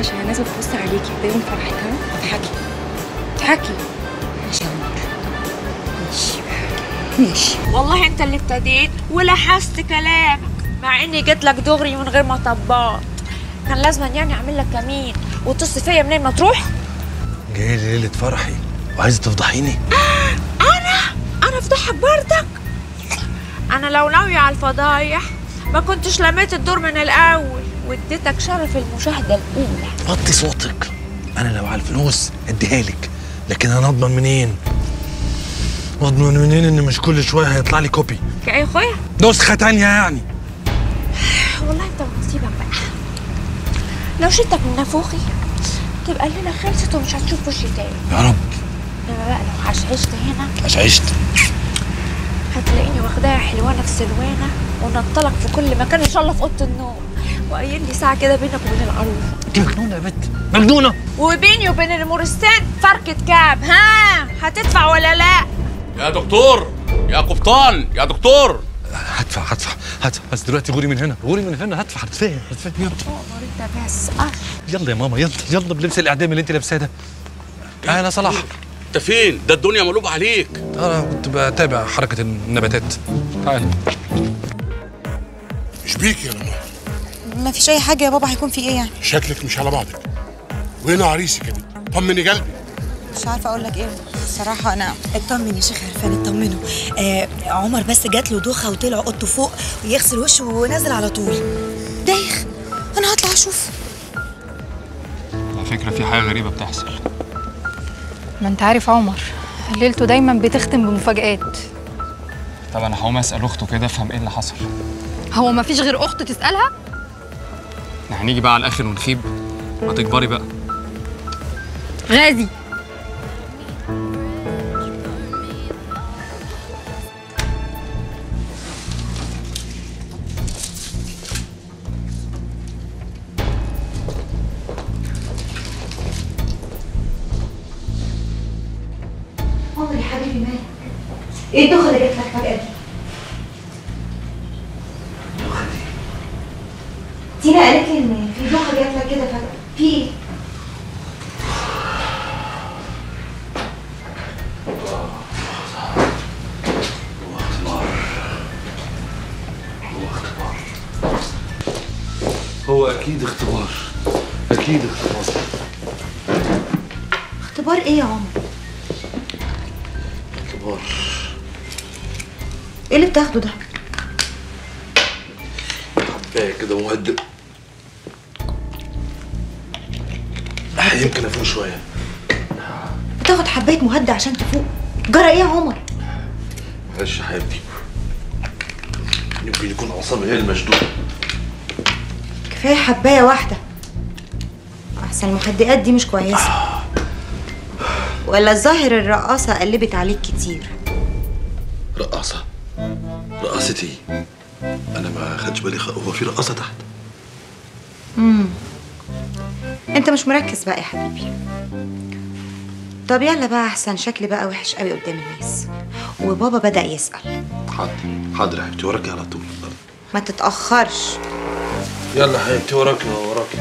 عشان الناس بتبص عليكي ده يوم فرحك ها اضحكي اضحكي ماشي يا عمر ماشي ماشي والله انت اللي ابتديت ولاحظت كلامك مع اني جيت لك دغري من غير ما طبات كان لازم يعني اعمل لك كمين وتصل فيا منين ما تروح جاي لي ليله فرحي وعايزه تفضحيني انا افضحك بردك انا لو ناوية على الفضايح ما كنتش لميت الدور من الاول واديتك شرف المشاهدة الاولى وطي صوتك انا لو على الفلوس اديها لك لكن انا اضمن منين اضمن منين ان مش كل شويه هيطلع لي كوبي كأي خويا نسخه تانية يعني والله انت ونصيبك بقى لو شلتك من نافوخي تبقى الليلة خلصت ومش هتشوف وشي تاني يا رب انما بقى لو عشعشت هنا عش عشت هتلاقيني واخداها حلوانه في سلوانه ونطلق في كل مكان ان شاء الله في اوضه النوم وقايل لي ساعه كده بينك وبين العروسه انت مجنونه يا بت مجنونه وبيني وبين المورستان فركه كعب ها هتدفع ولا لا يا دكتور يا قبطان يا دكتور هدفع هدفع هدفع بس دلوقتي غوري من هنا غوري من هنا هدفع هدفع هدفع يلا عمر انت بس اه يلا يا ماما يلا يلا بلبس الاعدام اللي انت لابساه ده انا صلاح انت فين ده الدنيا مقلوبه عليك انا كنت بتابع حركه النباتات تعال مش بيك يا لمى ما فيش اي حاجه يا بابا هيكون في ايه يعني شكلك مش على بعضك وهنا عريسك يا بنت طمني قلبي مش عارفه اقول لك ايه الصراحه انا اطمن يا شيخ عرفان اطمنه آه عمر بس جات له دوخه وطلع اوضته فوق ويغسل وشه ونازل على طول دايخ انا هطلع اشوف على فكرة في حاجة غريبة بتحصل ما انت عارف عمر ليلته دايما بتختم بمفاجآت طب أنا هقوم أسأل أخته كده أفهم إيه اللي حصل هو ما فيش غير اخته تسالها احنا هنيجي بقى على الآخر ونخيب ما تكبري بقى غازي عمر يا حبيبي مالك ايه الدوخه اللي جات لك فجاه دي تينا قالت لي ان في دوخه جات لك كده فجاه في ايه هو اكيد اختبار اكيد اختبار اختبار ايه يا عمر اختبار ايه اللي بتاخده ده حبايه كده مهدئ آه، يمكن افوق شويه بتاخد حبايه مهدئ عشان تفوق جرى ايه يا عمر معلش يا حبيبتي يمكن يكون اعصابي هي المشدوده كفايه حبايه واحده احسن المهدئات دي مش كويسه ولا الظاهر الرقاصه قلبت عليك كتير رقاصه رقاصتي انا ما خدش بالي خ- هو في رقاصه تحت انت مش مركز بقى يا حبيبي طب يلا بقى احسن شكلي بقى وحش قوي قدام الناس وبابا بدأ يسأل حاضر حاضر يا حبيبتي وراكي على طول ما تتأخرش يلا يا حبيبتي وراكي وراكي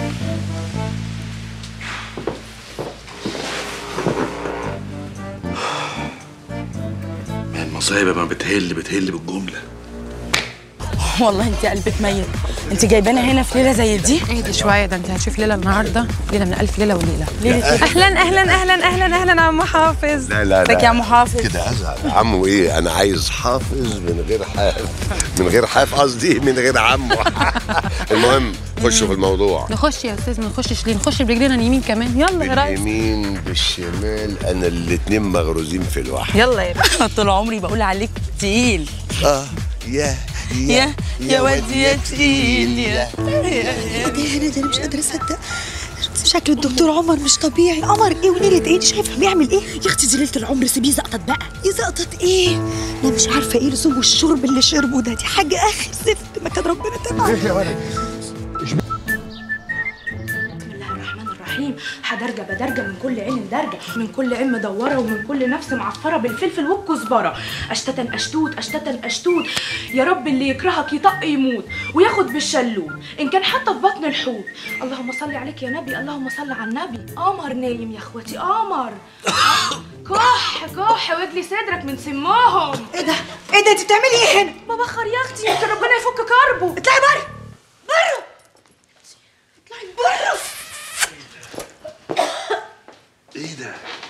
ما المصايب ما بتهل بتهل بالجمله والله انت قلبك ميت انت جايبانا هنا في ليله زي دي اهدي شويه ده انت هتشوف ليله النهارده ليله من الف ليله وليله ليله ايه اهلا اهلا اهلا اهلا اهلا يا عم حافظ لا لا ازيك يا عم حافظ كده ازعل عمو ايه انا عايز حافظ من غير حاف من غير حاف قصدي من غير عمو المهم خشوا في الموضوع نخش يا استاذ ما نخشش ليه نخش برجلينا اليمين كمان يلا يا ريس باليمين بالشمال انا الاتنين مغروزين في الواحد يلا يا باشا طول عمري بقول عليك تقيل اه يا يا يا واد يا تقيل يا ايه ده يا هنا ده انا مش قادره اصدق شكل الدكتور عمر مش طبيعي قمر ايه ونيلة ايه دي شايفه بيعمل ايه يا اختي دي ليله العمر سيبيه زقطت بقى يزقطت ايه انا مش عارفه ايه لزوم الشرب اللي شربه ده دي حاجه اخر زفت ما كان ربنا تبعه بسم الله الرحمن الرحيم الرحيم حدرجه بدرجه من كل عين درجه من كل عين مدوره ومن كل نفس معفره بالفلفل والكزبره اشتتا اشتوت اشتتا اشتوت يا رب اللي يكرهك يطق يموت وياخد بالشلوت ان كان حتى في بطن الحوت اللهم صل عليك يا نبي اللهم صل على النبي قمر نايم يا اخواتي قمر كح كح واجلي صدرك من سمهم ايه ده ايه ده انت بتعملي ايه هنا ببخر يا اختي يمكن ربنا يفك كربه اطلعي بره بره اطلعي بره ايه ده؟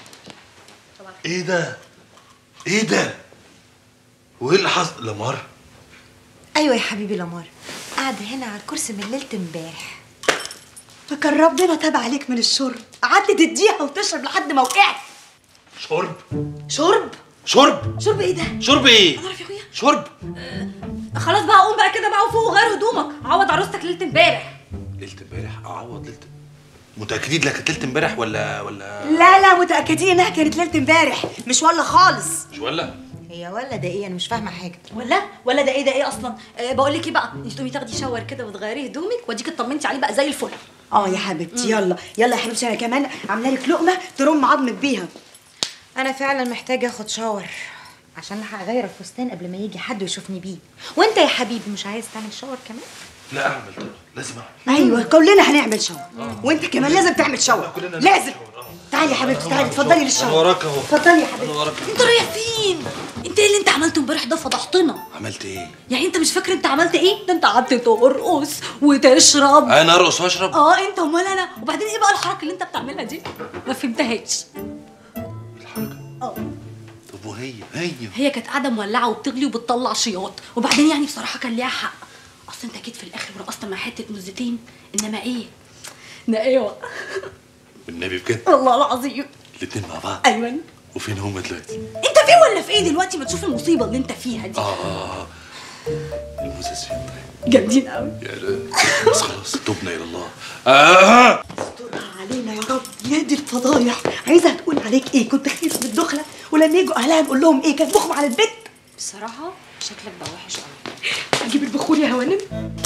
ايه ده؟ ايه ده؟ وايه اللي حصل؟ لمار ايوه يا حبيبي لمار قاعده هنا على الكرسي من ليله امبارح فكان ربنا تاب عليك من الشرب قعدت تديها وتشرب لحد ما وقعت شرب شرب شرب شرب ايه ده شرب ايه؟ اعرف يا اخويا شرب خلاص بقى قوم بقى كده بقى وفوق وغير هدومك عوض عروستك ليله امبارح ليله امبارح اعوض ليله متاكدين لا كانت ليله امبارح ولا ولا لا لا متاكدين انها كانت ليله امبارح مش ولا خالص مش ولا؟ هي ولا ده ايه انا مش فاهمه حاجه ولا ولا ده ايه ده ايه اصلا أه بقول لك ايه بقى انت تقومي تاخدي شاور كده وتغيري هدومك واديك اطمنتي عليه بقى زي الفل اه يا حبيبتي يلا يلا يا حبيبتي انا كمان عامله لك لقمه ترم عظمك بيها انا فعلا محتاجه اخد شاور عشان هغير الفستان قبل ما يجي حد يشوفني بيه وانت يا حبيبي مش عايز تعمل شاور كمان لا اعمل طبعا لازم اعمل ايوه كلنا هنعمل شاور وانت كمان لازم تعمل شاور كلنا لازم تعالي يا حبيبتي تعالي اتفضلي انا للشاور وراك اهو اتفضلي يا حبيبتي انا وراك انت رايح فين انت ايه اللي انت عملته امبارح ده فضحتنا عملت ايه؟ يعني انت مش فاكر انت عملت ايه ده انت قعدت ترقص وتشرب انا ارقص واشرب؟ اه انت امال انا وبعدين ايه بقى الحركه اللي انت بتعملها دي ما فهمتهاش الحركه اه طب وهي هي هي كانت قاعده مولعه وبتغلي وبتطلع شياط وبعدين يعني بصراحه كان ليها حق اصل انت جيت في الاخر ورقصت مع حته مزتين انما ايه نقاوه والنبي بجد والله العظيم الاتنين مع بعض ايوه وفين هما دلوقتي؟ انت فين ولا في ايه دلوقتي ما تشوف المصيبه اللي انت فيها دي اه اه اه الموزس فين طيب؟ جامدين قوي يا لا بس خلاص تبنا الى الله آه. استرها علينا يا رب يا دي الفضايح عايزه تقول عليك ايه كنت خايف من الدخله ولما يجوا اهلها نقول لهم ايه كان مخهم على البيت بصراحه شكلك بقى وحش قوي اجيب البخور يا هوانم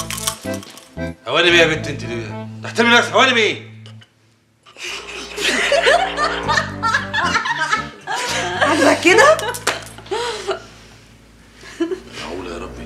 هوانم ايه يا بنت انت دي؟ تحترمي نفسك هوانم ايه؟ عاجبك كده معقولة يا ربي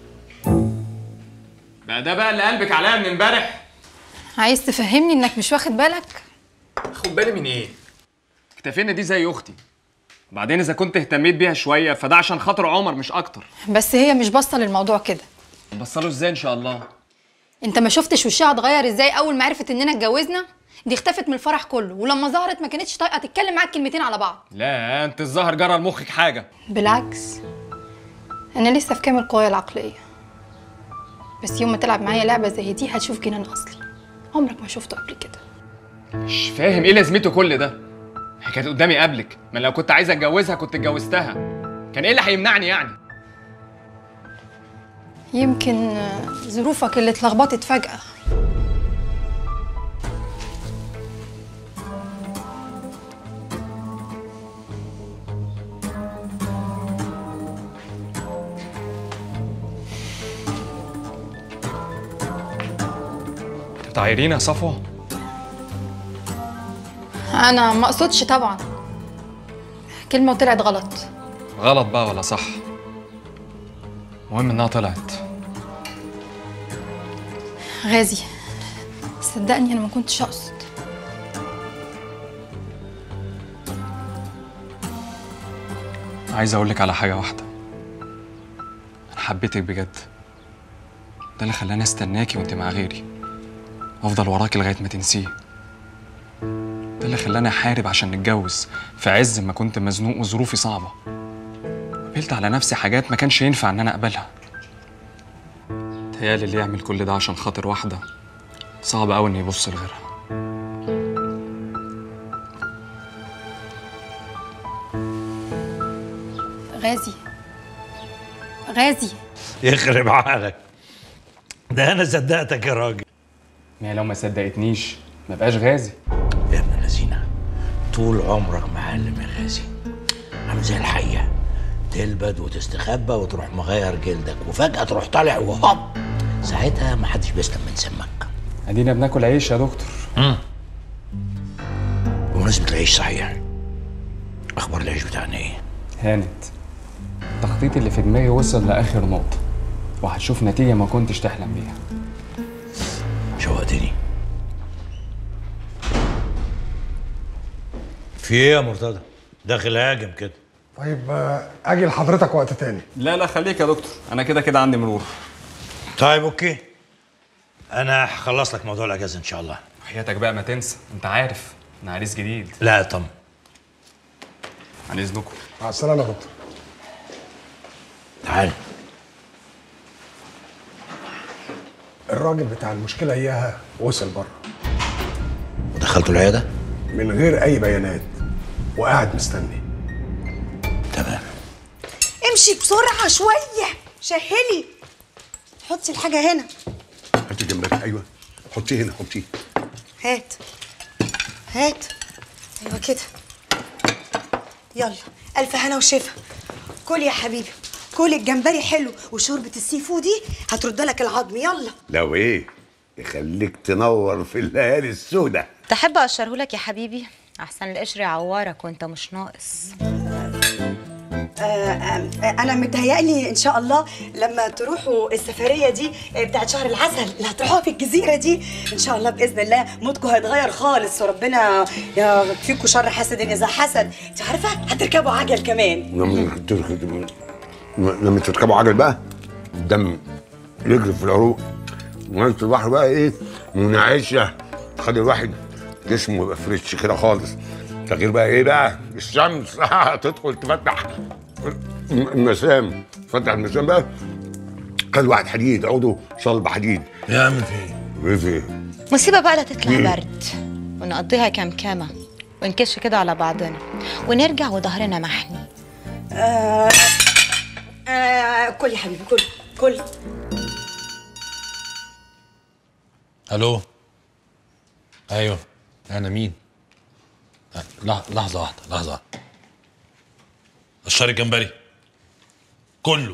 بقى ده بقى اللي قلبك عليا من امبارح عايز تفهمني انك مش واخد بالك خد بالي من ايه اكتفينا دي زي اختي وبعدين اذا كنت اهتميت بيها شويه فده عشان خاطر عمر مش اكتر بس هي مش باصه للموضوع كده نبصله ازاي ان شاء الله انت ما شفتش وشها اتغير ازاي اول ما عرفت اننا اتجوزنا دي اختفت من الفرح كله ولما ظهرت ما كانتش طايقه تتكلم معاك كلمتين على بعض لا انت الظاهر جرى لمخك حاجه بالعكس انا لسه في كامل قوايا العقليه بس يوم ما تلعب معايا لعبه زي دي هتشوف جنان اصلي عمرك ما شفته قبل كده مش فاهم ايه لازمته كل ده هي كانت قدامي قبلك ما لو كنت عايز اتجوزها كنت اتجوزتها كان ايه اللي هيمنعني يعني يمكن آه، ظروفك اللي اتلخبطت فجاه انت بتعايريني يا صفوه انا ما اقصدش طبعا كلمه وطلعت غلط غلط بقى ولا صح المهم انها طلعت غازي صدقني انا ما كنتش اقصد عايز اقول لك على حاجه واحده انا حبيتك بجد ده اللي خلاني استناكي وانت مع غيري وافضل وراكي لغايه ما تنسيه ده اللي خلاني احارب عشان نتجوز في عز ما كنت مزنوق وظروفي صعبه قبلت على نفسي حاجات ما كانش ينفع ان انا اقبلها تهيالي اللي يعمل كل ده عشان خاطر واحده صعب قوي انه يبص لغيرها غازي غازي يخرب عقلك ده انا صدقتك يا راجل ما هي لو ما صدقتنيش ما بقاش غازي يا ابن الذين طول عمرك معلم يا غازي عامل زي الحيه تلبد وتستخبى وتروح مغير جلدك وفجاه تروح طالع وهوب ساعتها ما حدش بيسلم من سمك ادينا بناكل عيش يا دكتور مم. عيش صحيح اخبار العيش بتاعنا ايه هانت التخطيط اللي في دماغي وصل لاخر نقطه وهتشوف نتيجه ما كنتش تحلم بيها شوقتني في ايه يا مرتضى داخل هاجم كده طيب آه، اجي لحضرتك وقت تاني لا لا خليك يا دكتور انا كده كده عندي مرور طيب اوكي انا هخلص لك موضوع الاجازه ان شاء الله حياتك بقى ما تنسى انت عارف انا عريس جديد لا طم عن اذنكم مع السلامه يا دكتور تعال الراجل بتاع المشكله اياها وصل بره ودخلته العياده من غير اي بيانات وقاعد مستني تمام امشي بسرعه شويه شهلي حطي الحاجه هنا هاتي جنبك ايوه حطيه هنا حطيه هات هات ايوه كده يلا الف هنا وشفا كل يا حبيبي كل الجمبري حلو وشوربه السي فود دي هترد لك العظم يلا لو ايه يخليك تنور في الليالي السوداء تحب اقشرهولك يا حبيبي احسن القشر يعورك وانت مش ناقص آه، آه، انا متهيألي ان شاء الله لما تروحوا السفريه دي آه، بتاعت شهر العسل اللي هتروحوها في الجزيره دي ان شاء الله باذن الله مودكم هيتغير خالص وربنا يكفيكم شر حسد اذا حسد انت عارفه هتركبوا عجل كمان لما تركب- لما تركبوا عجل بقى الدم يجري في العروق وانت البحر بقى ايه منعشه تخلي الواحد جسمه يبقى فريش كده خالص تغيير بقى ايه بقى الشمس تدخل تفتح المسام تفتح المسام بقى خلي واحد حديد عضو صلب حديد يا عم في ايه؟ ايه في ايه؟ مصيبه بقى لا تطلع مم. برد ونقضيها كمكمه ونكش كده على بعضنا ونرجع وظهرنا محني آه آه كل يا حبيبي كل كل الو ايوه انا مين أه، لح- لحظه واحده لحظه واحده الشاري الجمبري كله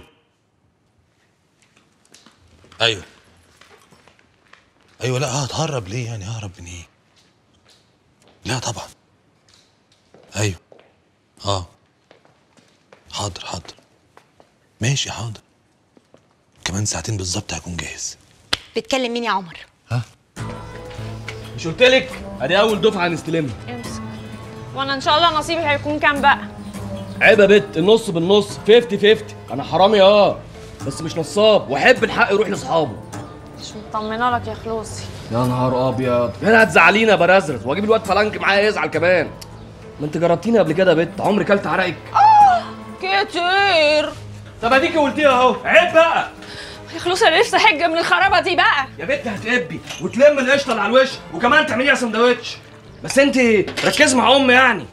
ايوه ايوه لا هتهرب ليه يعني ههرب من ايه لا طبعا ايوه اه حاضر حاضر ماشي حاضر كمان ساعتين بالظبط هكون جاهز بتكلم مين يا عمر مش قلت لك ادي اول دفعه هنستلمها امسك وانا ان شاء الله نصيبي هيكون كام بقى عيب يا بت النص بالنص 50 50 انا حرامي اه بس مش نصاب واحب الحق يروح لاصحابه مش مطمنه لك يا خلوصي يا نهار ابيض انا هتزعلينا يا برازرز واجيب الواد فلانك معايا يزعل كمان ما انت جربتيني قبل كده يا بت عمري كلت عرقك كتير طب اديكي قلتيها اهو عيب بقى يا خلوصي انا نفسي احج من الخرابه دي بقى يا بت هتقبي وتلم القشطه اللي على الوش وكمان تعمليها سندوتش بس انت ركزي مع ام يعني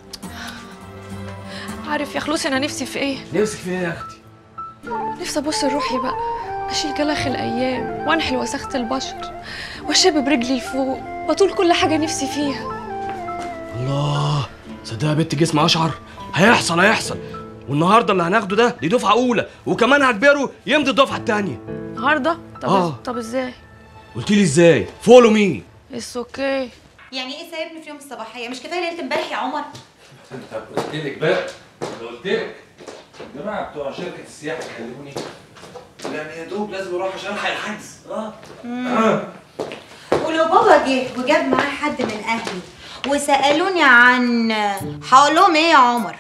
عارف يا خلوصي انا نفسي في ايه نفسك في ايه يا اختي نفسي ابص لروحي بقى اشيل جلخ الايام وانحل وساخه البشر واشب برجلي لفوق واطول كل حاجه نفسي فيها الله صدق يا بت جسم اشعر هيحصل هيحصل والنهارده اللي هناخده ده دي دفعه اولى وكمان هجبره يمضي الدفعه الثانيه النهارده طب آه. طب ازاي قلت لي ازاي فولو مي اتس اوكي يعني ايه سايبني في يوم الصباحيه مش كفايه ليله امبارح يا عمر طب قلت لك بقى قلت لك الجماعه بتوع شركه السياحه كلموني يعني يا دوب لازم اروح عشان الحق الحجز اه ولو بابا جه وجاب معاه حد من اهلي وسالوني عن هقول لهم ايه يا عمر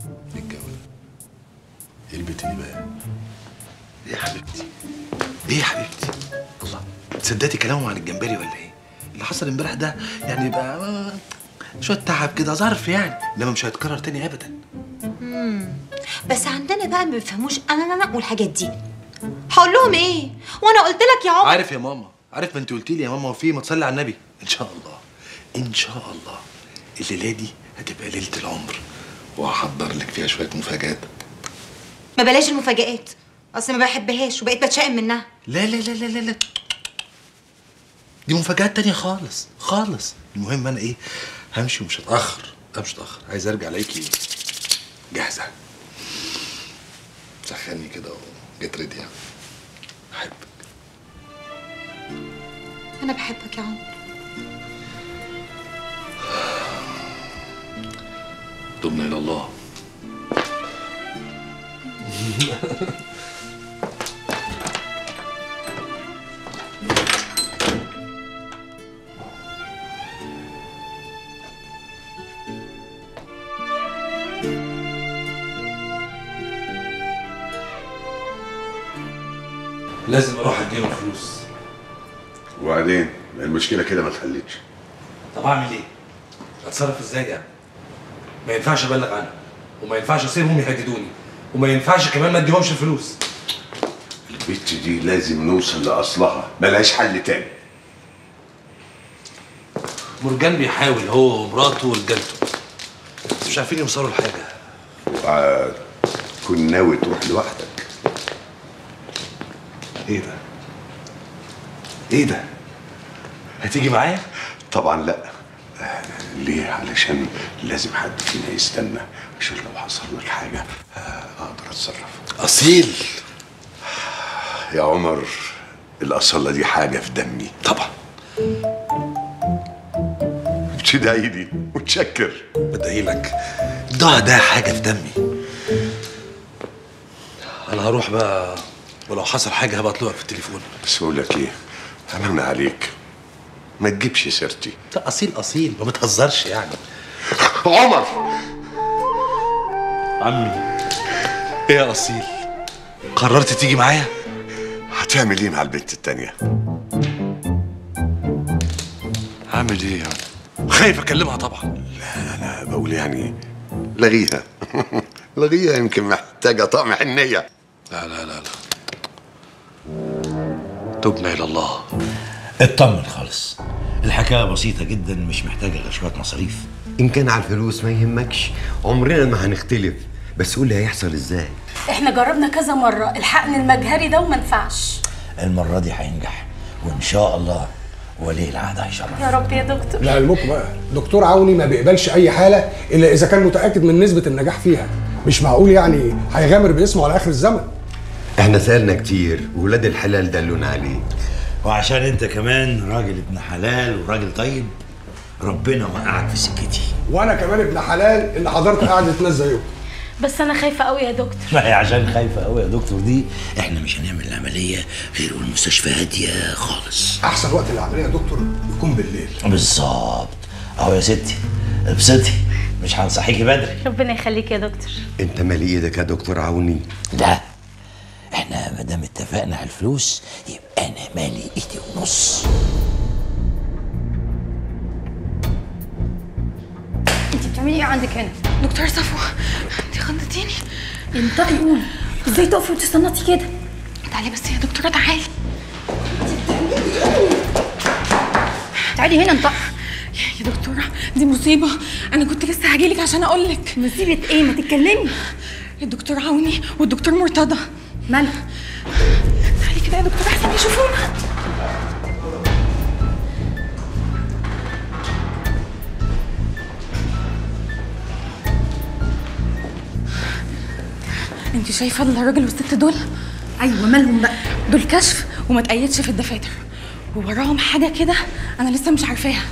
ايه البت دي بقى ايه يا حبيبتي ايه يا حبيبتي الله تصدقتي كلامهم عن الجمبري ولا ايه اللي حصل امبارح ده يعني يبقى آه، شويه تعب كده ظرف يعني انما مش هيتكرر تاني ابدا مم. بس عندنا بقى ما بيفهموش انا انا أنا والحاجات دي هقول لهم ايه وانا قلت لك يا عمر عارف يا ماما عارف ما انت قلتي لي يا ماما وفي ما تصلي على النبي ان شاء الله ان شاء الله الليله دي هتبقى ليله العمر وهحضر لك فيها شويه مفاجآت ما بلاش المفاجآت اصل ما بحبهاش وبقيت بتشائم منها لا لا لا لا لا لا دي مفاجآت تانية خالص خالص المهم انا ايه همشي ومش هتأخر لا مش هتأخر عايز ارجع الاقيكي جاهزة سخني كده وجيت ريدي يعني انا بحبك يا عمر تبنا الى الله لازم اروح اديله فلوس وبعدين المشكله كده ما اتحلتش طب اعمل ايه؟ اتصرف ازاي يعني؟ ما ينفعش ابلغ عنها وما ينفعش اسيبهم يهددوني وما ينفعش كمان ما اديهمش الفلوس البت دي لازم نوصل لاصلها ملهاش حل تاني مرجان بيحاول هو ومراته ورجالته بس مش عارفين يوصلوا لحاجه كن ناوي تروح لوحدك ايه ده؟ ايه ده؟ هتيجي معايا؟ طبعا لا آه، ليه علشان لازم حد فينا يستنى عشان لو حصل لك حاجه آه، اقدر اتصرف اصيل يا عمر الاصاله دي حاجه في دمي طبعا تدعي لي وتشكر بدعي لك ده ده حاجه في دمي انا هروح بقى ولو حصل حاجه هبقى اطلبك في التليفون بس اقول لك ايه امان عليك ما تجيبش سيرتي ده اصيل اصيل ما بتهزرش يعني عمر عمي ايه يا اصيل قررت تيجي معايا هتعمل ايه مع البنت التانية هعمل ايه يعني خايف اكلمها طبعا لا لا بقول يعني لغيها لغيها يمكن محتاجة طعم حنية لا لا لا لا تبنا الى الله اطمن خالص الحكايه بسيطه جدا مش محتاجه غير شويه مصاريف ان كان على الفلوس ما يهمكش عمرنا ما هنختلف بس قول لي هيحصل ازاي احنا جربنا كذا مره الحقن المجهري ده وما نفعش المره دي هينجح وان شاء الله ولي العهد هيشرف يا رب يا دكتور لعلمكم بقى دكتور عوني ما بيقبلش اي حاله الا اذا كان متاكد من نسبه النجاح فيها مش معقول يعني هيغامر باسمه على اخر الزمن احنا سالنا كتير وولاد الحلال دلونا عليه وعشان انت كمان راجل ابن حلال وراجل طيب ربنا وقعك في سكتي وانا كمان ابن حلال اللي حضرت قعده ناس زيكم بس انا خايفه قوي يا دكتور ما هي عشان خايفه قوي يا دكتور دي احنا مش هنعمل العمليه غير والمستشفى هاديه خالص احسن وقت العمليه يا دكتور يكون بالليل بالظبط اهو يا ستي ابسطي مش هنصحيكي بدري ربنا يخليك يا دكتور انت مالي ايدك يا دكتور عوني لا احنا ما دام اتفقنا على الفلوس يبقى انا مالي ايدي ونص انت بتعملي ايه عندك هنا دكتور صفوة انت خضتيني انطقي قولي ازاي تقفي وتستنطي كده تعالي بس يا دكتورة تعالي تعالي هنا انطقي يا دكتورة دي مصيبة أنا كنت لسه هجيلك عشان أقولك مصيبة إيه ما تتكلمي الدكتور عوني والدكتور مرتضى مالها تعالي كده يا دكتورة أحسن يشوفونا انت شايفة الراجل والست دول؟ ايوه مالهم بقى؟ دول كشف وما تقيدش في الدفاتر ووراهم حاجة كده أنا لسه مش عارفاها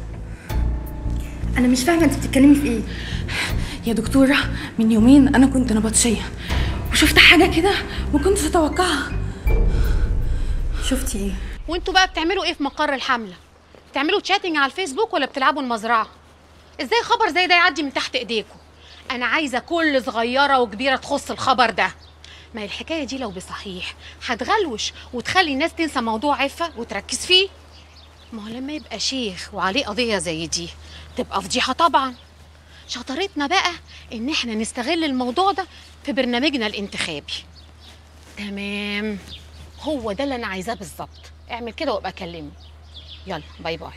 انا مش فاهمه انت بتتكلمي في ايه يا دكتورة من يومين أنا كنت نبطشية وشفت حاجة كده ما كنتش أتوقعها شفتي ايه وانتوا بقى بتعملوا ايه في مقر الحمله بتعملوا تشاتنج على الفيسبوك ولا بتلعبوا المزرعه ازاي خبر زي ده يعدي من تحت ايديكم انا عايزه كل صغيره وكبيره تخص الخبر ده ما هي الحكايه دي لو بصحيح هتغلوش وتخلي الناس تنسى موضوع عفه وتركز فيه ما هو لما يبقى شيخ وعليه قضيه زي دي تبقى فضيحه طبعا شطارتنا بقى ان احنا نستغل الموضوع ده في برنامجنا الانتخابي تمام هو ده اللي انا عايزاه بالظبط اعمل كده وابقى كلمني يلا باي باي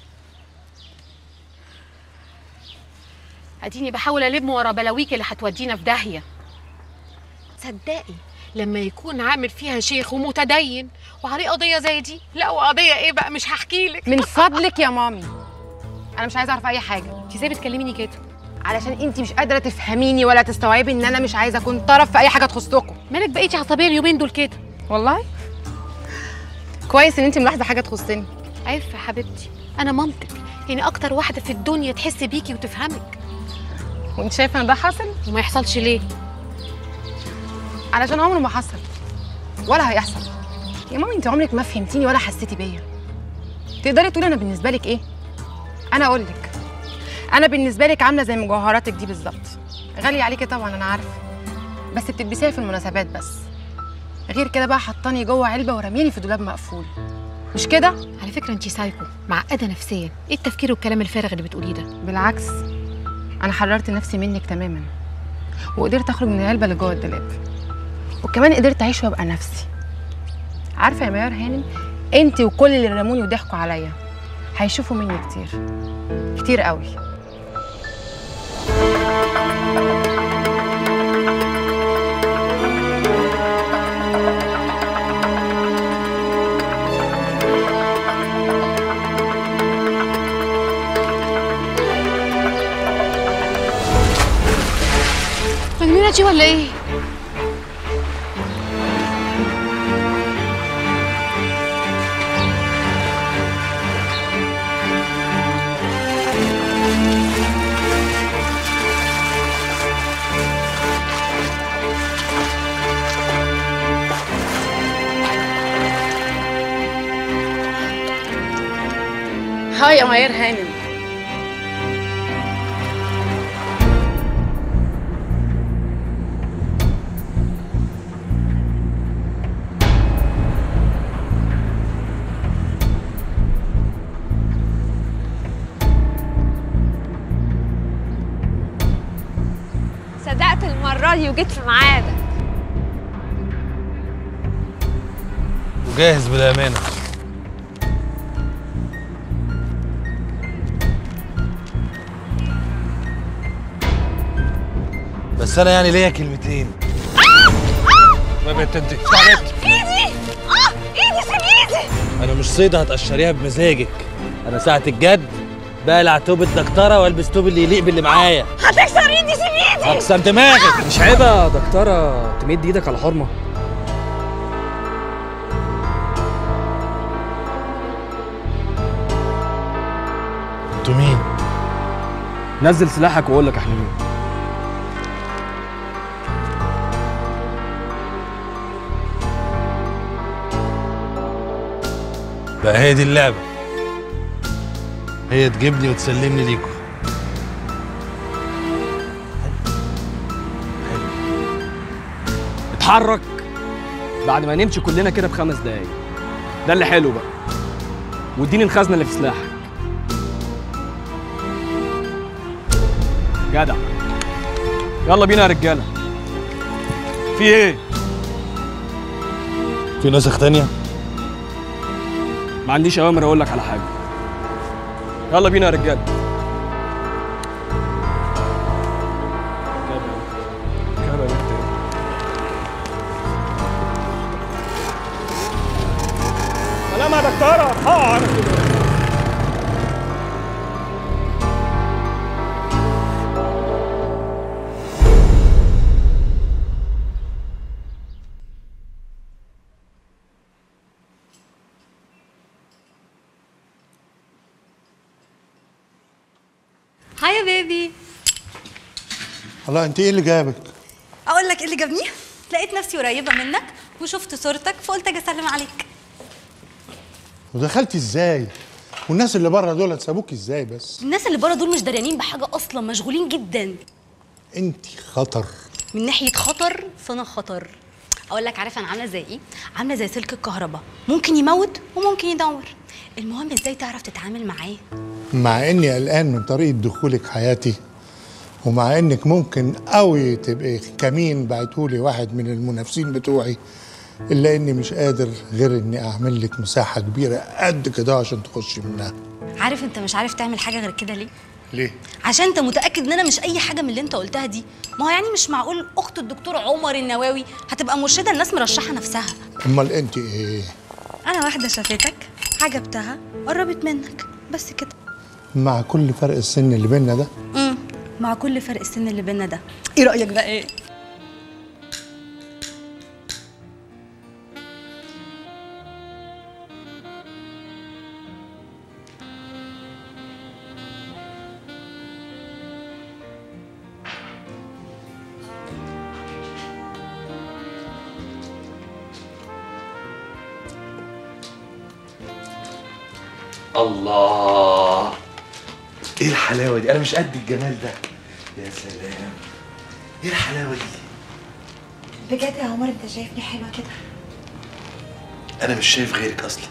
اديني بحاول الم ورا بلاويك اللي هتودينا في داهيه صدقي لما يكون عامل فيها شيخ ومتدين وعليه قضيه زي دي لا وقضيه ايه بقى مش هحكي لك من فضلك يا مامي انا مش عايزه اعرف اي حاجه انت ازاي بتكلميني كده علشان انت مش قادره تفهميني ولا تستوعبي ان انا مش عايزه اكون طرف في اي حاجه تخصكم مالك بقيتي عصبيه اليومين دول كده والله كويس ان انت ملاحظه حاجه تخصني عارفه يا حبيبتي انا مامتك يعني اكتر واحده في الدنيا تحس بيكي وتفهمك وانت شايفه ان ده حصل وما يحصلش ليه علشان عمره ما حصل ولا هيحصل يا مامي انت عمرك ما فهمتيني ولا حسيتي بيا تقدري تقولي انا بالنسبه لك ايه انا اقول لك انا بالنسبه لك عامله زي مجوهراتك دي بالظبط غاليه عليكي طبعا انا عارفه بس بتلبسيها في المناسبات بس غير كده بقى حطاني جوه علبه ورميني في دولاب مقفول مش كده على فكره انت سايكو معقده نفسيا ايه التفكير والكلام الفارغ اللي بتقوليه ده بالعكس انا حررت نفسي منك تماما وقدرت اخرج من العلبه اللي جوه الدولاب وكمان قدرت اعيش وابقى نفسي عارفه يا ميار هانم انت وكل اللي رموني وضحكوا عليا هيشوفوا مني كتير كتير قوي مجنونه دي ولا ايه هاي يا ميار هانم صدقت المرة دي وجيت في ميعادك وجاهز بالامانه بس انا يعني ليا كلمتين ما بنت انت اسمع بنت ايدي اه ايدي سيب ايدي انا مش صيدة هتقشريها بمزاجك انا ساعة الجد بقلع توب الدكتورة والبس توب اللي يليق باللي معايا هتكسر ايدي سيب ايدي اقسم دماغك مش عيب يا دكتوره تمد ايدك على حرمه انتوا مين؟ نزل سلاحك واقول لك احنا مين بقى هي دي اللعبة هي تجيبني وتسلمني ليكوا اتحرك بعد ما نمشي كلنا كده بخمس دقايق ده اللي حلو بقى واديني الخزنه اللي في سلاحك جدع يلا بينا يا رجاله في ايه في نسخ تانية؟ ما عنديش اوامر اقول لك على حاجه يلا بينا يا رجاله كده يا بنت ايه؟ سلام يا دكتوره اه انا كده هاي يا بيبي الله انت ايه اللي جابك؟ اقول لك ايه اللي جابني لقيت نفسي قريبه منك وشفت صورتك فقلت اجي اسلم عليك ودخلتي ازاي؟ والناس اللي بره دول سابوك ازاي بس؟ الناس اللي بره دول مش دريانين بحاجه اصلا مشغولين جدا انت خطر من ناحيه خطر فانا خطر اقول لك عارفه انا عامله زي ايه عامله زي سلك الكهرباء ممكن يموت وممكن يدور المهم ازاي تعرف تتعامل معاه مع اني قلقان من طريقه دخولك حياتي ومع انك ممكن قوي تبقي كمين بعتولي واحد من المنافسين بتوعي الا اني مش قادر غير اني اعمل لك مساحه كبيره قد كده عشان تخشي منها عارف انت مش عارف تعمل حاجه غير كده ليه ليه عشان انت متاكد ان انا مش اي حاجه من اللي انت قلتها دي ما هو يعني مش معقول اخت الدكتور عمر النواوي هتبقى مرشده الناس مرشحه نفسها امال انت ايه انا واحده شافتك عجبتها قربت منك بس كده مع كل فرق السن اللي بينا ده امم مع كل فرق السن اللي بينا ده ايه رايك بقى ايه الله ايه الحلاوه دي انا مش قد الجمال ده يا سلام ايه الحلاوه دي بجد يا عمر انت شايفني حلوه كده انا مش شايف غيرك اصلا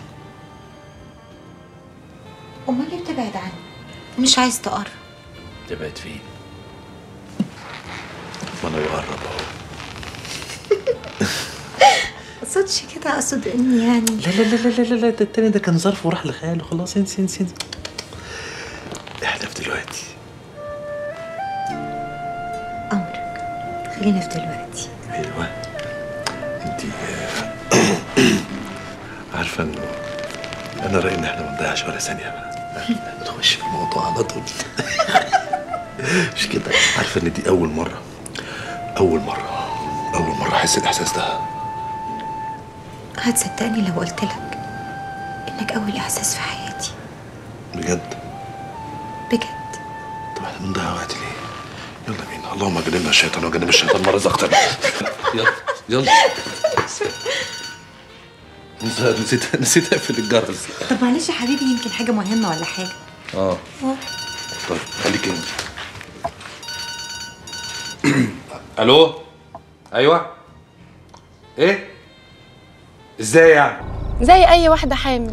امال ليه بتبعد عني مش عايز تقرب تبعد فين ما انا بقرب اهو اقصدش كده اقصد اني يعني لا لا لا لا لا لا ده التاني ده كان ظرف وراح لخاله خلاص انسي انسي انسي احنا في دلوقتي خلينا في دلوقتي ايوه انت عارفه انه انا رايي ان احنا ما نضيعش ولا ثانيه بقى نخش في الموضوع على طول مش كده عارفه ان دي اول مره اول مره اول مره احس الاحساس ده هتصدقني لو قلت لك انك اول احساس في حياتي بجد بجد طب احنا بنضيع وقت ليه يلا بينا اللهم جنبنا الشيطان وجنب الشيطان مرة اكتر يلا يلا نسيت نسيت اقفل الجرس طب معلش يا حبيبي يمكن حاجه مهمه ولا حاجه اه طيب خليك انت الو ايوه ايه ازاي يعني زي اي واحده حامل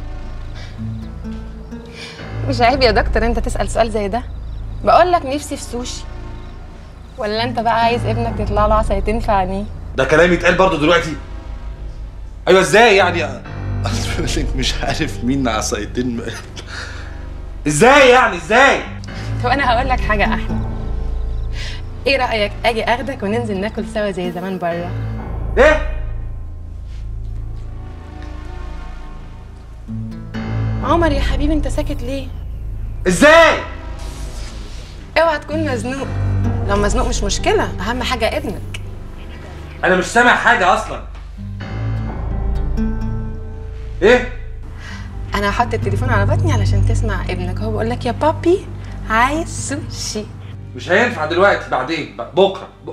مش عيب يا دكتور انت تسال سؤال زي ده بقول لك نفسي في سوشي ولا انت بقى عايز ابنك يطلع له عصايتين في عينيه ده كلام يتقال برضه دلوقتي ايوه ازاي يعني أصل مش عارف مين عصايتين ازاي يعني ازاي طب انا هقول لك حاجه احلى ايه رايك اجي اخدك وننزل ناكل سوا زي زمان بره ايه عمر يا حبيبي انت ساكت ليه ازاي اوعى تكون مزنوق لو مزنوق مش مشكله اهم حاجه ابنك انا مش سامع حاجه اصلا ايه انا هحط التليفون على بطني علشان تسمع ابنك هو بيقول لك يا بابي عايز سوشي مش هينفع دلوقتي بعدين ب- بكره ب...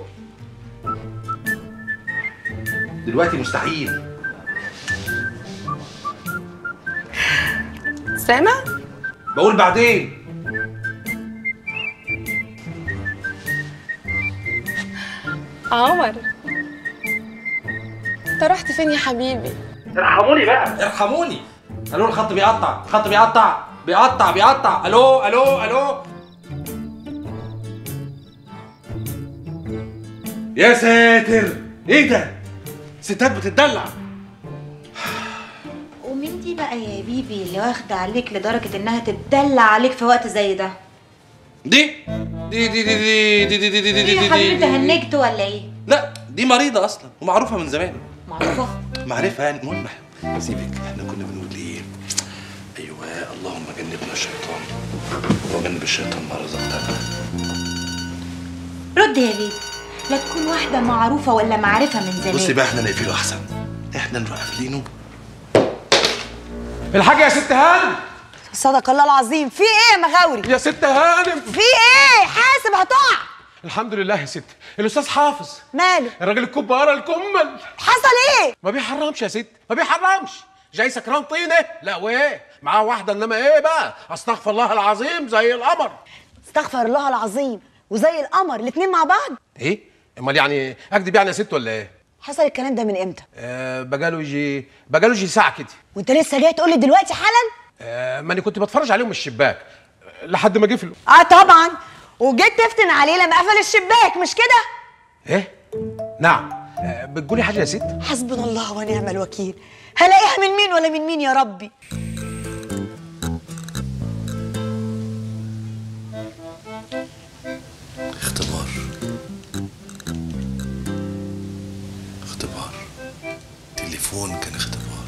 دلوقتي مستحيل سامع بقول بعدين عمر انت رحت فين يا حبيبي ارحموني بقى ارحموني الو الخط بيقطع الخط بيقطع بيقطع بيقطع الو الو الو يا ساتر ايه ده ستات بتتدلع ومين دي بقى يا بيبي اللي واخده عليك لدرجه انها تتدلع عليك في وقت زي ده دي دي دي دي دي دي دي دي دي دي ايه دي يا حبيبي انت دي هنجت ولا ايه لا دي مريضة أصلا ومعروفة من زمان معروفه معرفة يعني المهم سيبك احنا كنا بنقول ايه أيوه اللهم جنبنا الشيطان وجنب الشيطان ما رزقتنا رد يا بيبي لا تكون واحده معروفه ولا معرفه من زمان بصي بقى احنا نقفله أحسن احنا نروح قافلينه الحاجة يا ست هانم صدق الله العظيم في ايه يا مغاوري يا ست هانم في ايه حاسب هتقع الحمد لله يا ست الاستاذ حافظ ماله الراجل الكبارة الكمل حصل ايه ما بيحرمش يا ست ما بيحرمش جاي سكران طينه لا وايه معاه واحده انما ايه بقى استغفر الله العظيم زي القمر استغفر الله العظيم وزي القمر الاتنين مع بعض ايه امال يعني اكدب يعني يا ست ولا ايه حصل الكلام ده من امتى آه بقاله يجي بقاله يجي ساعه كده وانت لسه جاي تقول لي دلوقتي حالا آه ماني كنت بتفرج عليهم من الشباك آه، لحد ما جه في اه طبعا وجيت تفتن عليه لما قفل الشباك مش كده ايه نعم آه بتقولي حاجه يا ست حسبنا الله ونعم الوكيل هلاقيها من مين ولا من مين يا ربي اختبار اختبار تليفون كان اختبار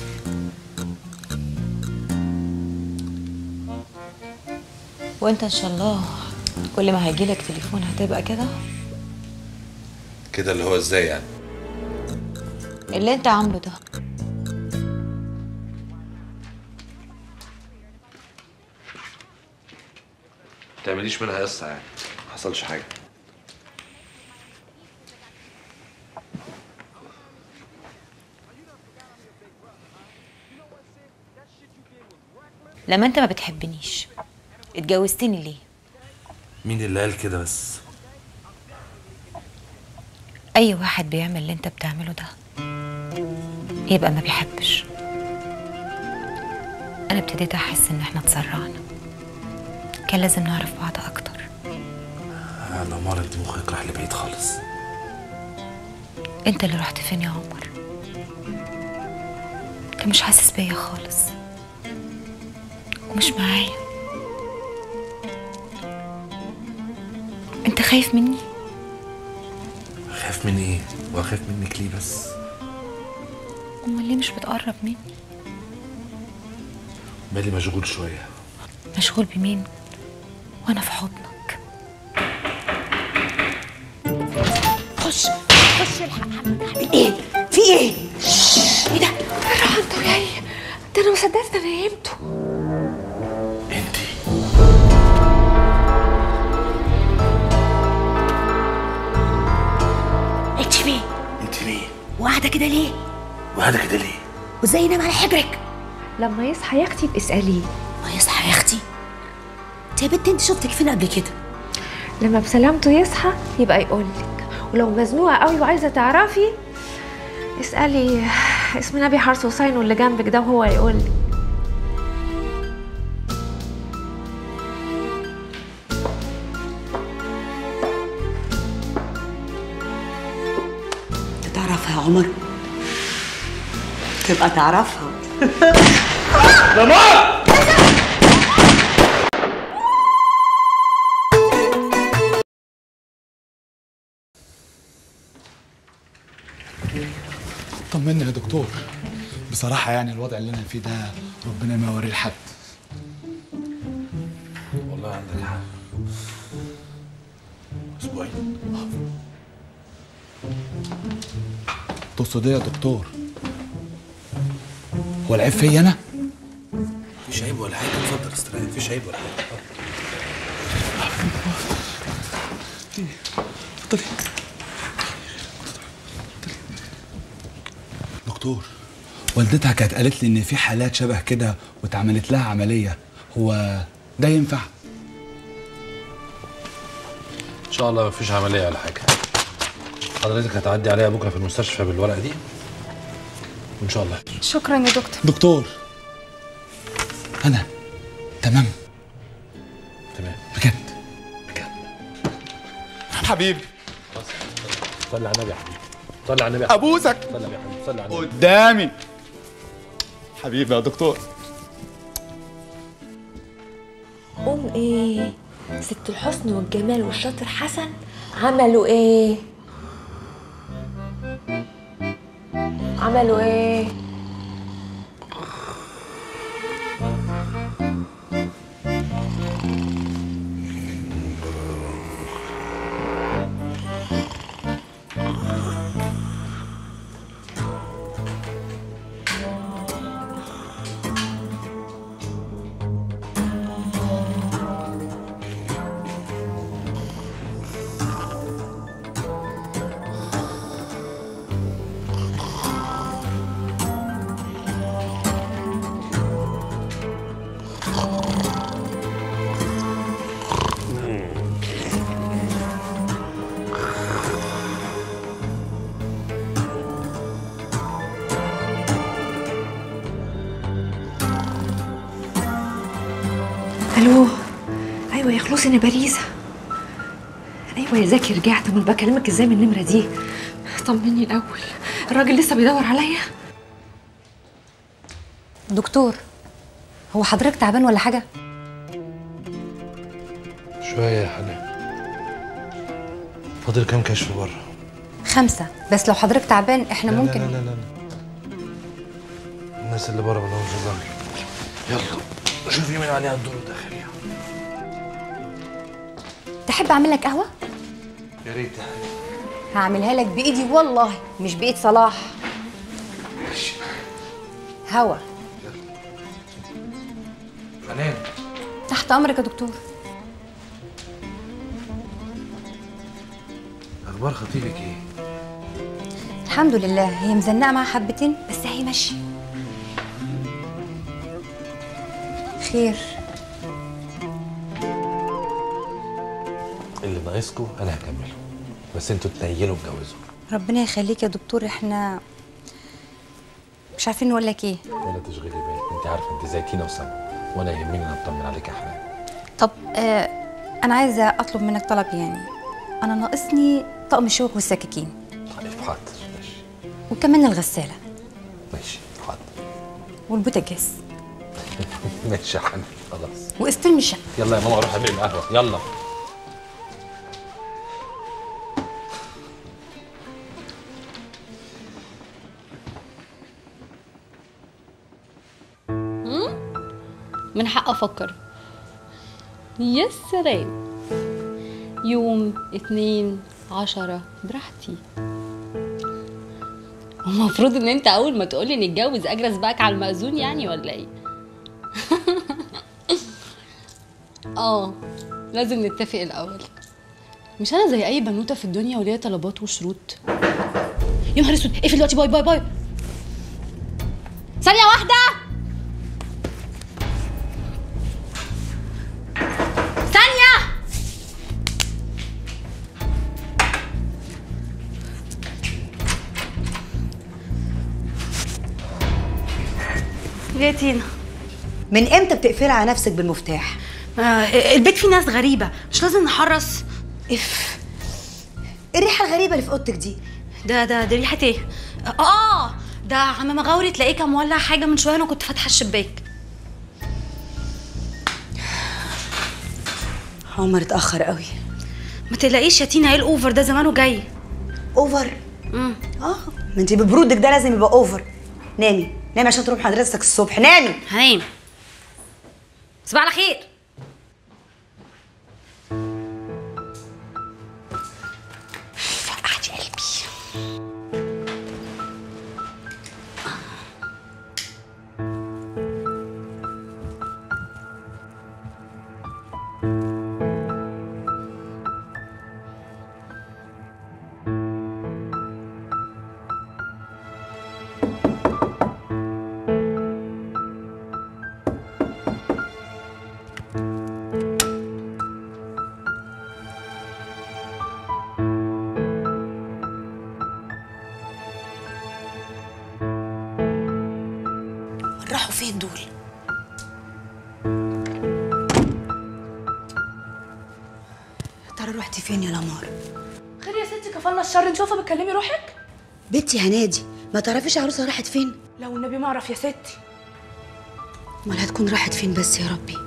وانت ان شاء الله كل ما هيجيلك تليفون هتبقى كده كده اللي هو ازاي يعني اللي انت عامله ده ما تعمليش منها قصه يعني ما حصلش حاجه لما انت ما بتحبنيش اتجوزتني ليه مين اللي قال كده بس اي واحد بيعمل اللي انت بتعمله ده يبقى ما بيحبش انا ابتديت احس ان احنا اتسرعنا كان لازم نعرف بعض اكتر انا مار انت مخك راح لبعيد خالص انت اللي رحت فين يا عمر انت مش حاسس بيا خالص ومش معايا انت خايف مني خاف من ايه واخاف منك ليه بس امال ليه مش بتقرب مني بالي مشغول شويه مشغول بمين وانا في حضنك خش خش الحق حبيبي ايه في ايه ايه ده راح جاي ده انا ما صدقت انا نمته انت مين انت مين وقاعده كده ليه وهذا كده ليه وازاي ينام على حجرك لما يصحى يا اختي باساليه ما يصحى يا اختي انت يا بنت انت شفتك فين قبل كده لما بسلامته يصحى يبقى يقول لك ولو مزنوقه قوي وعايزه تعرفي اسالي اسم نبي حرس حسين واللي جنبك ده وهو يقول لك انت تعرفها يا عمر تبقى تعرفها طمني يا دكتور بصراحة يعني الوضع اللي أنا فيه ده ربنا ما يوريه لحد والله عندك حق اسبوعين تقصد إيه يا دكتور؟ هو العيب فيا أنا؟ مفيش عيب ولا حاجه اتفضل استريح مفيش عيب ولا حاجه اتفضلي دكتور والدتها كانت قالت لي إن في حالات شبه كده واتعملت لها عملية هو ده ينفع؟ ان شاء الله مفيش عمليه ولا حاجه حضرتك هتعدي عليها بكره في المستشفى بالورقه دي وان شاء الله شكرا يا دكتور دكتور أنا تمام تمام بجد حبيبي صلي على النبي يا حبيبي صلي على النبي يا حبيبي. أبوسك. صلي يا حبيبي صلي على النبي قدامي حبيبي يا دكتور ام ايه ست الحسن والجمال والشاطر حسن عملوا ايه عملوا ايه الو ايوه يا خلوص انا باريسه ايوه يا زكي رجعت امال بكلمك ازاي من النمره دي طمني الاول الراجل لسه بيدور عليا دكتور هو حضرتك تعبان ولا حاجه شويه يا حنان فاضل كام كشف بره خمسه بس لو حضرتك تعبان احنا لا ممكن لا لا لا لا الناس اللي بره مالهمش ظهر يلا شوفي مين عليها الدور الداخلي تحب اعمل لك قهوه يا ريت يا حبيبي هعملها لك بايدي والله مش بايد صلاح هوا حنان تحت امرك يا دكتور اخبار خطيبك ايه الحمد لله هي مزنقه معاها حبتين بس هي ماشيه خير اللي ناقصكم انا هكمله بس انتوا تنيلوا اتجوزوا ربنا يخليك يا دكتور احنا مش عارفين نقول لك ايه ولا تشغلي بالك انت عارفه انت زي تينا وسما وانا يهمني ان اطمن عليك يا حنان طب آه انا عايزه اطلب منك طلب يعني انا ناقصني طقم الشوك والسكاكين طيب حاضر ماشي وكمان الغساله ماشي حاضر والبوتاجاز ماشي يا حنان خلاص واستلم الشقه يلا يا ماما روح اعملي القهوه يلا من حق افكر يا سلام يوم اتنين عشرة براحتي المفروض ان انت اول ما تقولي نتجوز اجري اسبقك على المأذون يعني ولا ايه اه لازم نتفق الاول مش انا زي اي بنوته في الدنيا وليا طلبات وشروط يا نهار اسود اقفل دلوقتي باي باي باي ثانيه واحده ثانيه يا تينا من امتى بتقفلي على نفسك بالمفتاح آه البيت فيه ناس غريبه مش لازم نحرص اف الريحه الغريبه اللي في اوضتك دي ده ده ده ريحه ايه اه ده عم مغاوري تلاقيه كان مولع حاجه من شويه انا كنت فاتحه الشباك عمر اتاخر قوي ما تقلقيش يا تينا ايه الاوفر ده زمانه جاي اوفر امم اه ما انت ببرودك ده لازم يبقى اوفر نامي نامي عشان تروح مدرستك الصبح نامي هنام صباح على خير فقعتي قلبي راحوا فين دول يا ترى رحتي فين يا لمار خير يا ستي كفلنا الشر نشوفها بتكلمي روحك بنتي هنادي ما تعرفيش عروسه راحت فين لو النبي ما اعرف يا ستي امال هتكون راحت فين بس يا ربي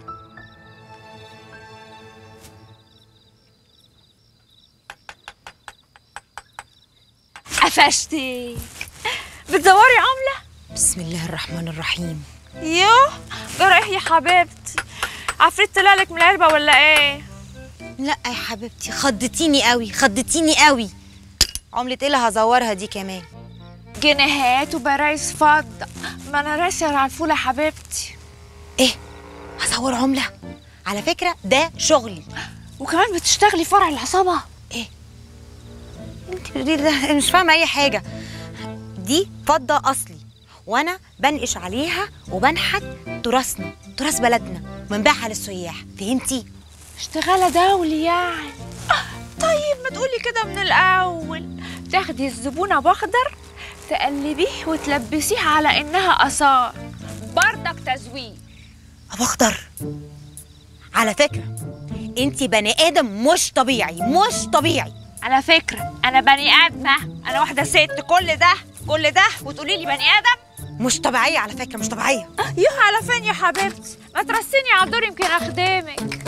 قفشتك بتدوري عملة؟ بسم الله الرحمن الرحيم يوه جرح يا حبيبتي عفريت طلعلك من العلبة ولا ايه؟ لا يا حبيبتي خضتيني قوي خضتيني قوي عملة ايه اللي هزورها دي كمان جنيهات وبرايز فضة ما انا راسي على الفول يا حبيبتي ايه هزور عملة على فكرة ده شغلي وكمان بتشتغلي فرع العصابة ايه انت بتقولي ده مش فاهمة اي حاجة دي فضة اصلي وانا بنقش عليها وبنحت تراثنا تراث بلدنا وبنبيعها للسياح فهمتي اشتغالة دولي يعني طيب ما تقولي كده من الأول تاخدي الزبونة بأخضر تقلبيه وتلبسيه على إنها آثار بردك تزويق ابو اخضر على فكرة انت بني ادم مش طبيعي مش طبيعي على فكرة أنا بني آدمة أنا واحدة ست كل ده كل ده وتقولي لي بني آدم مش طبيعية على فكرة مش طبيعية يوه على فين يا حبيبتي ما ترسيني على الدور يمكن أخدمك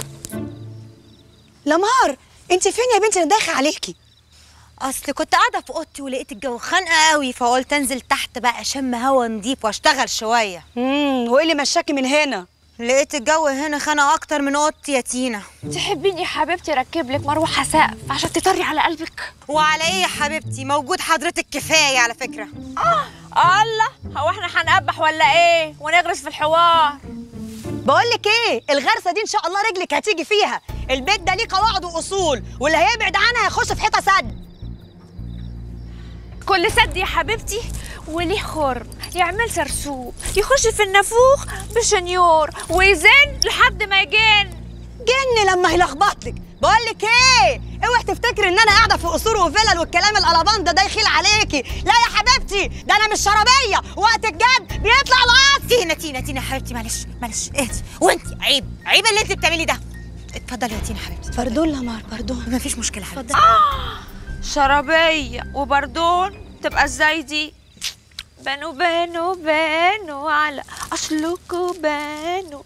لمار انت فين يا بنتي انا داخل عليكي اصل كنت قاعده في اوضتي ولقيت الجو خانقه قوي فقلت انزل تحت بقى اشم هوا نضيف واشتغل شويه امم وايه اللي مشاكي من هنا لقيت الجو هنا خانقه اكتر من اوضتي يا تينا تحبيني يا حبيبتي اركب لك مروحه سقف عشان تطري على قلبك وعلى ايه يا حبيبتي موجود حضرتك كفايه على فكره اه الله هو احنا هنقبح ولا ايه ونغرس في الحوار بقول لك ايه الغرسه دي ان شاء الله رجلك هتيجي فيها البيت ده ليه قواعد واصول واللي هيبعد عنها هيخش في حيطه سد كل سد يا حبيبتي وليه خرم يعمل سرسوب يخش في النافوخ بشنيور ويزن لحد ما يجن جن لما هيلخبط لك بقول لك ايه اوعي تفتكري ان انا قاعده في قصور وفلل والكلام القلبان ده ده يخيل عليكي لا يا حبيبتي ده انا مش شرابيه وقت الجد بيطلع القص تينا تينا تينا يا حبيبتي معلش معلش اهدي وانت عيب عيب اللي انت بتعملي ده اتفضلي يا تينا حبيبتي باردون لا مار باردون مفيش مشكله حبيبتي آه شرابية وبردون تبقى ازاي دي بانوا بانوا بانوا على اصلكوا بانوا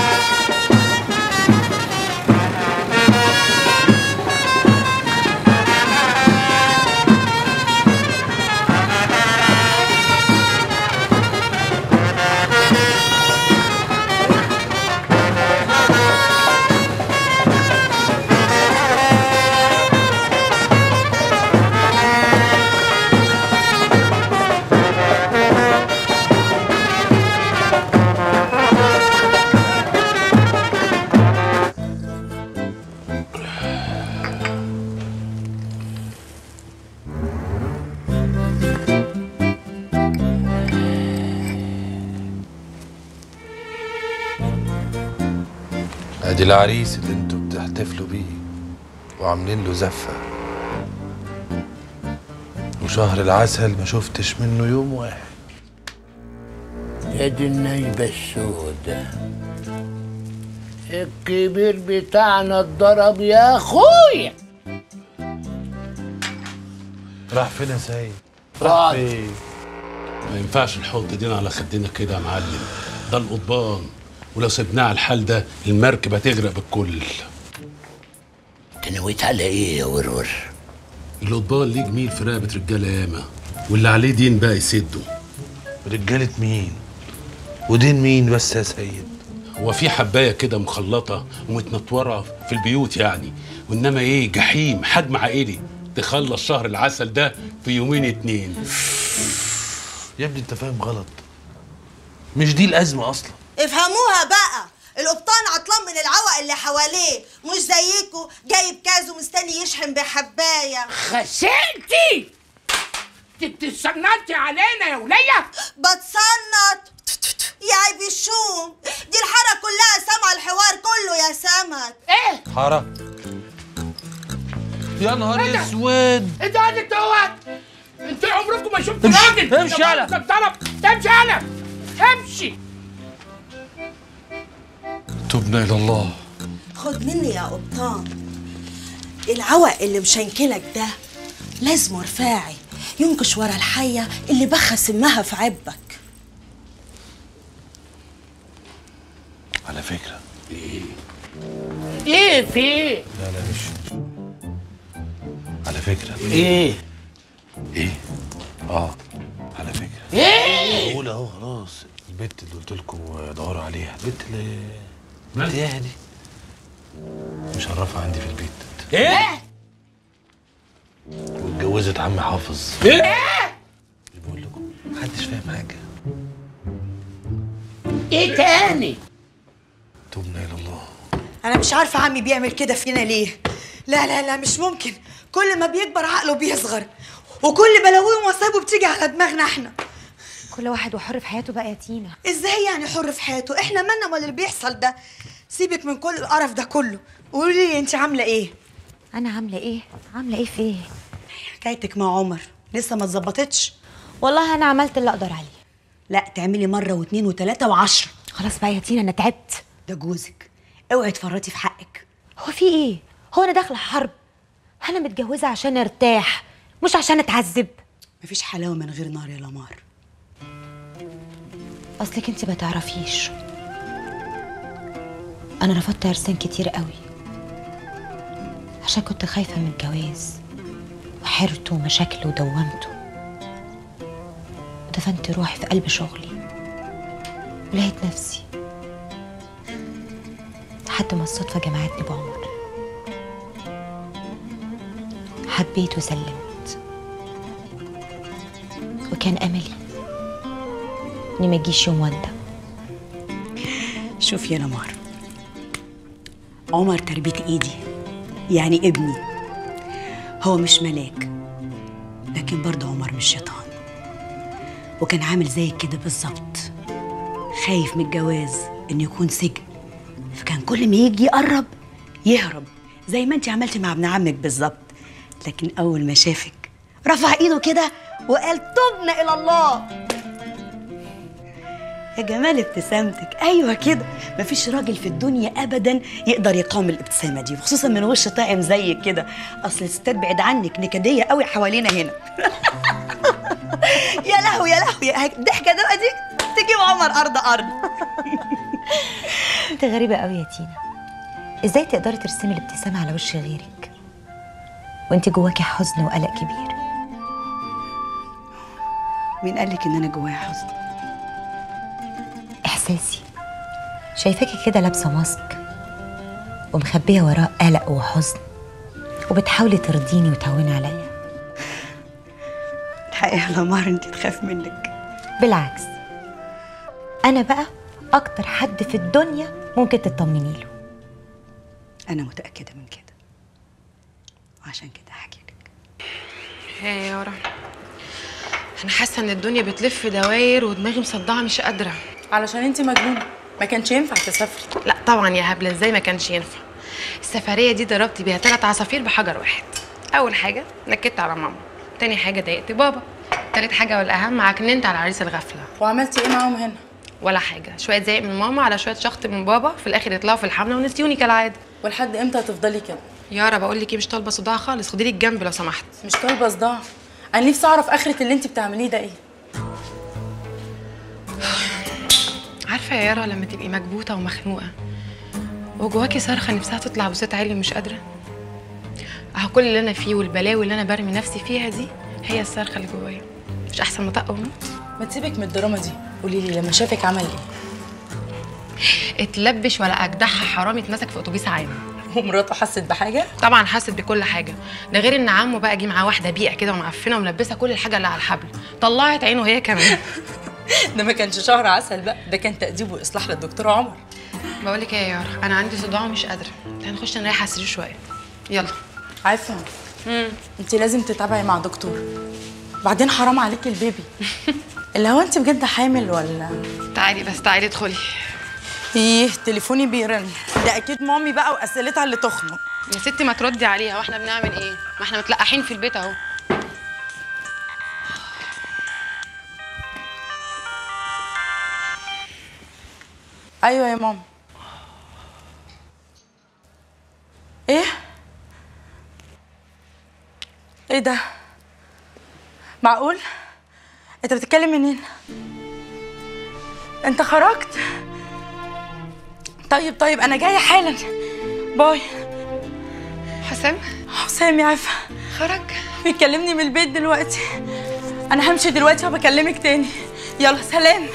ادي العريس اللي انتوا بتحتفلوا بيه وعاملين له زفه وشهر العسل ما شفتش منه يوم واحد ادي النايبة السودة الكبير بتاعنا اتضرب يا اخويا راح فين يا سيد؟ راح فين؟ ما ينفعش نحط ايدينا على خدنا كده يا معلم ده القضبان ولو سبناه على الحال ده المركب هتغرق بالكل انت نويت على ايه يا ورور؟ القضبان ليه جميل في رقبة رجالة ياما واللي عليه دين بقى يسده رجالة مين؟ ودين مين بس يا سيد؟ هو في حباية كده مخلطة ومتنطورة في البيوت يعني وإنما إيه جحيم حجم عائلي تخلص شهر العسل ده في يومين اتنين يا ابني انت فاهم غلط مش دي الازمه اصلا افهموها بقى القبطان عطلان من العوق اللي حواليه مش زيكو جايب كاز ومستني يشحن بحبايه خسرتي انت بتتصنطي علينا يا ولية بتصنط يا عيب الشوم دي الحاره كلها سامعه الحوار كله يا سمك ايه حاره يا نهار اسود انت قاعد دوت انت عمركم ما شفتوا امشي، راجل امشي يالا. طلب امشي انا امشي تبنا الى الله خد مني يا قبطان العوق اللي مشنكلك ده لازمه رفاعي ينكش ورا الحيه اللي بخى سمها في عبك على فكره ايه في ايه لا لا مش على فكره ايه ايه اه على فكره ايه بقول اهو خلاص البت اللي قلت لكم دوروا عليها البت اللي مالها دي مشرفه عندي في البيت ايه واتجوزت عم حافظ ايه بقول لكم محدش فاهم حاجه ايه تاني تبنا الى الله انا مش عارفه عمي بيعمل كده فينا ليه لا لا لا مش ممكن كل ما بيكبر عقله بيصغر وكل بلاويه ومصايبه بتيجي على دماغنا احنا كل واحد وحر في حياته بقى يا تينا ازاي يعني حر في حياته احنا مالنا ولا اللي بيحصل ده سيبك من كل القرف ده كله قولي لي انت عامله ايه انا عامله ايه عامله ايه في ايه حكايتك مع عمر لسه ما اتظبطتش والله انا عملت اللي اقدر عليه لا تعملي مره واثنين وثلاثه وعشرة خلاص بقى يا تينا انا تعبت ده جوزك اوعي تفرطي في حقك هو في ايه هو انا داخله حرب انا متجوزه عشان ارتاح مش عشان اتعذب مفيش حلاوه من غير نار يا لمار اصلك انت ما تعرفيش انا رفضت عرسان كتير قوي عشان كنت خايفه من الجواز وحيرته ومشاكله ودومته ودفنت روحي في قلب شغلي ولقيت نفسي لحد ما الصدفة جمعتني بعمر حبيت وسلمت وكان أملي إني ما أجيش يوم وندم شوف يا نمار عمر تربية ايدي يعني ابني هو مش ملاك لكن برضه عمر مش شيطان وكان عامل زيك كده بالظبط خايف من الجواز انه يكون سجن فكان كل ما يجي يقرب يهرب زي ما انت عملتي مع ابن عمك بالظبط لكن اول ما شافك رفع ايده كده وقال تبنا الى الله يا جمال ابتسامتك ايوه كده مفيش راجل في الدنيا ابدا يقدر يقاوم الابتسامه دي وخصوصا من وش طاعم زيك كده اصل الستات بعيد عنك نكديه قوي حوالينا هنا يا لهوي يا لهوي الضحكه ده دي تجيب عمر ارض ارض انت غريبة قوي يا تينا ازاي تقدري ترسمي الابتسامة على وش غيرك وانت جواكي حزن وقلق كبير مين قالك ان انا جوايا حزن احساسي شايفاكي كده لابسة ماسك ومخبية وراه قلق وحزن وبتحاولي ترضيني وتهوني عليا الحقيقه يا لمار انت تخاف منك بالعكس انا بقى اكتر حد في الدنيا ممكن تطمني له انا متاكده من كده وعشان كده هحكي يا يارا انا حاسه ان الدنيا بتلف دواير ودماغي مصدعه مش قادره علشان انت مجنونه ما كانش ينفع تسافري لا طبعا يا هبله ازاي ما كانش ينفع السفريه دي ضربت بيها ثلاث عصافير بحجر واحد اول حاجه نكدت على ماما تاني حاجه ضايقت بابا تالت حاجه والاهم عكننت على عريس الغفله وعملتي ايه معاهم هنا ولا حاجه شويه زعيق من ماما على شويه شخط من بابا في الاخر يطلعوا في الحمله ونسيوني كالعاده ولحد امتى هتفضلي كده يارا بقول لك ايه مش طالبه صداع خالص خدي لي الجنب لو سمحت مش طالبه صداع انا نفسي اعرف اخره اللي انت بتعمليه ده ايه عارفه يا يارا لما تبقي مكبوته ومخنوقه وجواكي صرخه نفسها تطلع بصوت عالي ومش قادره اهو كل اللي انا فيه والبلاوي اللي انا برمي نفسي فيها دي هي الصرخه اللي جوايا مش احسن ما طق وموت ما تسيبك من الدراما دي قولي لي لما شافك عمل ايه اتلبش ولا اجدعها حرامي اتمسك في اتوبيس عام ومراته حست بحاجه طبعا حست بكل حاجه ده غير ان عمه بقى جه معاه واحده بيئه كده ومعفنه وملبسه كل الحاجه اللي على الحبل طلعت عينه هي كمان ده ما كانش شهر عسل بقى ده كان تأديب واصلاح للدكتور عمر بقول لك ايه يا يارا انا عندي صداع ومش قادره تعالي نخش نريح على السرير شويه يلا عارفه انت لازم تتابعي مع دكتور بعدين حرام عليكي البيبي اللي هو انت بجد حامل ولا تعالي بس تعالي ادخلي ايه تليفوني بيرن ده اكيد مامي بقى واسئلتها اللي تخنق يا ستي ما تردي عليها واحنا بنعمل ايه ما احنا متلقحين في البيت اهو ايوه يا ماما ايه ايه ده معقول انت بتتكلم منين انت خرجت طيب طيب انا جايه حالا باي حسام حسام يا عفا خرج بيكلمني من البيت دلوقتي انا همشي دلوقتي وبكلمك تاني يلا سلام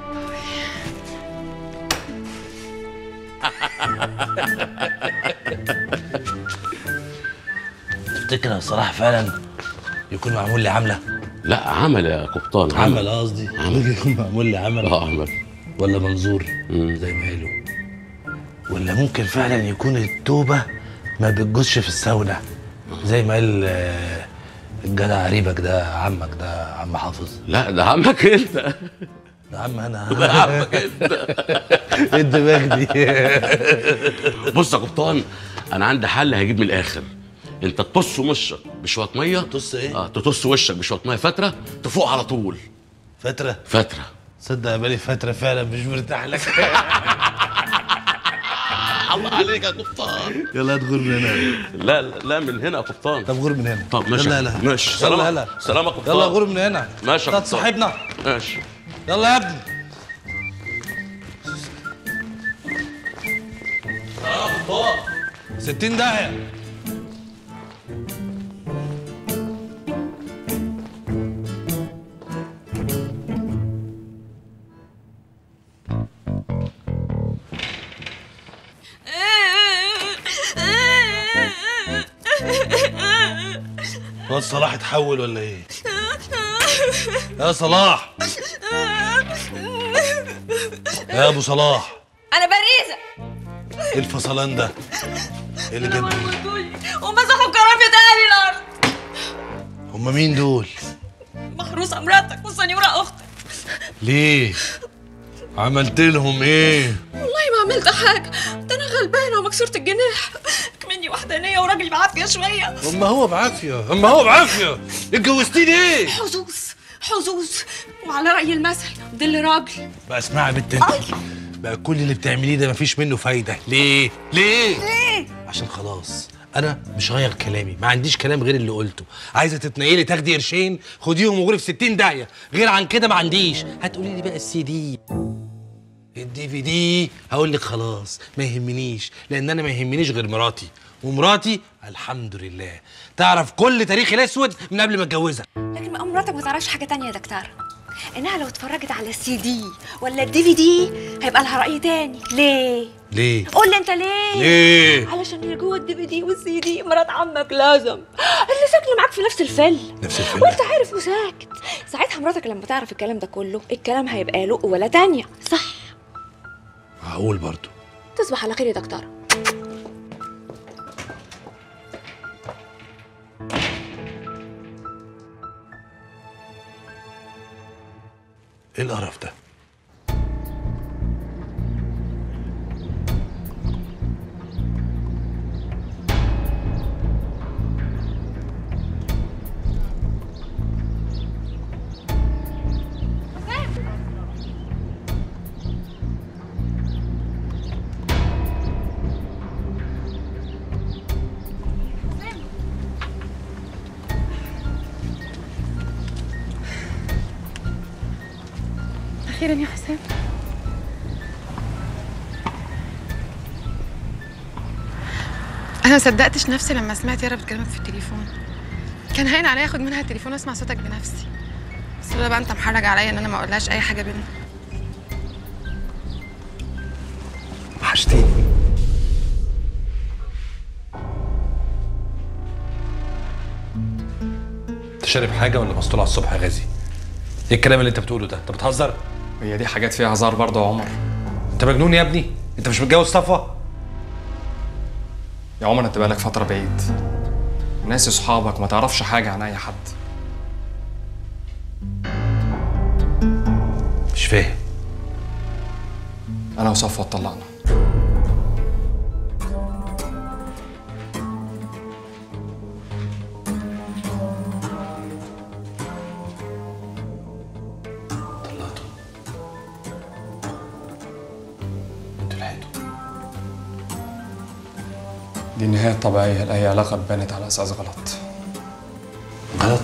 تفتكر يا صلاح فعلا يكون معمول لي عمله لا عمل يا قبطان عمل قصدي ممكن يكون معمول لي عمل اه عمل ولا منظور زي ما قالوا ولا ممكن فعلا يكون التوبه ما بتجوزش في الساونا زي ما قال آه، الجدع قريبك ده عمك ده عم حافظ لا ده عمك انت ده عم انا ده عمك انت ايه الدماغ دي بص يا قبطان انا عندي حل هيجيب من الاخر انت تطص وشك بشويه ميه تطص ايه؟ اه تطص وشك بشويه ميه فتره تفوق على طول فتره فتره صدق يا بالي فتره فعلا مش مرتاح لك الله عليك يا قبطان يلا ادخل من هنا لا لا لا من هنا يا قبطان طب غور من هنا طب ماشي يلا يلا ماشي يلا سلام يلا سلام يا قبطان يلا غور من هنا ماشي يا انت قبطان صاحبنا ماشي يلا يا ابني ستين داهية هو صلاح اتحول ولا ايه؟ يا صلاح يا ابو صلاح انا باريزه ايه الفصلان ده؟ ايه اللي جاب ومسحوا كرامه اهلي الارض هم هما مين دول محروسه مراتك والسنيوره اختك ليه عملت لهم ايه والله ما عملت حاجه ده انا غلبانه ومكسوره الجناح مني وحدانيه وراجل بعافيه شويه اما هو بعافيه اما هو بعافيه اتجوزتيه ليه حظوظ حظوظ وعلى راي المثل ضل راجل بقى اسمعي يا بنت انت بقى كل اللي بتعمليه ده مفيش منه فايده ليه ليه ليه عشان خلاص انا مش غير كلامي ما عنديش كلام غير اللي قلته عايزه تتنقلي تاخدي قرشين خديهم وغوري في 60 داهيه غير عن كده ما عنديش هتقولي لي بقى السي دي الدي في دي هقول لك خلاص ما يهمنيش لان انا ما يهمنيش غير مراتي ومراتي الحمد لله تعرف كل تاريخي الاسود من قبل ما اتجوزها لكن بقى مراتك ما تعرفش حاجه تانية يا دكتور انها لو اتفرجت على السي دي ولا الدي في دي هيبقى لها راي تاني ليه ليه قول لي انت ليه ليه؟ علشان اللي جوه الدي في دي والسي دي مرات عمك لازم اللي ساكنه معاك في نفس الفيلا نفس الفيلا وانت عارف وساكت ساعتها مراتك لما تعرف الكلام ده كله الكلام هيبقى له ولا تانية صح هقول برضو تصبح على خير يا دكتور ايه القرف ده اخيرا يا حسام انا ما صدقتش نفسي لما سمعت يارا بتكلمك في التليفون كان هين عليا اخد منها التليفون واسمع صوتك بنفسي بس لولا بقى انت محرج عليا ان انا ما اقولهاش اي حاجه بينا وحشتيني انت شارب حاجه ولا مسطول على الصبح يا غازي ايه الكلام اللي انت بتقوله ده انت بتهزر هي دي حاجات فيها هزار برضه يا عمر انت مجنون يا ابني انت مش متجوز صفوه يا عمر انت بقالك فترة بعيد ناسي صحابك ما تعرفش حاجة عن أي حد مش فاهم أنا وصفوة اتطلقنا انتوا لحقتوا دي النهاية الطبيعية لأي علاقة اتبنت على أساس غلط غلط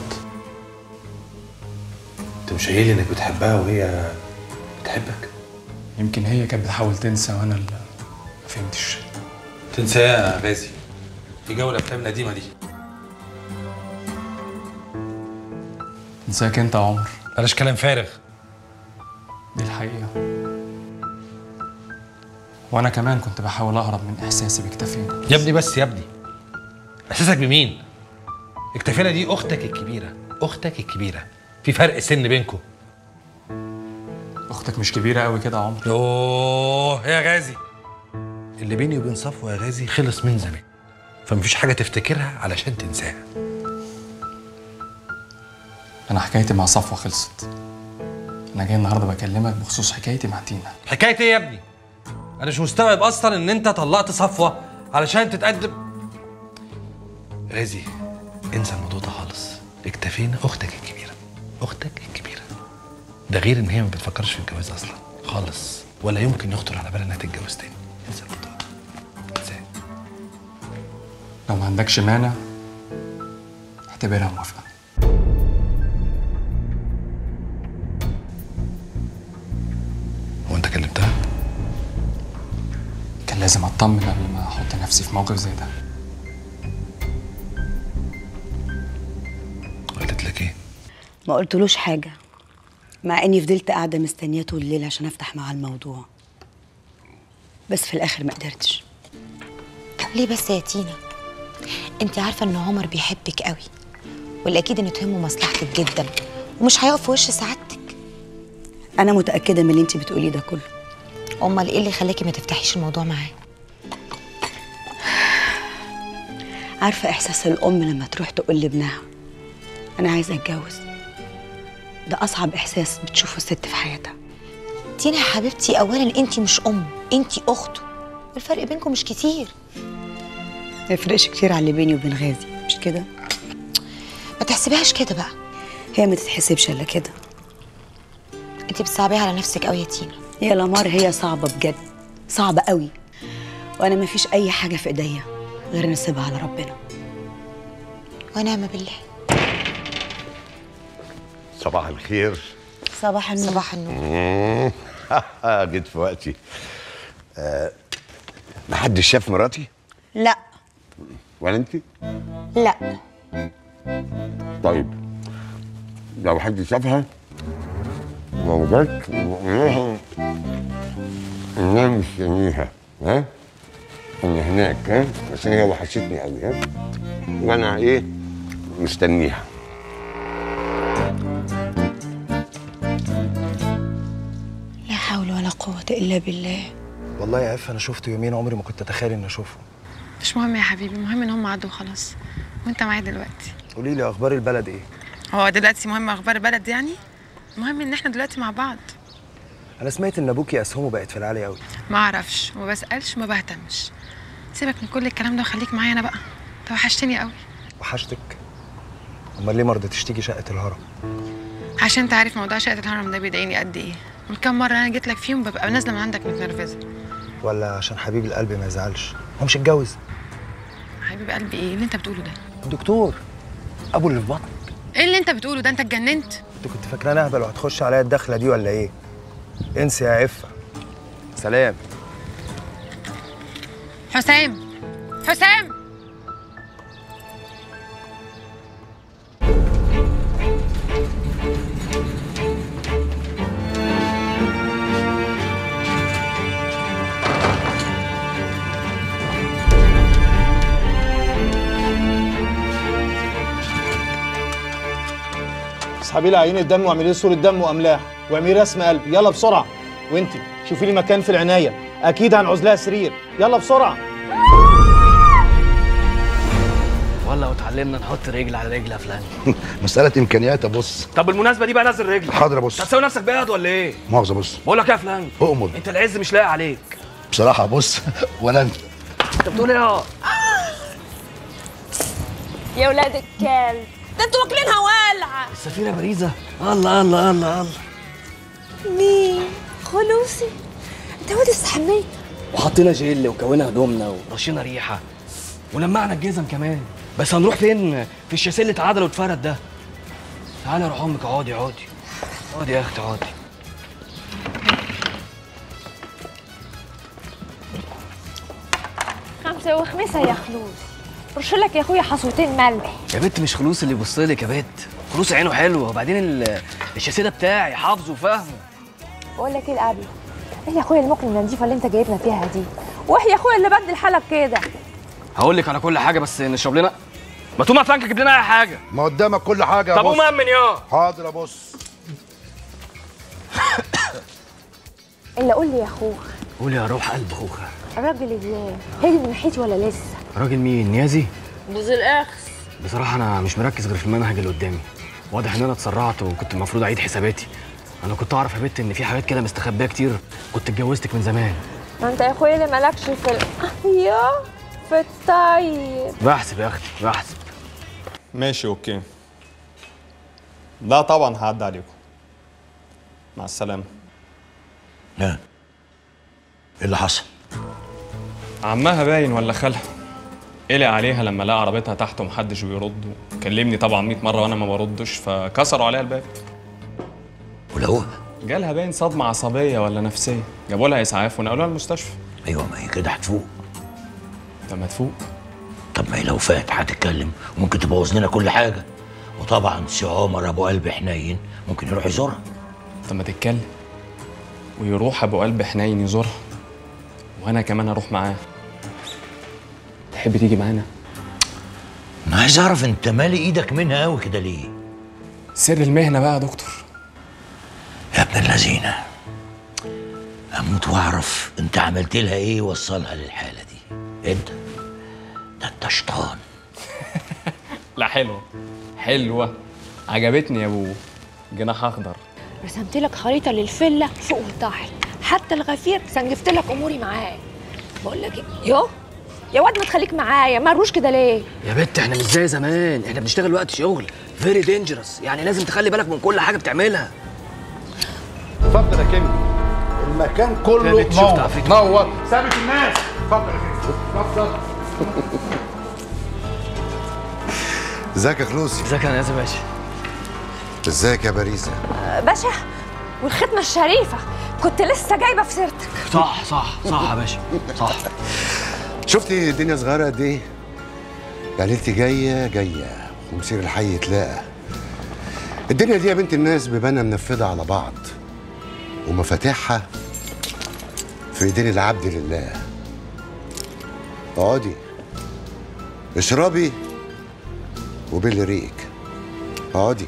انت مش قايل لي انك بتحبها وهي بتحبك يمكن هي كانت بتحاول تنسى وأنا اللي ما فهمتش تنسى يا غازي في جو الافلام القديمه دي انساك أنت يا عمر بلاش كلام فارغ دي الحقيقة وأنا كمان كنت بحاول أهرب من إحساسي باكتفينا يا ابني بس يا ابني احساسك بمين اكتفينا دي اختك الكبيره اختك الكبيره في فرق سن بينكم أختك مش كبيرة قوي كده يا عمر اوه يا غازي اللي بيني وبين صفوه يا غازي خلص من زمان فمفيش حاجه تفتكرها علشان تنساها أنا حكايتي مع صفوة خلصت أنا جاي النهاردة بكلمك بخصوص حكايتي مع تينا حكايه ايه يا ابني انا مش مستوعب اصلا ان انت طلقت صفوه علشان تتقدم غازي انسى الموضوع ده خالص اكتفينا اختك الكبيره اختك الكبيره ده غير ان هي ما بتفكرش في الجواز اصلا خالص ولا يمكن يخطر على بالها انها تتجوز تاني انسى الموضوع ده انساه لو ما عندكش مانع اعتبرها موافقة هو انت كلمتها كان لازم أطمن قبل ما أحط نفسي في موقف زي ده قالت لك ايه ما قلتلوش حاجة مع اني فضلت قاعدة مستنياه طول الليل عشان افتح معاه الموضوع بس في الاخر ما قدرتش ليه بس يا تينا انت عارفه ان عمر بيحبك قوي والاكيد ان تهمه مصلحتك جدا ومش هيقف في وش سعادتك انا متأكدة من اللي انت بتقوليه ده كله امال ايه اللي خلاكي ما تفتحيش الموضوع معاه عارفة احساس الام لما تروح تقول لابنها انا عايزه اتجوز ده اصعب احساس بتشوفه الست في حياتها تينا يا حبيبتي اولا انت مش ام انت اخته والفرق بينكم مش كتير ما يفرقش كتير على اللي بيني وبين غازي مش كده ما تحسبيهاش كده بقى هي ما تتحسبش الا كده انت بتصعبيها على نفسك قوي يا تينا يا لمار هي صعبه بجد صعبه قوي وانا ما فيش اي حاجه في ايديا غير نسيبها على ربنا ونعم بالله صباح الخير صباح النور صباح النور مم. جيت في وقتي آه، محدش شاف مراتي لا ولا انت لا طيب لو حد شافها لو جت وقولها انها مستنيها ها انا هناك ها عشان هي وحشتني قوي ها وانا ايه مستنيها لا حول ولا قوه الا بالله والله يا اف انا شفته يومين عمري ما كنت اتخيل اني اشوفه مش مهم يا حبيبي المهم ان هم عدوا خلاص وانت معايا دلوقتي قولي لي اخبار البلد ايه هو دلوقتي مهم اخبار البلد يعني المهم ان احنا دلوقتي مع بعض انا سمعت ان ابوكي اسهمه بقت في العالي قوي ما اعرفش وما بسالش وما بهتمش سيبك من كل الكلام ده وخليك معايا انا بقى انت وحشتني قوي وحشتك امال ليه ما رضيتيش تيجي شقه الهرم عشان انت عارف موضوع شقه الهرم ده بيضايقني قد ايه والكام مره انا جيت لك فيهم ببقى نازله من عندك متنرفزه ولا عشان حبيب القلب ما يزعلش هو مش اتجوز حبيب قلبي ايه اللي انت بتقوله ده الدكتور ابو اللي في بطنك ايه اللي انت بتقوله ده انت اتجننت انت كنت فاكراني اهبل وهتخش عليا الدخله دي ولا ايه انسي يا عفه سلام حسام حسام اسحبي لي عينة دم واعملي لي صورة دم واملاح واعملي رسم قلب يلا بسرعة وانت شوفي لي مكان في العناية اكيد هنعوز لها سرير يلا بسرعة ولا وتعلمنا نحط رجل على رجل يا فلان مسألة إمكانيات أبص طب بالمناسبه دي بقى نزل رجل حاضر أبص انت هتسوي نفسك بيض ولا ايه مؤاخذة بص بقول لك ايه يا فلان أؤمر انت العز مش لاقي عليك بصراحة بص ولا أنت انت بتقول ايه اه يا ولاد الكلب ده انتوا واكلينها والعه السفينه باريزه الله الله الله الله مين خلوصي انت واد استحميت وحطينا جل وكونا هدومنا ورشينا ريحه ولمعنا الجزم كمان بس هنروح فين في الشاسيه اللي اتعدل واتفرد ده تعالى يا روح امك اقعدي اقعدي اقعدي يا اختي اقعدي خمسة وخمسة يا خلوص رش لك يا اخويا حصوتين ملح يا بنت مش خلوص اللي يبص لك يا بنت خلوص عينه حلوه وبعدين ال- الشاسيه ده بتاعي حافظه وفاهمه بقول لك ايه القبل ايه يا اخويا المكنه النظيفه اللي انت جايبنا فيها دي وايه يا اخويا اللي بدل حالك كده هقول لك على كل حاجه بس نشرب لنا ما تقوم يا فلانك تجيب لنا اي حاجه ما قدامك كل حاجة يا طب بص قوم امن يا حاضر أبص الا قول لي يا اخوك قول يا روح قلب خوخه الراجل ازاي هاجي من ناحيتي ولا لسه راجل مين نيازي بوز الاخس بصراحه انا مش مركز غير في المنهج اللي قدامي واضح ان انا اتسرعت وكنت المفروض اعيد حساباتي انا كنت اعرف يا بت ان في حاجات كده مستخبيه كتير كنت اتجوزتك من زمان ما انت يا اخويا اللي مالكش في ال... يا في الطيب بحسب يا اختي بحسب ماشي اوكي لا طبعا هعدي عليكم مع السلامة لا ايه اللي حصل؟ عمها باين ولا خالها قلق عليها لما لقى عربيتها تحت ومحدش بيرد كلمني طبعا 100 مرة وانا ما بردش فكسروا عليها الباب ولو جالها باين صدمة عصبية ولا نفسية جابوا لها اسعاف ونقلوها المستشفى ايوه ما هي كده هتفوق طب ما تفوق طب ما هي لو فات هتتكلم ممكن تبوظ لنا كل حاجة وطبعا سي عمر ابو قلب حنين ممكن يروح يزورها طب ما تتكلم ويروح ابو قلب حنين يزورها وانا كمان اروح معاه تحب تيجي معانا انا عايز اعرف انت مالي ايدك منها قوي كده ليه سر المهنه بقى يا دكتور يا ابن اللذينه اموت واعرف انت عملت لها ايه وصلها للحاله دي انت ده انت شيطان لا حلوه حلوه عجبتني يا ابو جناح اخضر رسمت لك خريطه للفيلا فوق وتحت حتى الغفير سنجفت لك اموري معاه بقول لك ايه يو يا واد ما تخليك معايا مروش كده ليه يا بت احنا مش زي زمان احنا بنشتغل وقت شغل فيري دينجرس يعني لازم تخلي بالك من كل حاجه بتعملها اتفضل يا كينج المكان كله يا بت شفت نور عفريت. نور ثابت الناس اتفضل يا كينج اتفضل ازيك يا خلوصي ازيك يا ناس يا باشا ازيك يا باريسا باشا والختمه الشريفه كنت لسه جايبه في سيرتك صح صح صح يا باشا صح شفتي الدنيا صغيره قد ايه يعني انت جايه جايه ومسير الحي يتلاقى الدنيا دي يا بنت الناس بيبانها منفذه على بعض ومفاتيحها في ايدين العبد لله اقعدي اشربي وبل ريقك اقعدي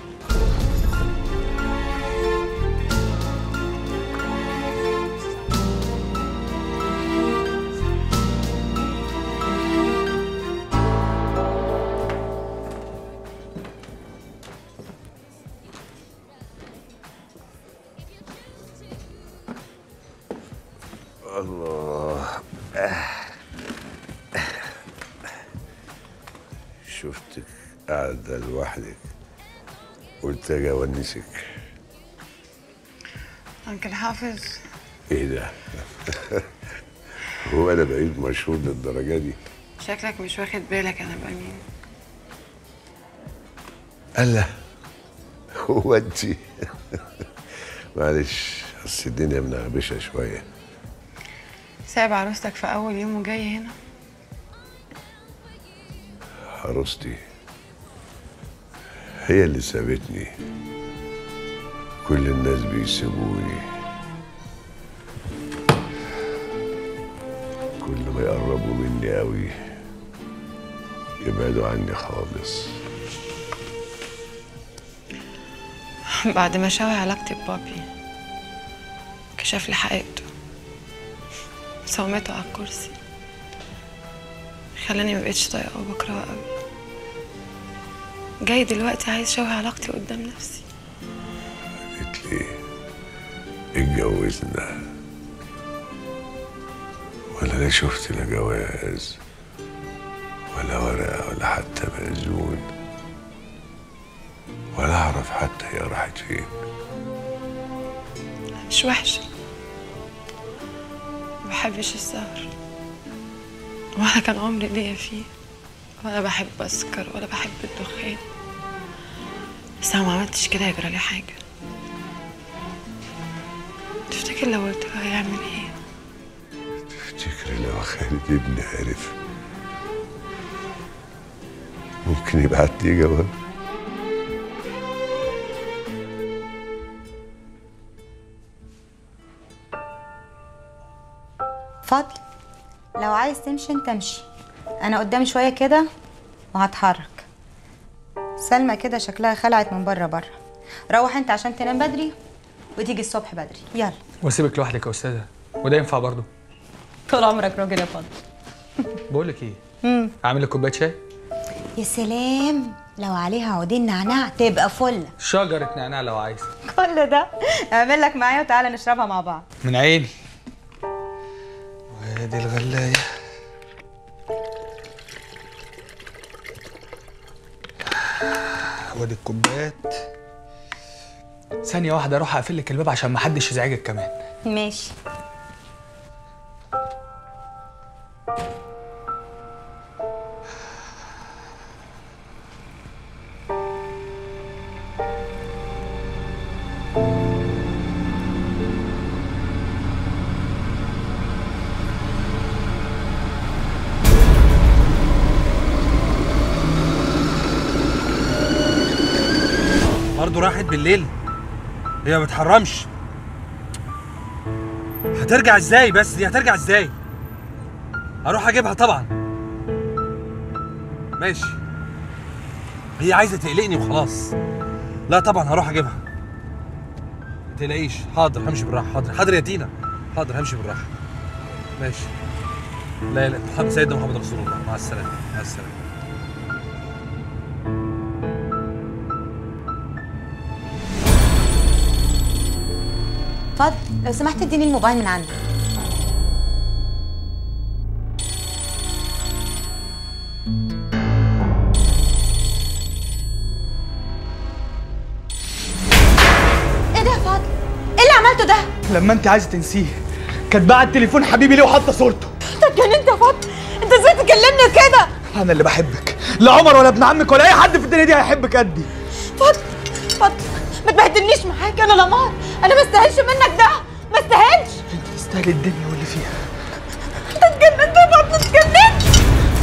الله شفتك قاعدة لوحدك قلت اجي اونسك انكل حافظ ايه ده؟ هو انا بقيت مشهور للدرجة دي؟ شكلك مش واخد بالك انا بقى مين الله هو انت معلش اصل الدنيا منغبشة شوية سايب عروستك في اول يوم وجاي هنا عروستي هي اللي سابتني كل الناس بيسيبوني كل ما يقربوا مني قوي يبعدوا عني خالص بعد ما شوي علاقتي ببابي كشف لي حقيقته صومته على الكرسي خلاني مبقتش طايقه وبكرهه قوي جاي دلوقتي عايز شوي علاقتي قدام نفسي قلت لي اتجوزنا ولا لا شفت لا جواز ولا ورقة ولا حتى مأذون ولا أعرف حتى هي راحت فين مش وحشة ما بحبش السهر ولا كان عمري ليا فيه ولا بحب أسكر ولا بحب الدخان بس لو ما عملتش كده هيجرى لي حاجة تفتكر لو قلت له هيعمل ايه؟ تفتكري لو خالد ابني عرف ممكن يبعت لي جواب فضل لو عايز تمشي انت امشي انا قدام شويه كده وهتحرك سلمى كده شكلها خلعت من بره بره روح انت عشان تنام بدري وتيجي الصبح بدري يلا واسيبك لوحدك يا استاذه وده ينفع برضه طول عمرك راجل يا فضل بقول لك ايه مم. اعمل لك كوبايه شاي يا سلام لو عليها عودين نعناع تبقى فله شجره نعناع لو عايز كل ده اعمل لك معايا وتعالى نشربها مع بعض من عيني وادي الغلايه وادي الكوبايات ثانية واحدة اروح اقفل لك الباب عشان ما حدش يزعجك كمان ماشي برضه راحت بالليل هي ما بتحرمش هترجع ازاي بس دي هترجع ازاي هروح اجيبها طبعا ماشي هي عايزه تقلقني وخلاص لا طبعا هروح اجيبها ما تقلقيش حاضر همشي بالراحه حاضر حاضر يا تينا حاضر همشي بالراحه ماشي لا لا محمد سيدنا محمد رسول الله مع السلامه مع السلامه اتفضل لو سمحت اديني الموبايل من عندك ايه ده يا فاضل ايه اللي عملته ده لما انت عايزه تنسيه كانت باعت تليفون حبيبي ليه وحاطه صورته انت اتجننت يا فاضل انت ازاي تكلمني كده انا اللي بحبك لا عمر ولا ابن عمك ولا اي حد في الدنيا دي هيحبك قدي فاضل فاضل ما تبهدلنيش معاك انا لمار انا ما استاهلش منك ده ما استاهلش تستاهل الدنيا واللي فيها انت اتجننت يا فاضل اتجننت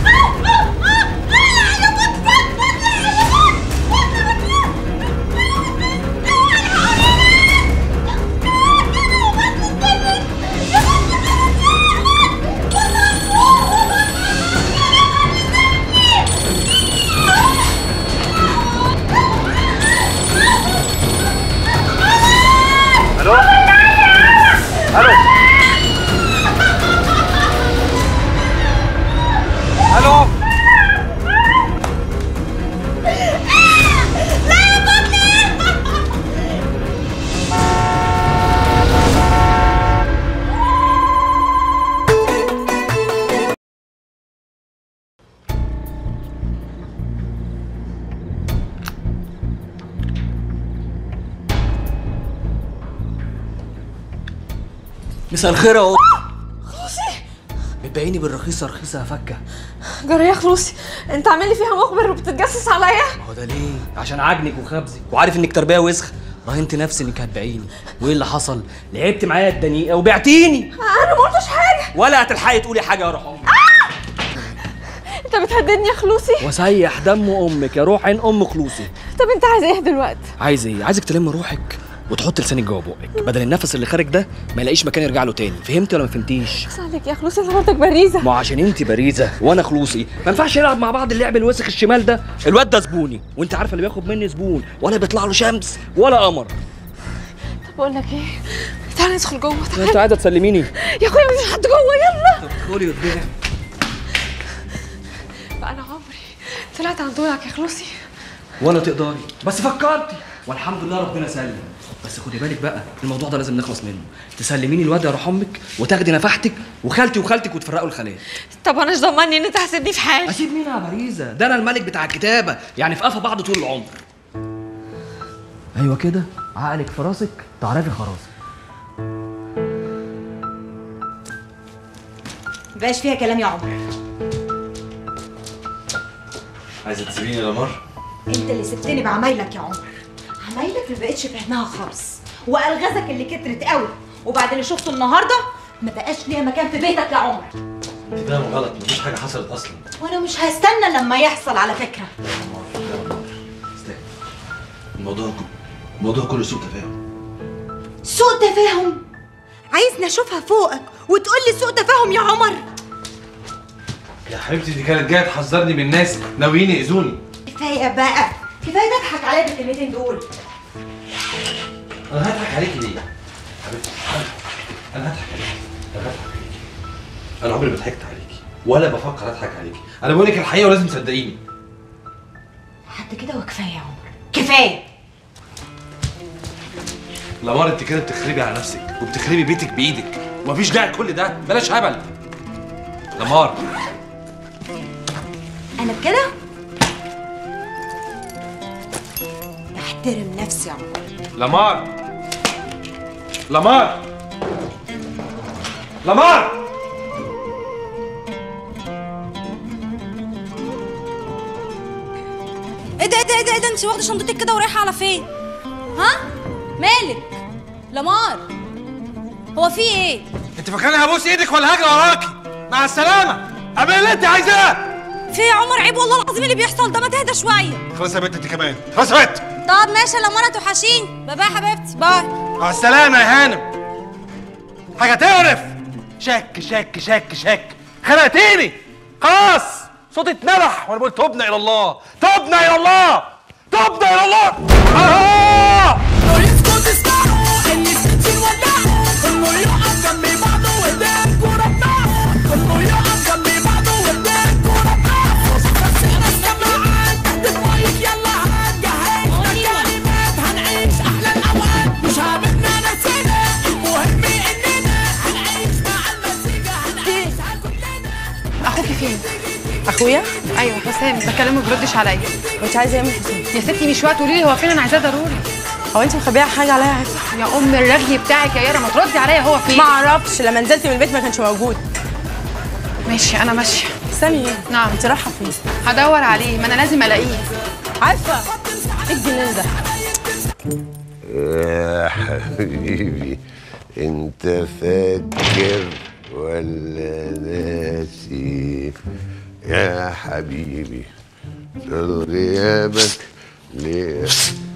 الو الو الو مساء الخير يا قط خلوصي بتبيني بالرخيصه رخيصه يا فكه جرى يا خلوصي انت عامل لي فيها مخبر وبتتجسس عليا ما هو ده ليه عشان عجنك وخبزك وعارف انك تربيه وسخ راهنت نفسي انك هتبيعيني وايه اللي حصل لعبت معايا الدنيئه وبعتيني انا ما قلتش حاجه ولا هتلحقي تقولي حاجه يا روح امك انت بتهددني يا خلوصي وسيح دم امك يا روح عين ام خلوصي طب انت عايز ايه دلوقتي عايز ايه عايزك تلم روحك وتحط لسانك جوه بقك بدل النفس اللي خارج ده ما يلاقيش مكان يرجع له تاني فهمتي ولا ما فهمتيش بس عليك يا خلوصي انت برضك بريزه ما هو عشان انت باريزه وانا خلوصي ما ينفعش نلعب مع بعض اللعب الوسخ الشمال ده الواد ده زبوني وانت عارفه اللي بياخد مني زبون ولا بيطلع له شمس ولا قمر طب بقول لك ايه تعالى ندخل جوه تعالى انت عايزه تسلميني يا اخويا مفيش حد جوه يلا ادخلي قدام بقى انا عمري طلعت عن دورك يا خلوصي ولا تقدري بس فكرتي والحمد لله ربنا سلم بس خدي بالك بقى الموضوع ده لازم نخلص منه تسلميني الواد يا روح امك وتاخدي نفحتك وخالتي وخالتك وتفرقوا الخلايا طب انا مش ضمني ان انت هتسيبني في حالي اسيب مين يا باريزه ده انا الملك بتاع الكتابه يعني في قفا بعض طول العمر ايوه كده عقلك في راسك تعرفي خراسك مبقاش فيها كلام يا عمر عايزه تسيبيني يا لمار انت اللي سبتني بعمايلك يا عمر عمايلك ما بقتش فاهمها خالص والغازك اللي كترت قوي وبعد اللي شفته النهارده ما بقاش ليها مكان في بيتك يا عمر انت فاهم غلط مفيش حاجه حصلت اصلا وانا مش هستنى لما يحصل على فكره الموضوع كله الموضوع كله سوء تفاهم سوء تفاهم عايزني اشوفها فوقك وتقول لي سوء تفاهم يا عمر يا حبيبتي دي كانت جايه تحذرني من ناس ناويين ياذوني كفايه بقى كفايه تضحك عليا بالكلمتين دول انا هضحك عليكي ليه؟ حبيبتي انا هضحك عليكي انا هضحك عليكي انا عمري ما ضحكت عليكي ولا بفكر اضحك عليكي انا بقول لك الحقيقه ولازم تصدقيني لحد كده وكفايه يا عمر كفايه لمار انت كده بتخربي على نفسك وبتخربي بيتك بايدك ومفيش داعي لكل ده بلاش هبل لمار انا بكده احترم نفسي يا عمر لمار لمار لمار ايه ده ايه ده ايه ده, إيه ده؟ انت واخده شنطتك كده ورايحه على فين ها مالك لمار هو في ايه انت فاكراني هبوس ايدك ولا هجري وراكي مع السلامه اعملي اللي انت عايزاه في يا عمر عيب والله العظيم اللي بيحصل ده ما تهدى شويه خلاص يا بنت انت كمان خلاص يا بنت طب ماشي يا لمار توحشيني باي باي يا حبيبتي باي مع السلامه يا هانم حاجه تعرف شك شك شك شك خنقتيني خلاص صوتي اتنبح وانا بقول تبنا الى الله تبنا الى الله تبنا الى الله آه! مش هابتنا نسينا اخويا ايوه حسام بكلمه ما بيردش عليا وانت عايزه ايه من حسام يا ستي مش وقت قولي لي هو فين انا عايزاه ضروري هو انت مخبيه حاجه عليا عارفه يا ام الرغي بتاعك يا يارا ما تردي عليا هو فين ما اعرفش لما نزلت من البيت ما كانش موجود ماشي انا ماشيه سامي نعم انت رايحه فين هدور عليه ما انا لازم الاقيه عارفه ايه الجنان ده يا حبيبي انت فاكر ولا ناسي يا حبيبي طول غيابك ليه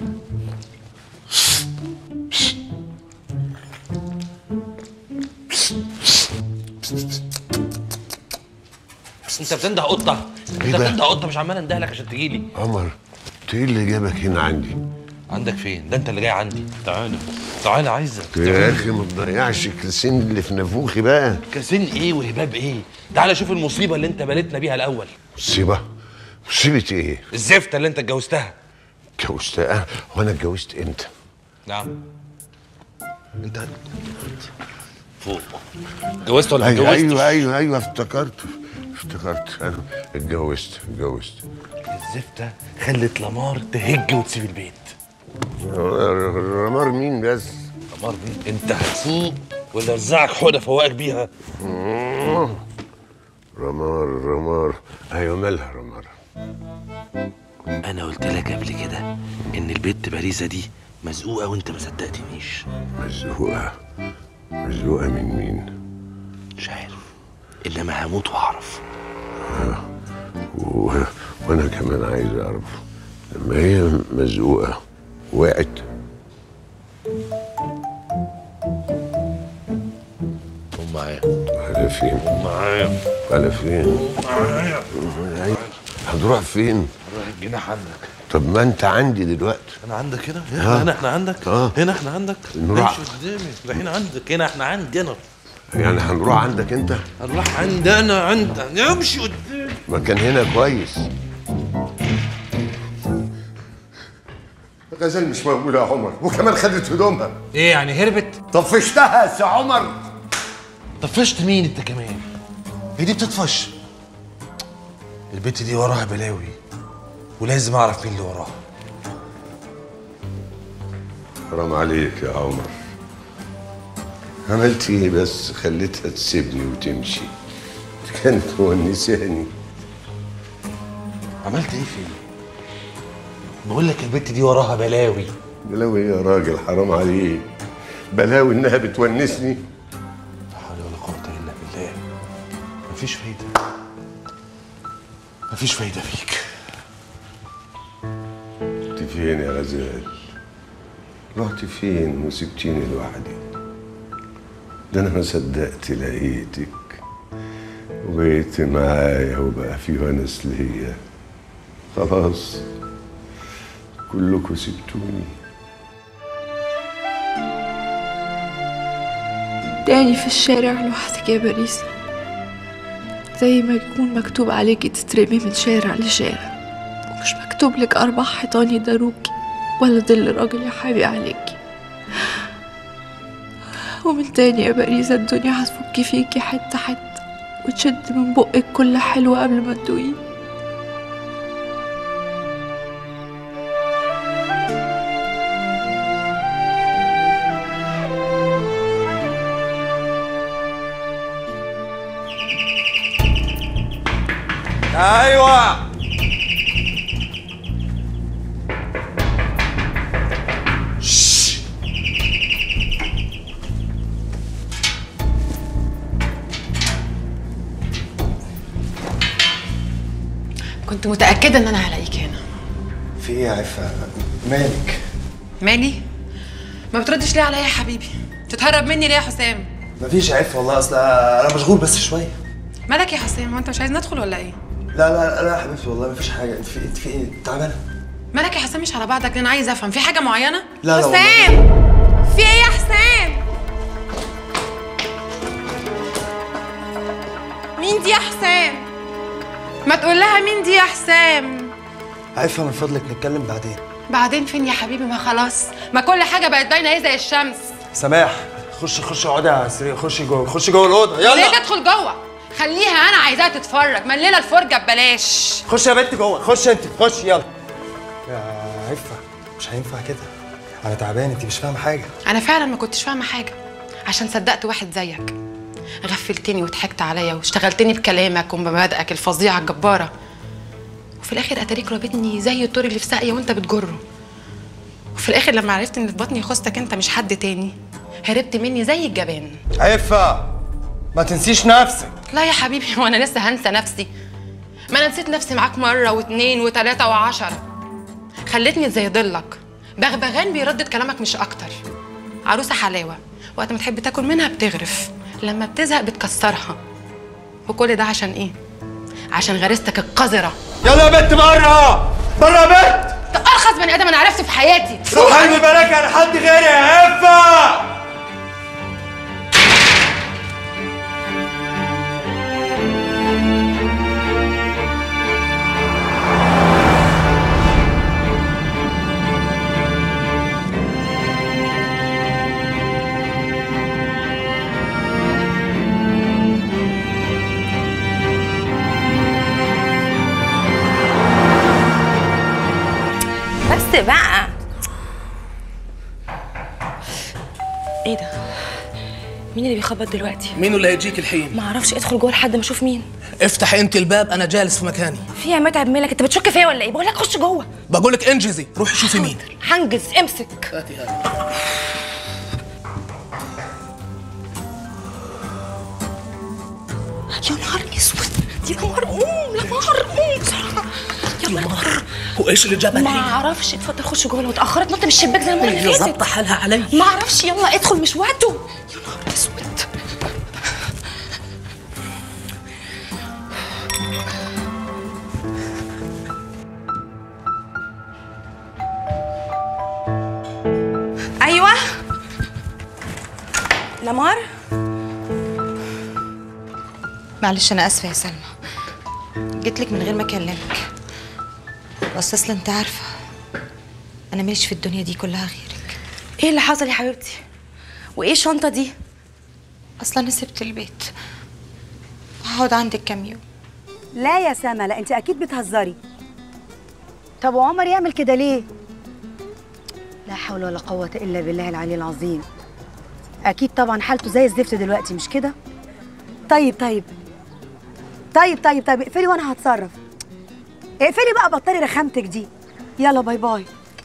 انت بتنده قطه انت ده؟ بتنده قطه مش عمال انده لك عشان تجي لي عمر انت ايه اللي جابك هنا عندي عندك فين ده انت اللي جاي عندي تعالى تعالى عايزك يا اخي ما تضيعش الكلسين اللي في نافوخي بقى كاسين ايه وهباب ايه تعالى شوف المصيبه اللي انت بلتنا بيها الاول مصيبه مصيبه ايه الزفته اللي انت اتجوزتها اتجوزتها وانا اتجوزت امتى نعم انت فوق اتجوزت ولا ما ايوه اتجوزتش ايوه ايوه ايوه افتكرت افتكرت انا اتجوزت اتجوزت الزفته خلت لمار تهج وتسيب البيت رمار مين بس لمار مين انت هتفوق ولا ارزعك حوضه فوقك بيها رمار رمار ايوه مالها رمار انا قلت لك قبل كده ان البت باريزه دي مزقوقه وانت ما صدقتنيش مزقوقه مزقوقه من مين مش عارف انما هموت واعرف و... وانا كمان عايز اعرف لما هي مزقوقه وقعت قوم معايا على فين معايا على فين معايا هتروح فين روح الجناح عندك طب ما انت عندي دلوقتي انا عندك هنا آه. هنا هنا احنا عندك آه. هنا احنا عندك نروح. امشي قدامي رايحين عندك هنا احنا عندنا يعني هنروح عندك انت هنروح عندنا عندنا امشي قدامي مكان هنا كويس غزال مش موجودة يا عمر وكمان خدت هدومها ايه يعني هربت طفشتها يا سي عمر طفشت مين انت كمان هي دي بتطفش البت دي وراها بلاوي ولازم اعرف مين اللي وراها حرام عليك يا عمر عملت ايه بس خليتها تسيبني وتمشي كانت مونساني عملت ايه فين بقول لك البت دي وراها بلاوي بلاوي إيه يا راجل حرام عليك بلاوي انها بتونسني لا حول ولا قوه الا بالله مفيش فايده مفيش فايده فيك رحت فين يا غزال رحت فين وسبتيني لوحدي ده انا ما صدقت لقيتك وبقيت معايا وبقى في ونس ليا خلاص كلكم سبتوني تاني في الشارع لوحدك يا باريس زي ما يكون مكتوب عليكي تترمي من شارع لشارع ومش مكتوب لك أربع حيطان يداروكي ولا ظل راجل يحابي عليكي ومن تاني يا باريسة الدنيا هتفكي فيكي حتة حتة وتشد من بقك كل حلو قبل ما تدوقيه ايوه كنت متأكدة إن أنا هلاقيك هنا في ايه يا عفه مالك مالي؟ ما بتردش ليه عليا يا حبيبي؟ تتهرب مني ليه يا حسام؟ مفيش يا عفه والله اصل انا مشغول بس شويه مالك يا حسام هو انت مش عايز ندخل ولا ايه؟ لا لا لا يا حبيبتي والله مفيش حاجه انت في انت في ايه تعبانه مالك يا حسام مش على بعضك انا عايز افهم في حاجة معينة؟ لا، لا والله. حسام في ايه يا حسام؟ مين دي يا حسام؟ ما تقول لها مين دي يا حسام؟ عفه من فضلك نتكلم بعدين بعدين فين يا حبيبي ما خلاص ما كل حاجة بقت باينة ايه زي الشمس سماح خش خش اقعدي على السرير خشي جوه خشي جوه الاوضه ليه يلا تدخل جوه؟ خليها انا عايزاها تتفرج ما الليله الفرجه ببلاش خش يا بنت جوه خش انت خش يلا يا عفه مش هينفع كده انا تعبان انت مش فاهمه حاجه انا فعلا ما كنتش فاهمه حاجه عشان صدقت واحد زيك غفلتني وضحكت عليا واشتغلتني بكلامك وبمبادئك الفظيعه الجباره وفي الاخر اتاريك رابطني زي الطور اللي في ساقيه وانت بتجره وفي الاخر لما عرفت ان في بطني خستك انت مش حد تاني هربت مني زي الجبان عفه ما تنسيش نفسك لا يا حبيبي وانا لسه هنسى نفسي ما انا نسيت نفسي معاك مره واتنين وتلاته وعشرة خلتني زي ضلك بغبغان بيردد كلامك مش اكتر عروسه حلاوه وقت ما تحب تاكل منها بتغرف لما بتزهق بتكسرها وكل ده عشان ايه عشان غريزتك القذره يلا يا بنت بره بره يا بنت ده ارخص بني ادم انا عرفته في حياتي روح قلبي بالك على حد غيري يا عفه بس بقى ايه ده مين اللي بيخبط دلوقتي مين اللي هيجيك الحين؟ ما اعرفش ادخل جوه لحد ما اشوف مين افتح انت الباب انا جالس في مكاني في يا متعب مالك انت بتشك فيا ولا ايه بقول لك خش جوه بقول لك انجزي روحي شوفي مين هنجز امسك هاتي هاتي يا نهار اسود يا نهار قوم يا نهار قوم بسرعه يلا نهار هو ايش اللي جابها ما الحين؟ اعرفش اتفضل خش جوه لو اتاخرت نط من الشباك زي المره اللي هي فاتت ظابطه حالها علي ما اعرفش يلا ادخل مش وقته يا نهار اسود ايوه لمار معلش انا اسفه يا سلمى جيت لك من غير ما اكلمك بس اصل انت عارفه انا ماليش في الدنيا دي كلها غيرك ايه اللي حصل يا حبيبتي وايه الشنطه دي اصلا انا سبت البيت هقعد عندك كام يوم لا يا سما لا انت اكيد بتهزري طب وعمر يعمل كده ليه لا حول ولا قوه الا بالله العلي العظيم اكيد طبعا حالته زي الزفت دلوقتي مش كده طيب طيب طيب طيب طيب اقفلي وانا هتصرف اقفلي بقى بطلي رخامتك دي يلا باي باي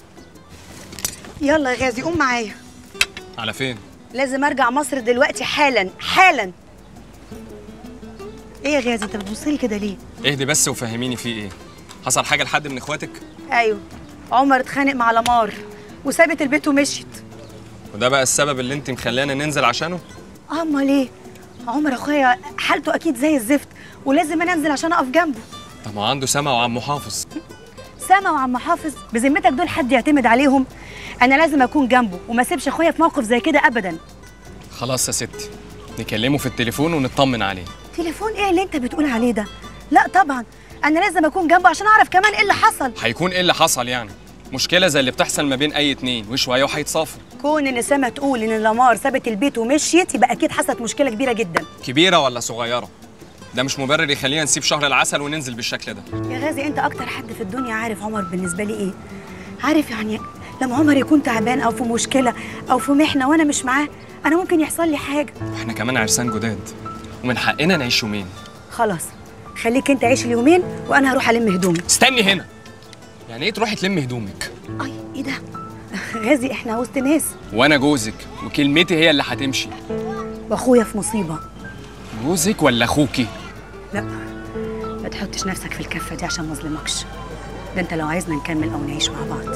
يلا يا غازي قوم معايا على فين؟ لازم ارجع مصر دلوقتي حالا حالا ايه يا غازي انت بتبصلي كده ليه اهدي بس وفهميني في ايه حصل حاجه لحد من اخواتك ايوه عمر اتخانق مع لمار وسابت البيت ومشيت وده بقى السبب اللي انت مخليانا ننزل عشانه امال ايه عمر اخويا حالته اكيد زي الزفت ولازم انا انزل عشان اقف جنبه طب ما عنده سما وعم محافظ سما وعم حافظ بذمتك دول حد يعتمد عليهم انا لازم اكون جنبه وما اسيبش اخويا في موقف زي كده ابدا خلاص يا ستي نكلمه في التليفون ونطمن عليه تليفون ايه اللي انت بتقول عليه ده لا طبعا انا لازم اكون جنبه عشان اعرف كمان ايه اللي حصل هيكون ايه اللي حصل يعني مشكله زي اللي بتحصل ما بين اي اتنين وشويه وهيتصافوا كون ان سما تقول ان لمار سابت البيت ومشيت يبقى اكيد حصلت مشكله كبيره جدا كبيره ولا صغيره ده مش مبرر يخلينا نسيب شهر العسل وننزل بالشكل ده يا غازي انت اكتر حد في الدنيا عارف عمر بالنسبه لي ايه عارف يعني لما عمر يكون تعبان او في مشكله او في محنه وانا مش معاه انا ممكن يحصل لي حاجه احنا كمان عرسان جداد ومن حقنا نعيش يومين خلاص خليك انت عيش اليومين وانا هروح الم هدومي استني هنا يعني ايه تروحي تلمي هدومك ايه ده غازي احنا وسط ناس وانا جوزك وكلمتي هي اللي هتمشي واخويا في مصيبه جوزك ولا اخوكي لا ما تحطش نفسك في الكفه دي عشان ما اظلمكش ده انت لو عايزنا نكمل او نعيش مع بعض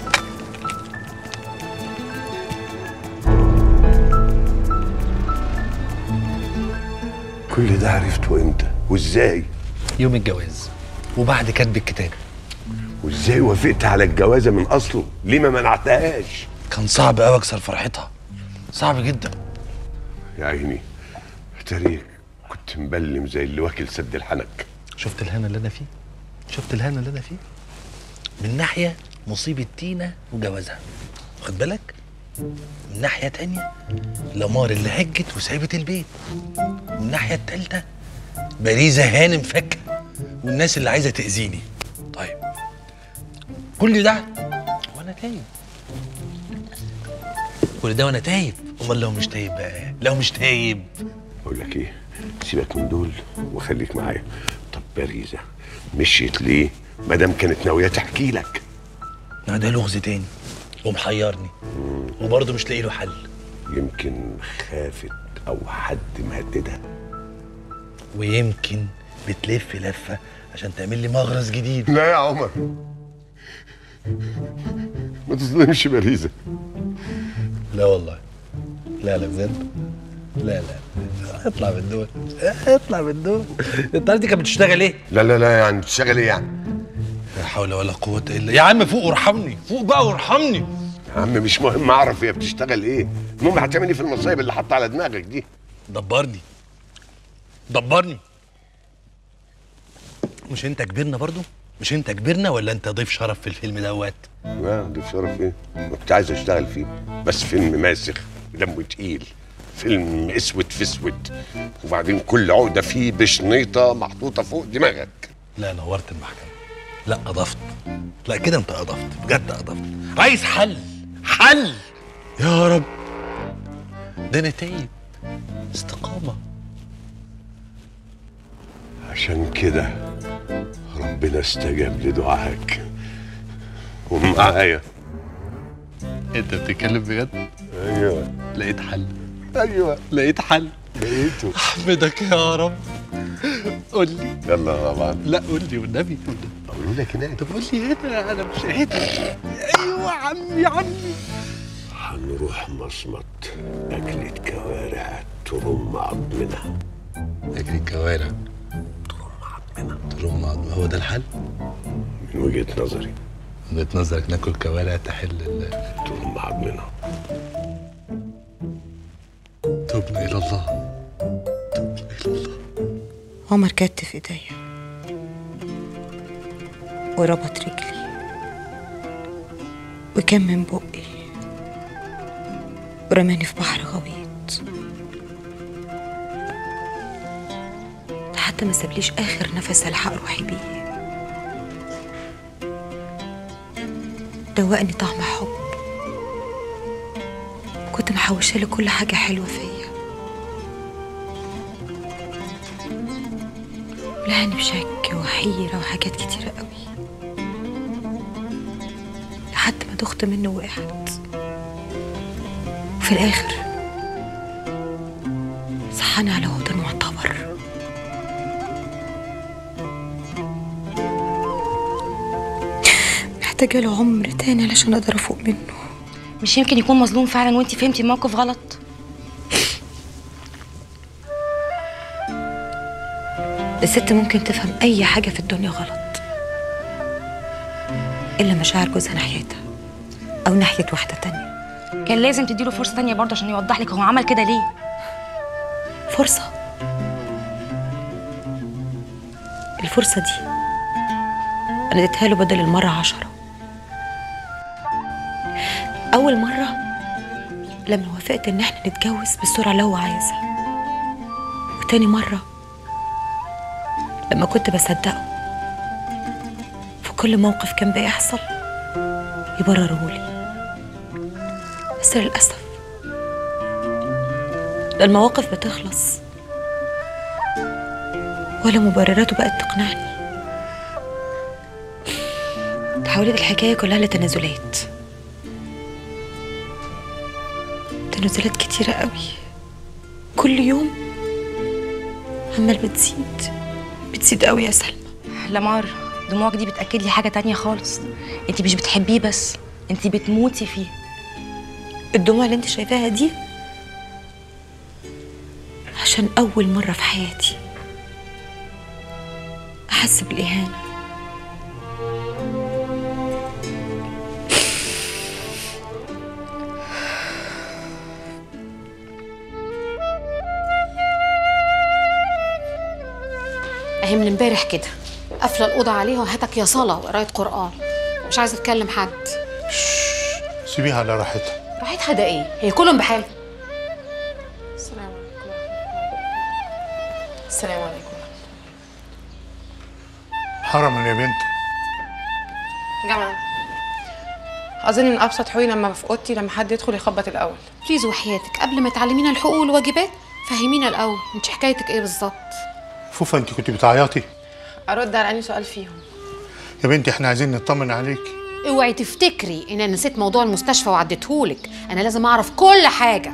كل ده عرفته امتى وازاي يوم الجواز وبعد كتب الكتاب وازاي وافقت على الجوازه من اصله ليه ما منعتهاش كان صعب قوي اكسر فرحتها صعب جدا يا عيني تاريخ كنت مبلم زي اللي واكل سد الحنك شفت الهنا اللي انا فيه شفت الهنا اللي انا فيه من ناحيه مصيبه تينا وجوازها واخد بالك من ناحيه تانية لمار اللي هجت وسابت البيت من الناحيه التالتة باريزة هانم فكة والناس اللي عايزة تأذيني طيب كل ده وانا تايب كل ده وانا تايب امال لو مش تايب بقى لو مش تايب بقول لك ايه سيبك من دول وخليك معايا طب باريزة مشيت ليه ما دام كانت ناوية تحكي لك ما ده لغز تاني ومحيرني وبرضه مش لاقي له حل يمكن خافت او حد مهددها ويمكن بتلف لفه عشان تعمل لي مغرز جديد لا يا عمر ما تظلمش باريزة لا والله لا لا بجد لا لا اطلع من دول اطلع من دول انت عارف دي كانت بتشتغل ايه؟ لا لا لا يعني تشتغل ايه يعني لا حول ولا قوة الا يا عم فوق وارحمني فوق بقى وارحمني يا عم مش مهم اعرف هي بتشتغل ايه المهم هتعمل ايه في المصايب اللي حاطها على دماغك دي دبرني دبرني مش انت كبرنا برضو؟ مش انت كبرنا ولا انت ضيف شرف في الفيلم دوت؟ لا دي شرف ايه كنت عايز اشتغل فيه بس فيلم ماسخ دمه تقيل فيلم اسود في اسود وبعدين كل عقده فيه بشنيطه محطوطه فوق دماغك لا نورت المحكمة لا اضفت لا كده انت اضفت بجد اضفت عايز حل حل يا رب ده انا تايب استقامة عشان كده ربنا استجاب لدعائك ومعايا انت بتتكلم بجد؟ ايوه لقيت حل ايوه لقيت حل لقيته احمدك يا رب قول لي يلا مع بعض لا قول لي والنبي قول لي اقول لك هناك طب قول لي هنا انا مش هنا ايوه عمي عمي هنروح مصمت أكلة كوارع ترم عظمنا أكلة كوارع ترم عظمنا هو ده الحل؟ من وجهة نظري من وجهة نظرك ناكل كوارع تحل ال ترم عظمنا تبنا إلى الله عمر كتف ايديا وربط رجلي وكان من بقي ورماني في بحر غويط لحد ما سابليش اخر نفس الحق روحي بيه دوقني طعم حب كنت محوشه له كل حاجه حلوه فيا لهاني بشك وحيرة وحاجات كتيرة قوي لحد ما دخت منه وقعت وفي الآخر صحاني على هدى معتبر محتاجة له عمر تاني علشان أقدر أفوق منه مش يمكن يكون مظلوم فعلا وانت فهمتي الموقف غلط الست ممكن تفهم أي حاجة في الدنيا غلط إلا مشاعر جوزها ناحيتها أو ناحية واحدة تانية كان لازم تديله فرصه تانية برضه عشان يوضح لك هو عمل كده ليه فرصة الفرصة دي أنا اديتها له بدل المرة عشرة أول مرة لما وافقت إن احنا نتجوز بالسرعة اللي هو عايزها وتاني مرة لما كنت بصدقه في كل موقف كان بيحصل يبررهولي بس للأسف لا المواقف بتخلص ولا مبرراته بقت تقنعني تحولت الحكاية كلها لتنازلات تنازلات كتيرة قوي كل يوم عمال بتزيد بتزيد قوي يا سلمى لمار دموعك دي بتاكد لي حاجه تانية خالص انت مش بتحبيه بس انت بتموتي فيه الدموع اللي انت شايفاها دي عشان أول مرة في حياتي أحس بالإهانة اهي من امبارح كده قافله الاوضه عليها وهاتك يا صلاه وقرايه قران مش عايزه اتكلم حد سيبيها على راحتها راحتها ده ايه هي كلهم بحال السلام عليكم السلام عليكم حرما يا بنتي جماعة اظن ان ابسط حقوقي لما في اوضتي لما حد يدخل يخبط الاول بليز وحياتك قبل ما تعلمينا الحقوق والواجبات فهمينا الاول انت حكايتك ايه بالظبط فوفا انت كنت بتعيطي ارد على اني سؤال فيهم يا بنتي احنا عايزين نطمن عليكي اوعي تفتكري ان انا نسيت موضوع المستشفى وعديتهولك انا لازم اعرف كل حاجه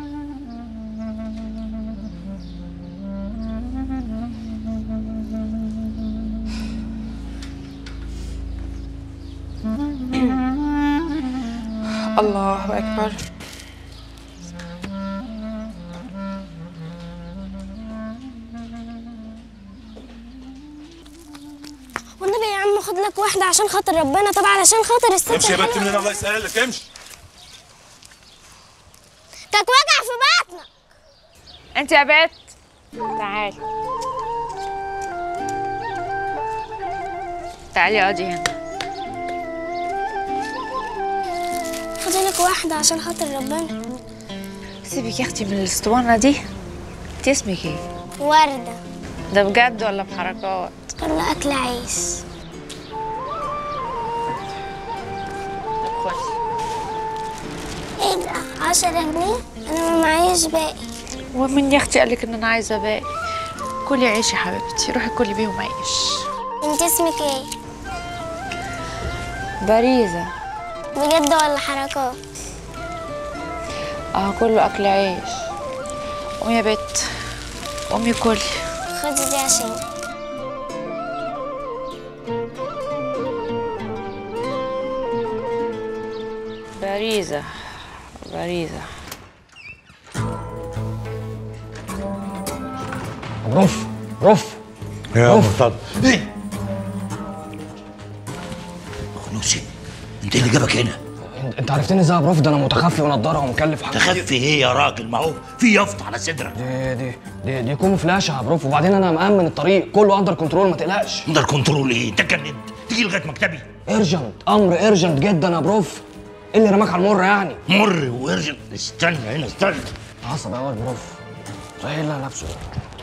الله اكبر والنبي يا عم خد لك واحدة عشان خاطر ربنا طبعا علشان خاطر الست امشي يا بنت الحلوة من هنا الله يسهلك امشي كانت وجع في بطنك انت يا بت تعالي تعالي اقعدي هنا خد لك واحدة عشان خاطر ربنا سيبك يا اختي من الاسطوانه دي انت اسمك ايه وردة ده بجد ولا بحركات ولا أكل عيش ايه ده عشرة جنيه أنا ما معيش باقي ومن يا اختي قالك ان انا عايزه باقي كلي عيش يا حبيبتي روحي كلي بيهم عيش انت اسمك ايه باريزه بجد ولا حركات اه كله اكل عيش قومي يا بت قومي كلي خدي دي عشان باريزه باريزه رف رف يا رف. مرتضى ايه خلوصي انت اللي جابك هنا انت- انت عرفتني ازاي يا بروف ده انا متخفي ونضاره ومكلف حاجه تخفي ايه يا راجل ما هو في يافطه على صدرك دي دي دي, دي كوم فلاشه يا بروف وبعدين انا مأمن الطريق كله اندر كنترول ما تقلقش اندر كنترول ايه انت اتجننت تيجي لغايه مكتبي ارجنت امر ارجنت جدا يا بروف ايه اللي رماك على المر يعني مر وارجنت استنى هنا استنى عصب قوي يا بروف صحيح اللي أنا لابسه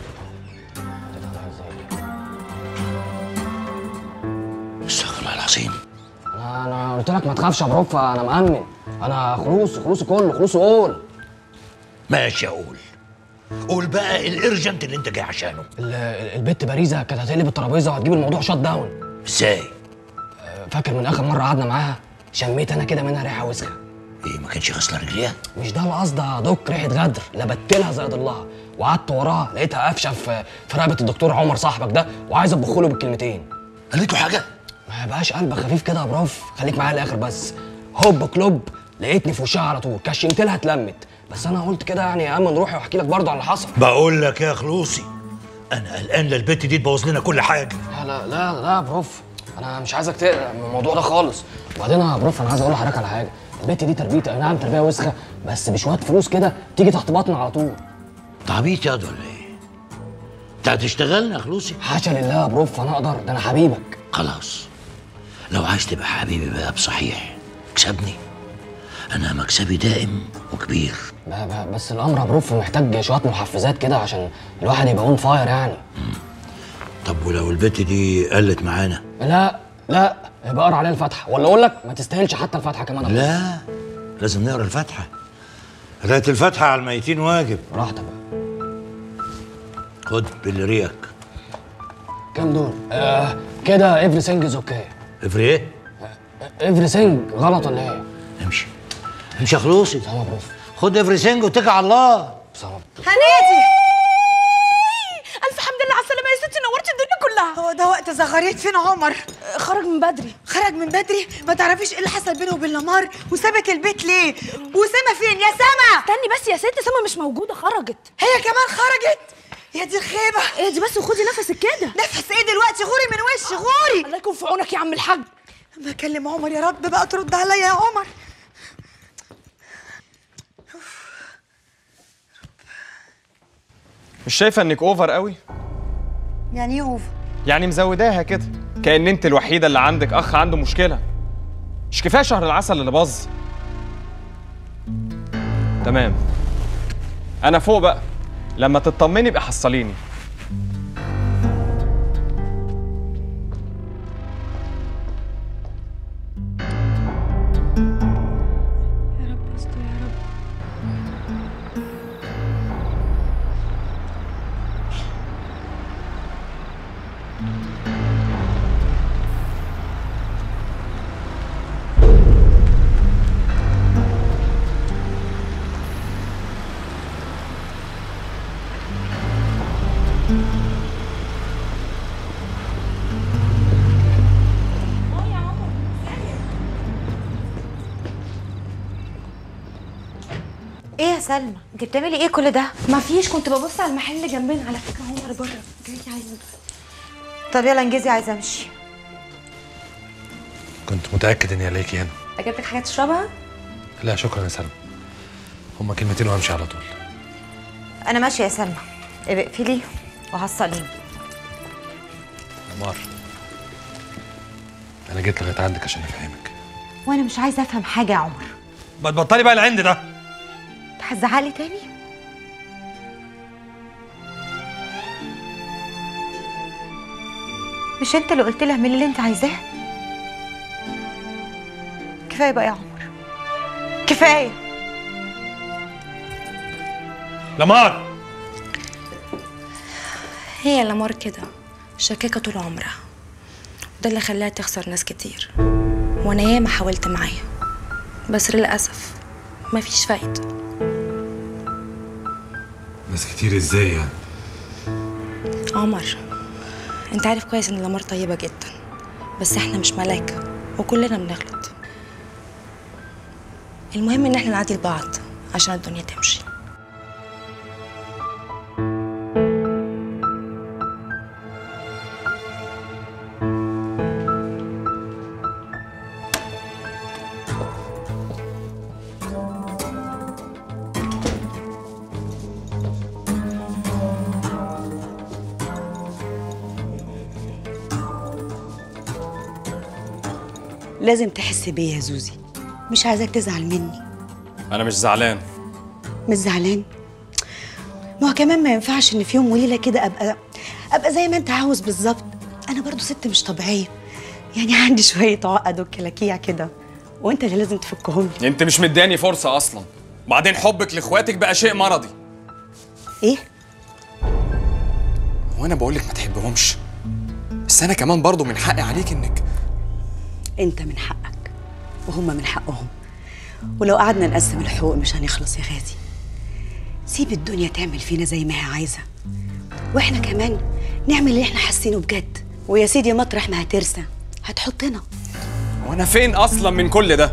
استغفر الله العظيم انا انا قلت لك ما تخافش يا بروف انا مأمن انا خلوص خلوصي كله خلوصي قول ماشي اقول قول بقى الارجنت اللي انت جاي عشانه ال- البت باريزه كانت هتقلب الترابيزه وهتجيب الموضوع شات داون ازاي فاكر من اخر مره قعدنا معاها شميت انا كده منها ريحه وسخه ايه ما كانش غسله رجليها مش ده القصد يا دوك ريحه غدر لبت لها زي الله وقعدت وراها لقيتها قافشه في في رقبه الدكتور عمر صاحبك ده وعايز اطبخ له بالكلمتين قالت له حاجه ما بقاش قلبك خفيف كده يا بروف خليك معايا الاخر بس هوب كلوب لقيتني في وشها على طول كشمت لها اتلمت بس انا قلت كده يعني امن روحي واحكي لك برضه على اللي حصل بقول لك يا خلوصي انا قلقان للبت دي تبوظ لنا كل حاجه لا لا لا لا يا بروف انا مش عايزك تقلق من الموضوع ده خالص وبعدين يا بروف انا عايز اقول لحضرتك على حاجه البت دي تربيتي اي نعم تربيه وسخه بس بشويه فلوس كده تيجي تحت بطني على طول تعبيط ياض ولا ايه انت هتشتغلنا يا خلوصي حاشا لله يا بروف انا اقدر ده انا حبيبك خلاص لو عايز تبقى حبيبي بقى بصحيح اكسبني انا مكسبي دائم وكبير ب- ب- بس الامر يا بروف محتاج شويه محفزات كده عشان الواحد يبقى اون فاير يعني طب ولو البت دي قلت معانا لا لا يبقى اقرا عليها الفاتحه ولا اقول لك ما تستاهلش حتى الفاتحه كمان يا بروف. لا لازم نقرا الفاتحه قراءة الفاتحة على الميتين واجب براحتك خد باللي ريقك كام دول؟ آه كده everything از اوكي افري ايه؟ everything غلط ولا ايه؟ امشي امشي يا خلوصي سلام يا بروف خد افري سينج واتكل على الله سلام هنادي الف حمد لله على السلامه يا ستي نورتي الدنيا كلها هو ده وقت زغاريت فين عمر خرج من بدري خرج من بدري ما تعرفيش ايه اللي حصل بينه وبين لمار وسابك البيت ليه وسما فين يا سما استني بس يا ست سما مش موجوده خرجت هي كمان خرجت يا دي الخيبه ايه دي بس وخدي نفسك كده نفس ايه دلوقتي غوري من وشي غوري الله يكون في عونك يا عم الحاج بكلم عمر يا رب بقى ترد عليا يا عمر مش شايفه انك اوفر قوي يعني ايه اوفر يعني مزوداها كده كأن انت الوحيده اللي عندك اخ عنده مشكله مش كفايه شهر العسل اللي باظ تمام انا فوق بقى لما تطمني ابقى حصليني ايه يا سلمى انت بتعملي ايه كل ده ما فيش كنت ببص على المحل اللي جنبنا على فكره عمر بره جاي عايزه طب يلا انجزي عايزه امشي كنت متاكد اني الاقيكي هنا اجيب لك حاجه تشربها لا شكرا يا سلمى هما كلمتين وامشي على طول انا ماشيه يا سلمى ابقى اقفلي وحصليني عمار انا جيت لغايه عندك عشان افهمك وانا مش عايزه افهم حاجه يا عمر ما تبطلي بقى العند ده انت هتزعلي تاني مش انت اللي قلت لي اعملي اللي انت عايزاه كفايه بقى يا عمر كفايه لمار هي لمار كده شكاكة طول عمرها ده اللي خلاها تخسر ناس كتير وانا ياما حاولت معاها بس للأسف مفيش فايدة ناس كتير ازاي يعني عمر انت عارف كويس ان لمار طيبة جدا بس احنا مش ملايكة وكلنا بنغلط المهم ان احنا نعدي لبعض عشان الدنيا تمشي لازم تحس بيا يا زوزي مش عايزاك تزعل مني انا مش زعلان مش زعلان ما هو كمان ما ينفعش ان في يوم وليله كده ابقى ابقى زي ما انت عاوز بالظبط انا برضو ست مش طبيعيه يعني عندي شويه عقد وكلاكيع كده وانت اللي لازم تفكهم لي انت مش مداني فرصه اصلا بعدين حبك لاخواتك بقى شيء مرضي ايه هو انا بقول لك ما تحبهمش بس انا كمان برضو من حقي عليك انك انت من حقك وهم من حقهم ولو قعدنا نقسم الحقوق مش هنخلص يا غازي سيب الدنيا تعمل فينا زي ما هي عايزه واحنا كمان نعمل اللي احنا حاسينه بجد ويا سيدي مطرح ما هترسى هتحطنا وانا فين اصلا من كل ده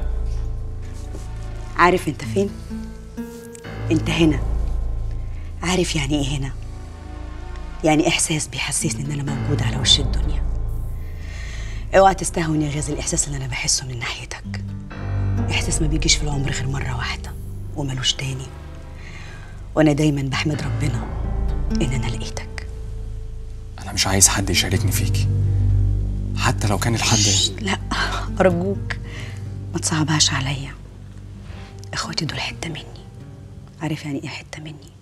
عارف انت فين انت هنا عارف يعني ايه هنا يعني احساس بيحسسني ان انا موجوده على وش الدنيا اوعى تستهون يا غازي الاحساس اللي انا بحسه من ناحيتك احساس ما بيجيش في العمر غير مره واحده وملوش تاني وانا دايما بحمد ربنا ان انا لقيتك انا مش عايز حد يشاركني فيكي حتى لو كان الحد لا ارجوك ما تصعبهاش عليا اخواتي دول حته مني عارف يعني ايه حته مني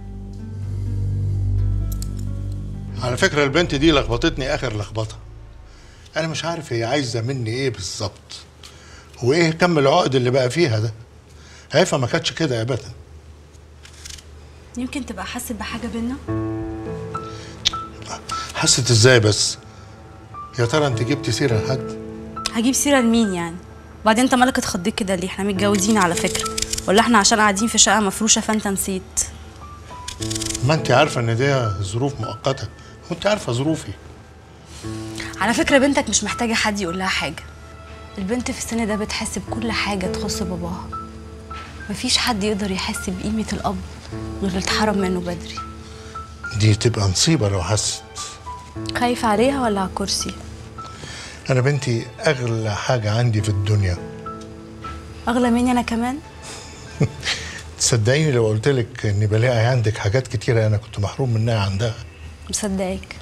على فكرة البنت دي لخبطتني آخر لخبطة أنا مش عارف هي عايزة مني إيه بالظبط وإيه كم العقد اللي بقى فيها ده هيفا ما كانتش كده أبدا يمكن تبقى حاسس بحاجه بينا حست إزاي بس يا ترى أنت جبتي سيرة لحد هجيب سيره لمين يعني وبعدين انت مالك اتخضيت كده ليه احنا متجوزين على فكره ولا احنا عشان قاعدين في شقه مفروشه فانت نسيت ما أنت عارفة إن دي ظروف مؤقتة وأنت عارفة ظروفي على فكره بنتك مش محتاجه حد يقول لها حاجه البنت في السن ده بتحس بكل حاجه تخص باباها مفيش حد يقدر يحس بقيمه الاب غير اللي اتحرم منه بدري دي تبقى نصيبة لو حست خايف عليها ولا على الكرسي أنا بنتي أغلى حاجة عندي في الدنيا اغلى مني انا كمان تصدقيني لو قلت لك إني بلاقي عندك حاجات كتيرة أنا كنت محروم منها عندها مصدقك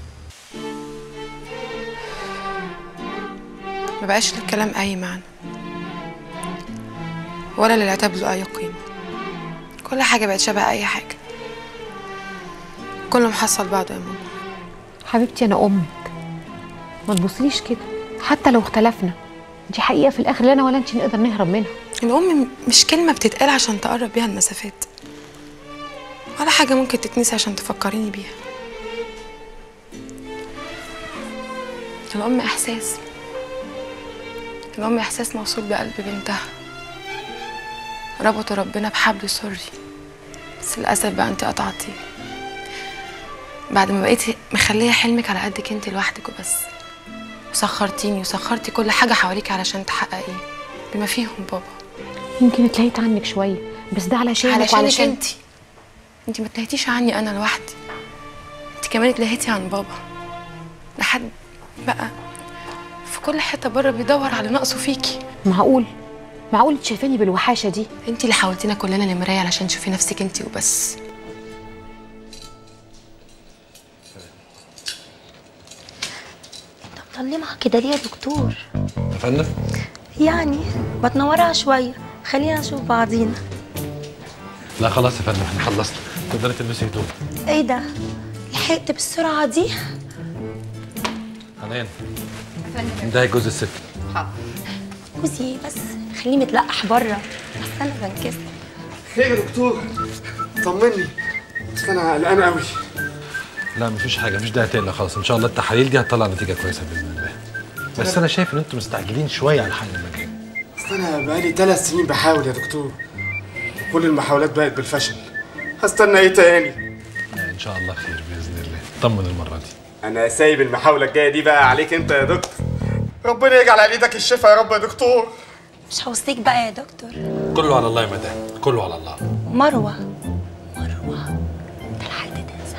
ما بقاش للكلام أي معنى ولا للعتاب له أي قيمة كل حاجة بقت شبه أي حاجة كله محصل بعضه يا ماما حبيبتي انا امك ما تبصليش كده حتى لو اختلفنا دي حقيقه في الاخر لا انا ولا انت نقدر نهرب منها الأم مش كلمة بتتقال عشان تقرب بيها المسافات ولا حاجة ممكن تتنسي عشان تفكريني بيها الأم إحساس الأم إحساس موصول بقلب بنتها ربطوا ربنا بحبل سري بس للأسف بقى أنت قطعتيه بعد ما بقيتي مخلية حلمك على قدك أنت لوحدك وبس وسخرتيني وسخرتي كل حاجة حواليك علشان تحققيه بما فيهم بابا يمكن اتلهيت عنك شويه بس ده علشانك علشانك وعلشان انت انت ما تلهيتيش عني انا لوحدي انت كمان اتلهيتي عن بابا لحد بقى في كل حته بره بيدور على نقصه فيكي معقول معقول انت شايفاني بالوحاشه دي انت اللي حاولتينا كلنا نمرايه علشان تشوفي نفسك انت وبس مطلمها كده ليه يا دكتور يا فندم يعني بتنورها شويه خلينا نشوف بعضينا لا خلاص يا فندم احنا خلصنا تقدري تلبسي هدوم ايه ده لحقت بالسرعه دي حنان ده جوز الست جوزي بس خليه متلقح بره بس انا بنكسر خير يا دكتور طمني بس انا قلقان قوي لا مفيش حاجه مفيش داعي تقلق خلاص ان شاء الله التحاليل دي هتطلع نتيجه كويسه باذن الله بس انا شايف ان انتم مستعجلين شويه على حل المكان اصل انا بقالي ثلاث سنين بحاول يا دكتور كل المحاولات بقت بالفشل هستنى ايه تاني لا ان شاء الله خير باذن الله طمن المره دي انا سايب المحاوله الجايه دي بقى عليك انت يا دكتور ربنا يجعل على ايدك الشفاء يا رب يا دكتور مش هوصيك بقى يا دكتور كله على الله يا مدام كله على الله مروه مروه ده لحد تنسى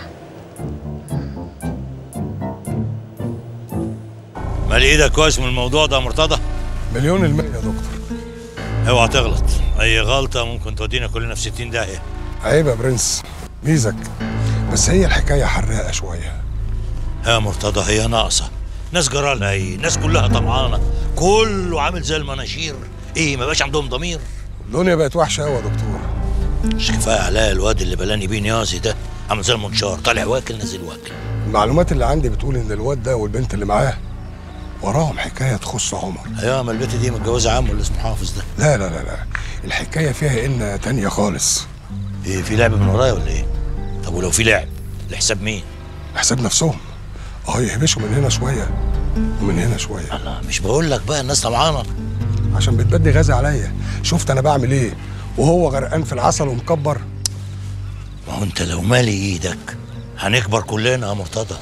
مال ايدك كويس من الموضوع ده يا مرتضى مليون المية يا دكتور اوعى تغلط اي غلطه ممكن تودينا كلنا في 60 داهيه عيب يا برنس ميزك بس هي الحكاية حراقة شوية يا مرتضى هي ناقصه ناس جرالها ايه ناس كلها طمعانه كله عامل زي المناشير ايه ما بقاش عندهم ضمير الدنيا بقت وحشة أوي يا دكتور مش كفايه عليا الواد اللي بلاني بيه نيازي ده عامل زي المنشار طالع واكل نازل واكل المعلومات اللي عندي بتقول إن الواد ده والبنت اللي معاه وراهم حكاية تخص عمر ايوه ما البت دي متجوزه عمه اللي اسمه حافظ ده لا لا لا لا الحكاية فيها إن تانية خالص ايه في لعب من ورايا ولا ايه طب ولو في لعب لحساب مين حساب نفسهم اه يهبشوا من هنا شوية ومن هنا شوية الله مش بقول لك بقى الناس طمعانه عشان بتبدي غازي عليا شفت أنا بعمل إيه وهو غرقان في العسل ومكبر ما هو انت لو مالي ايدك هنكبر كلنا يا مرتضى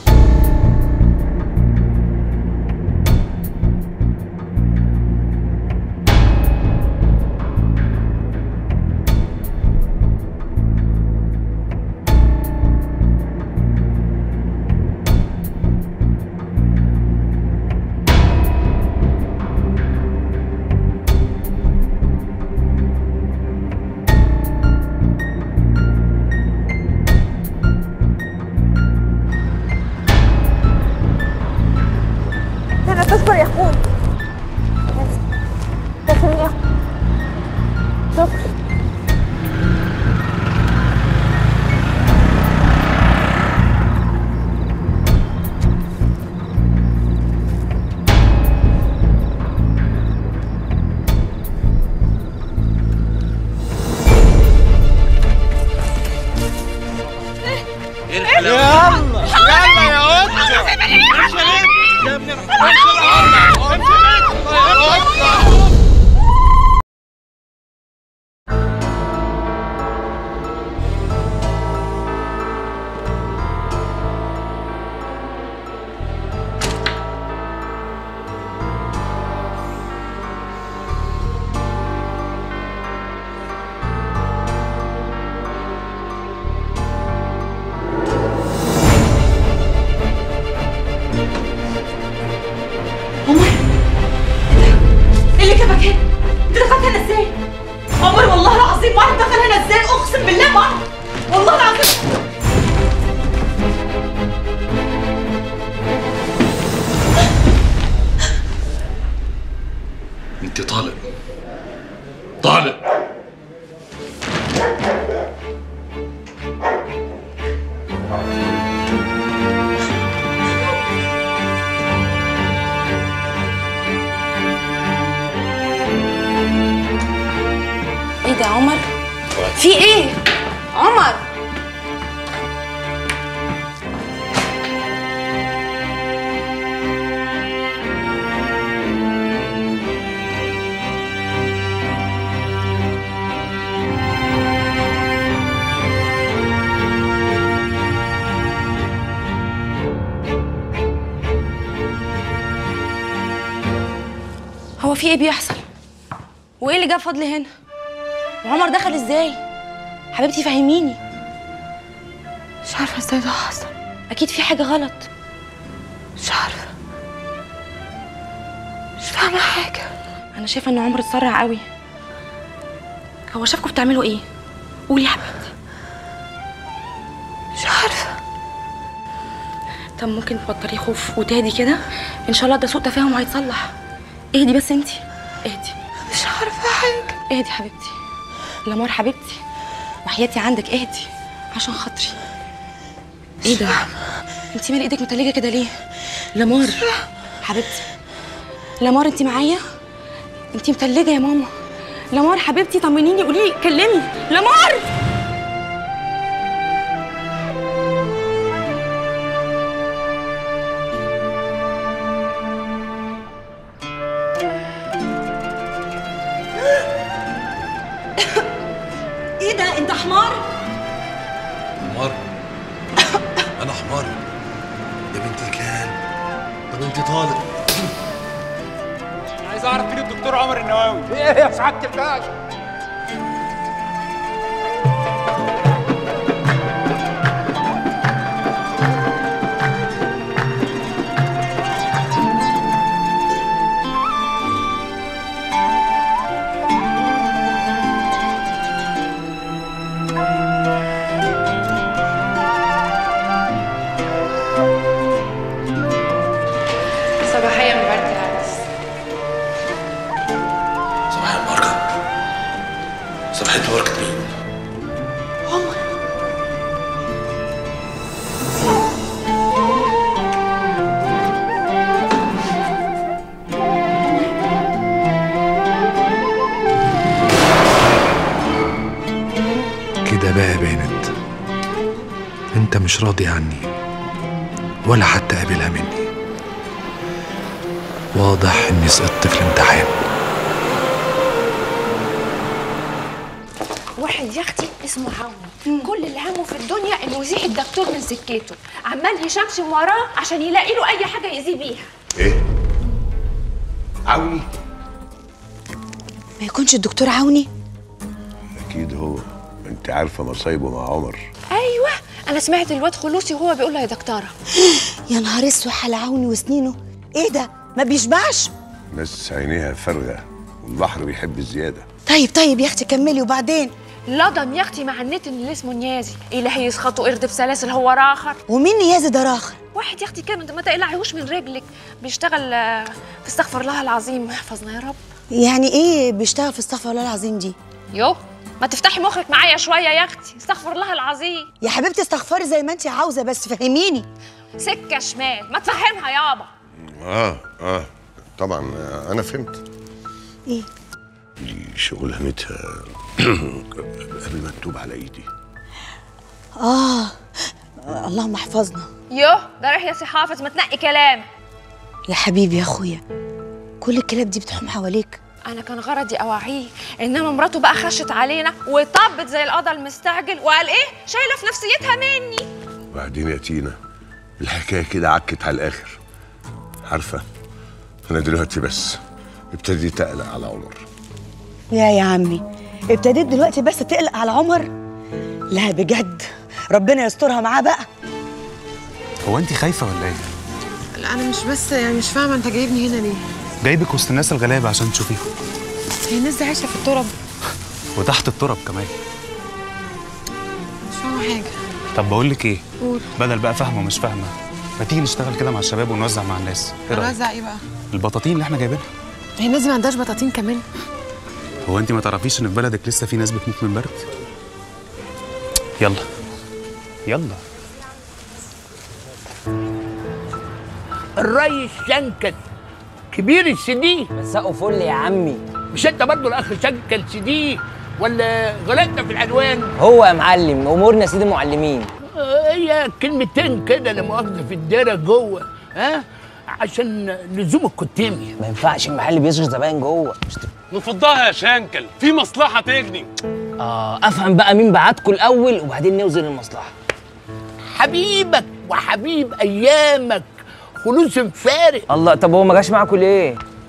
انا تصبر يا اخوي تسلم يا شكرا يلا يلا يا قطة يا ابن ايه اللي جابك هنا؟ انت دخلت هنا ازاي؟ عمر والله العظيم ما اعرف دخل هنا ازاي اقسم بالله ما اعرف والله العظيم انت طالب طالب ايه ده يا عمر في ايه عمر هو في ايه بيحصل وايه اللي جاب فضل هنا وعمر دخل ازاي حبيبتي فهميني مش عارفه ازاي ده حصل اكيد في حاجه غلط مش عارفه مش فاهمه حاجه انا شايفه ان عمر اتسرع قوي هو شافكم بتعملوا ايه قولي يا حبيبتي مش عارفه طب ممكن تبطلي خوف وتهدي كده ان شاء الله ده سوء تفاهم وهيتصلح اهدي بس انتي اهدي مش عارفه حاجه اهدي حبيبتي لمار حبيبتي وحياتي عندك اهدي عشان خاطري ايه ده انتي مال ايدك متلجه كده ليه لمار حبيبتي لمار انتي معايا انتي متلجه يا ماما لمار حبيبتي طمنيني قولي لي كلمي لمار ايه ده انت حمار حمار انا حمار يا بنت الكلب طب انت طالب عايز اعرف مين الدكتور عمر النواوي ايه يا سعاده الباشا صباحية من برد العرس صباح البركة صباح البركة مين؟ عمر كده بقى بانت انت مش راضي عني ولا حتى قابلها مني واضح اني سقطت في الامتحان واحد يا اختي اسمه عوني كل اللي همه في الدنيا انه يزيح الدكتور من سكته عمال يشمشم وراه عشان يلاقي له اي حاجه يأذيه بيها ايه عوني ما يكونش الدكتور عوني اكيد هو انت عارفه مصايبه مع عمر ايوه انا سمعت الواد خلوصي وهو بيقول له يا دكتوره يا نهار اسود على عوني وسنينه ايه ده ما بيشبعش ناس عينيها فارغه والبحر بيحب الزياده طيب طيب يا اختي كملي وبعدين لضم يا اختي مع النت اللي اسمه نيازي الهي يسخطوا قرد بسلاسل هو راخر ومين نيازي ده راخر واحد يا اختي كان ما تقلعيهوش من رجلك بيشتغل آه، في استغفر الله العظيم احفظنا يا رب يعني ايه بيشتغل في استغفر الله العظيم دي يو ما تفتحي مخك معايا شويه يا اختي استغفر الله العظيم يا حبيبتي استغفري زي ما انت عاوزه بس فهميني سكه شمال ما تفهمها يابا اه اه طبعا آه، انا فهمت ايه دي شغلانتها قبل ما تتوب على ايدي اه اللهم احفظنا يو ده ريح يا سي حافظ ما تنقي كلام يا حبيبي يا اخويا كل الكلاب دي بتحوم حواليك انا كان غرضي اوعيه انما مراته بقى خشت علينا وطبت زي القضا المستعجل وقال ايه شايله في نفسيتها مني وبعدين يا تينا الحكايه كده عكت على الاخر عارفه انا دلوقتي بس ابتديت اقلق على عمر يا يا عمي ابتديت دلوقتي بس تقلق على عمر لا بجد ربنا يسترها معاه بقى هو انت خايفه ولا ايه لا انا مش بس يعني مش فاهمه انت جايبني هنا ليه جايبك وسط الناس الغلابه عشان تشوفيهم هي الناس دي عايشه في التراب وتحت التراب كمان مش فاهمه حاجه طب بقول لك ايه قول بدل بقى فاهمه ومش فاهمه ما تيجي نشتغل كده مع الشباب ونوزع مع الناس ايه رايك هنوزع ايه بقى البطاطين اللي احنا جايبينها هي الناس دي ما عندهاش بطاطين كمان هو انت ما تعرفيش ان في بلدك لسه في ناس بتموت من برد يلا يلا الريس شنكل كبير السدي مساءه فل يا عمي مش انت برضه الاخ شنكل سدي ولا غلطت في العنوان هو يا معلم امورنا سيد المعلمين آه، هي كلمتين كده لا مؤاخذه في الدايره جوه ها عشان لزوم الكتيمي ما ينفعش المحل بيشغل زباين جوه نفضها يا شنكل في مصلحه تجني اه افهم بقى مين بعتكم الاول وبعدين نوزن المصلحه حبيبك وحبيب ايامك خلوص فارق الله طب هو ما جاش معاكم ليه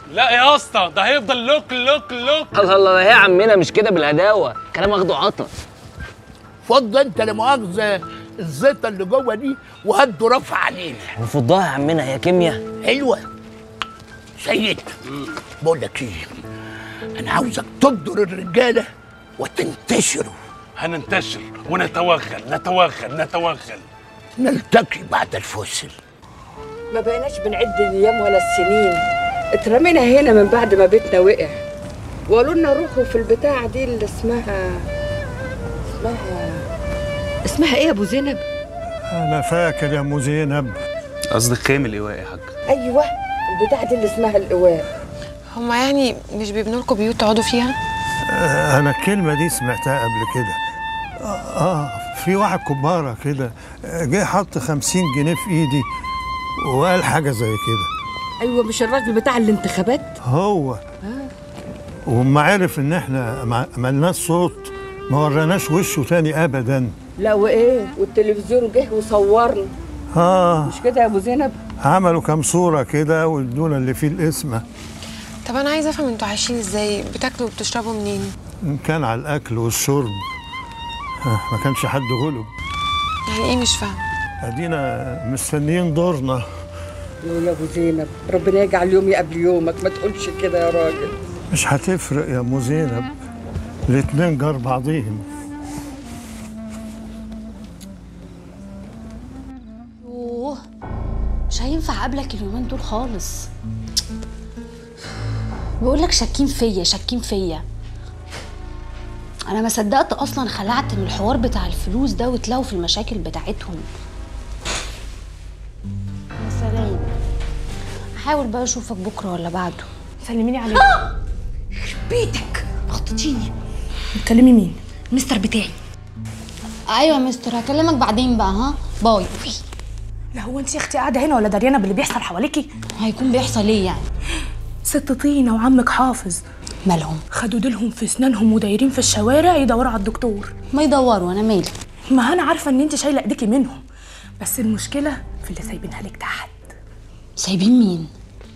لا يا اسطى ده هيفضل لوك لوك لوك الله الله يا عمنا مش كده بالهداوه كلام واخده عطا فض انت لا مؤاخذه الزيطه اللي جوه دي وهدوا رفع علينا وفضها يا عمنا هي كيمياء حلوه سيد بقول لك ايه انا عاوزك تبدر الرجاله وتنتشروا هننتشر ونتوغل نتوغل نتوغل نلتقي بعد الفصل ما بقيناش بنعد الايام ولا السنين اترمينا هنا من بعد ما بيتنا وقع وقالوا لنا روحوا في البتاعه دي اللي اسمها اسمها اسمها ايه يا ابو زينب انا فاكر يا ام زينب قصدك خيم الايواء يا حاج ايوه البتاعه دي اللي اسمها الايواء هما يعني مش بيبنوا لكم بيوت تقعدوا فيها آه، انا الكلمه دي سمعتها قبل كده اه آه، في واحد كباره كده آه، جه حط خمسين جنيه في ايدي وقال حاجه زي كده ايوه مش الراجل بتاع الانتخابات هو آه. وما عرف ان احنا ما عملناش صوت ما وراناش وشه تاني ابدا لا وايه والتلفزيون جه وصورنا اه مش كده يا ابو زينب عملوا كام صوره كده وادونا اللي فيه الاسم طب انا عايزه افهم انتوا عايشين ازاي بتاكلوا وبتشربوا منين ان كان على الاكل والشرب آه، ما كانش حد غلب يعني ايه مش فاهم ادينا مستنيين دورنا يقول يا ابو زينب ربنا يجعل يومي قبل يومك ما تقولش كده يا راجل مش هتفرق يا ام زينب الاتنين جار بعضيهم يوه مش هينفع اقابلك اليومين دول خالص بقول لك شاكين فيا شاكين فيا انا ما صدقت اصلا خلعت من الحوار بتاع الفلوس ده وتلاقوا في المشاكل بتاعتهم يا سلام هحاول بقى اشوفك بكره ولا بعده سلميني عليه بيتك خطتيني بتكلمي مين مستر بتاعي ايوه يا مستر هكلمك بعدين بقى ها باي لا هو انت يا اختي قاعده هنا ولا دريانه باللي بيحصل حواليكي هيكون بيحصل ايه يعني ست طينه وعمك حافظ مالهم خدوا ديلهم في اسنانهم ودايرين في الشوارع يدوروا على الدكتور ما يدوروا انا مالي ما انا عارفه ان انت شايله ايديكي منهم بس المشكله في اللي سايبينها لك تحت سايبين مين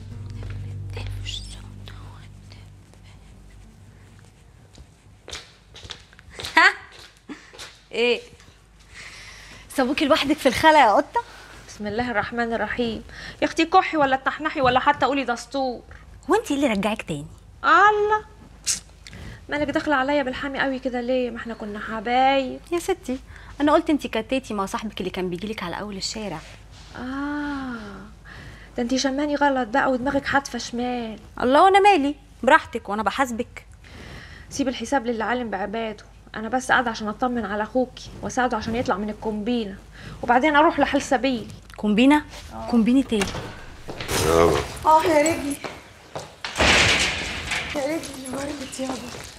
ايه سابوكي لوحدك في الخلا يا قطه بسم الله الرحمن الرحيم يا اختي كحي ولا تنحنحي ولا حتى قولي دستور وانت ايه اللي رجعك تاني الله مالك داخله عليا بالحامي قوي كده ليه ما احنا كنا حبايب يا ستي انا قلت انت كتاتي مع صاحبك اللي كان بيجيلك على اول الشارع اه ده انتي شماني غلط بقى ودماغك حادفه شمال الله وانا مالي براحتك وانا بحاسبك سيب الحساب للي عالم بعباده انا بس قاعده عشان اطمن على اخوكي واساعده عشان يطلع من الكومبينه وبعدين اروح لحل سبيل كومبينه كومبينه ايه اه يا رجلي يا رجلي ورمت يابا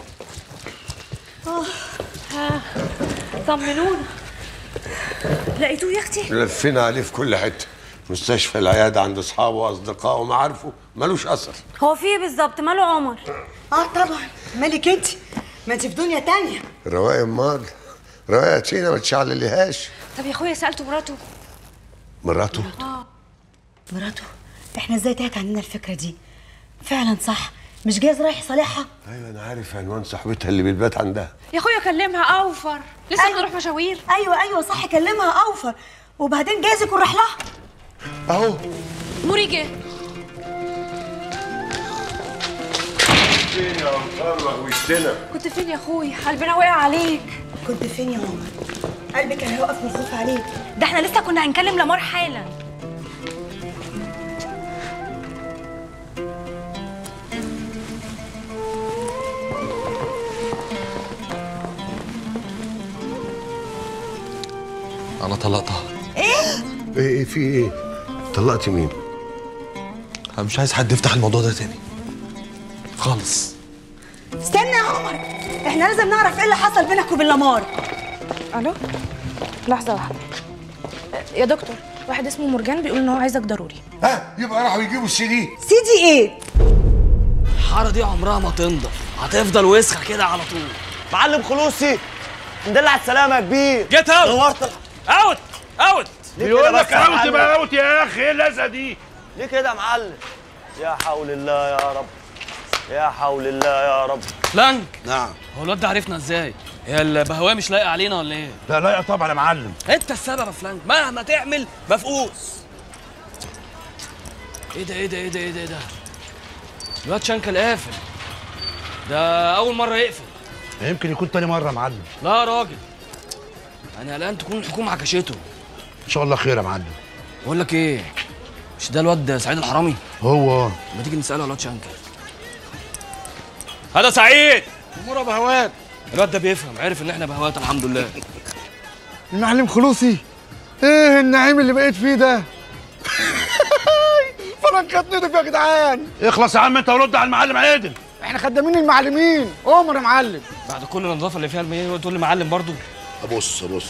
اه ها طمنونا لقيتوه يا اختي لفينا عليه في كل حته مستشفى العياده عند اصحابه واصدقائه ومعارفه ملوش اثر هو في ايه بالظبط ماله عمر اه طبعا مالك انت ما انت في دنيا تانية رواية امال رواية تينا ما تشعلليهاش طب يا اخويا سالته مراته مراته اه مراته احنا ازاي تاهت عننا الفكره دي فعلا صح مش جايز رايح يصالحها ايوه انا عارف عنوان صاحبتها اللي بتبات عندها يا اخويا كلمها اوفر لسه أيوة. بنروح مشاوير ايوه ايوه صح كلمها اوفر وبعدين جايز يكون راح لها اهو نوري جه فين يا مفرغ وشنا كنت فين يا اخويا قلبنا وقع عليك كنت فين يا عمر قلبي كان هيوقف من الخوف عليك ده احنا لسه كنا هنكلم لمار حالا انا طلقتها ايه ايه ايه في ايه طلقتي مين انا مش عايز حد يفتح الموضوع ده تاني خالص استنى يا عمر احنا لازم نعرف ايه اللي حصل بينك وبين لمار الو لحظه واحده يا دكتور واحد اسمه مرجان بيقول ان هو عايزك ضروري ها يبقى راحوا يجيبوا السي دي سي دي ايه الحاره دي عمرها ما تنضف هتفضل وسخه كده على طول معلم خلوصي ندل على السلامه يا كبير جيت اوت نورت اوت اوت ليه بيقول كده لك بس يا اوت معلم؟ يبقى اوت يا اخي ايه اللزقه دي ليه كده يا معلم يا حول الله يا رب يا حول الله يا رب فلانك نعم هو الواد ده عرفنا ازاي؟ هي البهواه مش لايقه علينا ولا ايه؟ لا لايقه طبعا يا معلم انت السبب يا فلانك مهما تعمل مفقوس ايه ده ايه ده ايه ده ايه ده ايه ده؟ الواد شنكل قافل ده اول مره يقفل يمكن يكون تاني مره يا معلم لا يا راجل انا قلقان تكون الحكومه عكشته ان شاء الله خير يا معلم بقول لك ايه مش ده الواد سعيد الحرامي هو ما تيجي نساله على الواد شنكل هذا سعيد امور بهوات الواد ده بيفهم عرف ان احنا بهوات الحمد لله المعلم خلوصي ايه النعيم اللي بقيت فيه ده فرنكات نضف يا جدعان اخلص يا عم انت ورد على المعلم عادل احنا خدامين المعلمين عمر يا معلم بعد كل النظافه اللي فيها المية تقول لي معلم برضو ابص ابص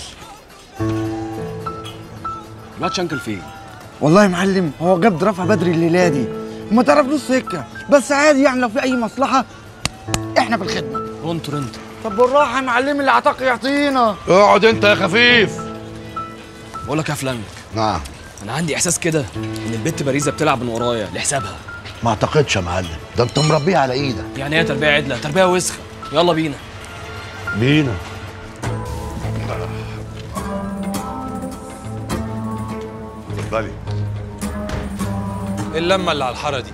الواد شنكل فين والله يا معلم هو جاب رفع بدري الليله دي وما تعرفلوش سكه بس عادي يعني لو في اي مصلحه احنا في الخدمه انطر انت طب بالراحه يا معلم اللي عطاك يعطينا اقعد انت يا خفيف بقول لك يا فلانك نعم انا عندي احساس كده ان البت باريزه بتلعب من ورايا لحسابها ما اعتقدش يا معلم ده انت مربيه على ايدك يعني ايه تربيه عدله تربيه وسخه يلا بينا بينا اتفضلي ايه اللمه اللي على الحاره دي؟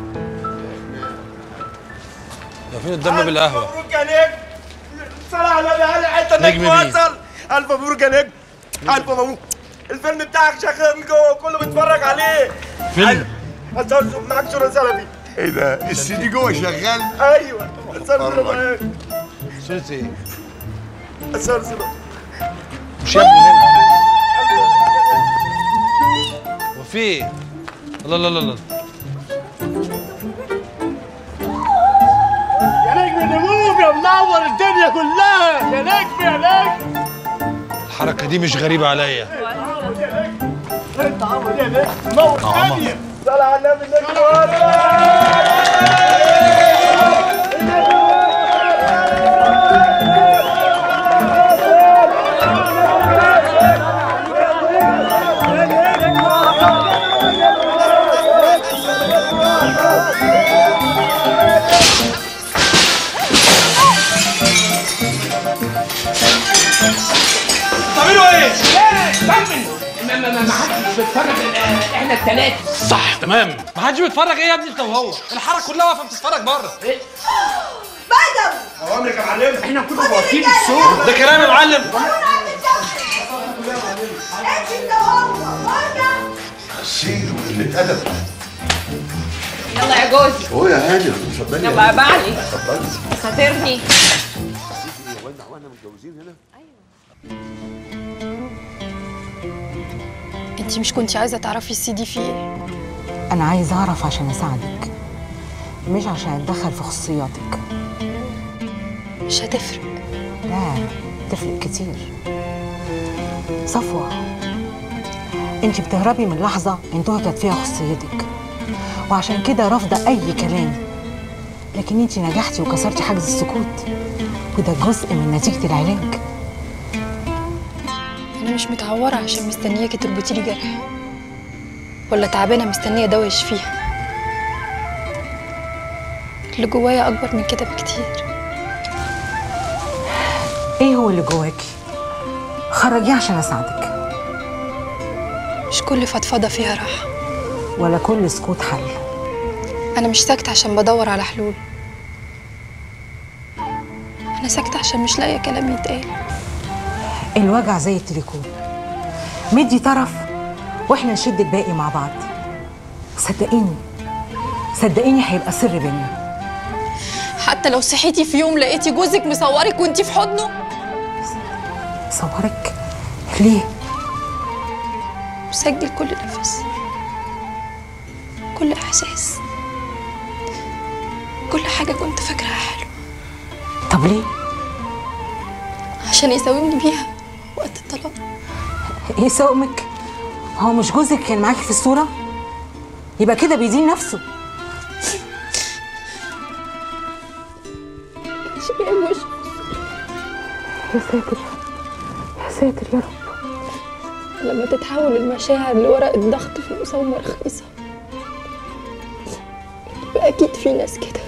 ده فين الدم بالقهوه؟ مبروك يا نجم صلاه على النبي على حته نجم النجم مين؟ وصل الف مبروك يا نجم الف مبروك الفيلم بتاعك شغال من جوه كله بيتفرج عليه فيلم؟ هتصور معاك صوره سلبي ايه ده السي دي جوه شغال ايوه هتصور صوره معاك صورة ايه؟ هتصور صوره مش يا ابني هنا وفي ايه؟ الله الله الله الله يا نجم نموم يا منور الدنيا كلها يا نجم يا نجم الحركه دي مش غريبه عليا انت عمر يا نجم منور آه، عمر. الدنيا صلاه على النبي النجم تعملوا ايه؟ كمل ما ما ما ما حدش بيتفرج إلا احنا الثلاثه صح تمام ما حدش بيتفرج ايه يا ابني انت وهو الحاره كلها واقفه بتتفرج بره بدر اوامرك يا معلم احنا كنا واقفين الصوت ده كلام يا معلم سير وقلة أدب يلا يا جوزي هو يا هاني اتفضلي يلا يا بعلي اتفضلي خاطرني انتي مش كنتي عايزه تعرفي السي دي فيه ايه أنا عايز أعرف عشان أساعدك مش عشان أتدخل في خصوصياتك مش هتفرق لا تفرق كتير صفوة انت بتهربي من لحظة انتهكت فيها خصوصيتك وعشان كده رافضة أي كلام لكن انت نجحتي وكسرتي حاجز السكوت وده جزء من نتيجة العلاج انا مش متعوره عشان مستنياكي تربطي لي جرح ولا تعبانه مستنيه دواء يشفيها اللي جوايا اكبر من كده بكتير ايه هو اللي جواكي خرجيه عشان أساعدك مش كل فضفضه فيها راحه ولا كل سكوت حل انا مش ساكته عشان بدور على حلول انا ساكته عشان مش لاقيه كلام يتقال الوجع زي التليكون مدي طرف واحنا نشد الباقي مع بعض صدقيني صدقيني هيبقى سر بينا حتى لو صحيتي في يوم لقيتي جوزك مصورك وانتي في حضنه صورك ليه مسجل كل نفس كل احساس كل حاجه كنت فاكراها حلوه طب ليه عشان يساومني بيها وقت الطلاق ايه سومك هو مش جوزك كان معاكي في الصورة يبقى كده بيدين نفسه شبيه الوش يا ساتر يا ساتر يا رب لما تتحول المشاعر لورقة ضغط في مساومة رخيصة اكيد في ناس كده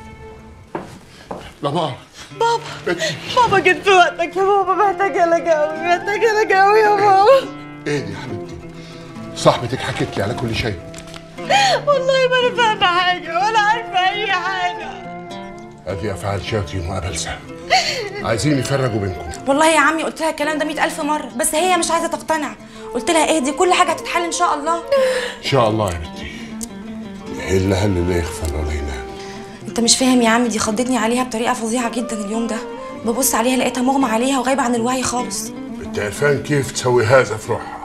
بابا بابا بابا جيت في وقتك يا بابا محتاجة لك قوي محتاجة لك قوي يا بابا ايه دي يا حبيبتي صاحبتك حكت لي على كل شيء والله ما انا فاهمة حاجة ولا عارفة أي حاجة هذه افعال شياطين وابلسه عايزين يفرقوا بينكم والله يا عمي قلت لها الكلام ده مئة ألف مرة بس هي مش عايزة تقتنع قلت لها اهدي كل حاجة هتتحل إن شاء الله ان شاء الله يا بنتي الا هل لا يغفل ولا ينام انت مش فاهم يا عمي دي خضتني عليها بطريقة فظيعة جدا اليوم ده ببص عليها لقيتها مغمى عليها وغايبة عن الوعي خالص انت عرفان كيف تسوي هذا في روحها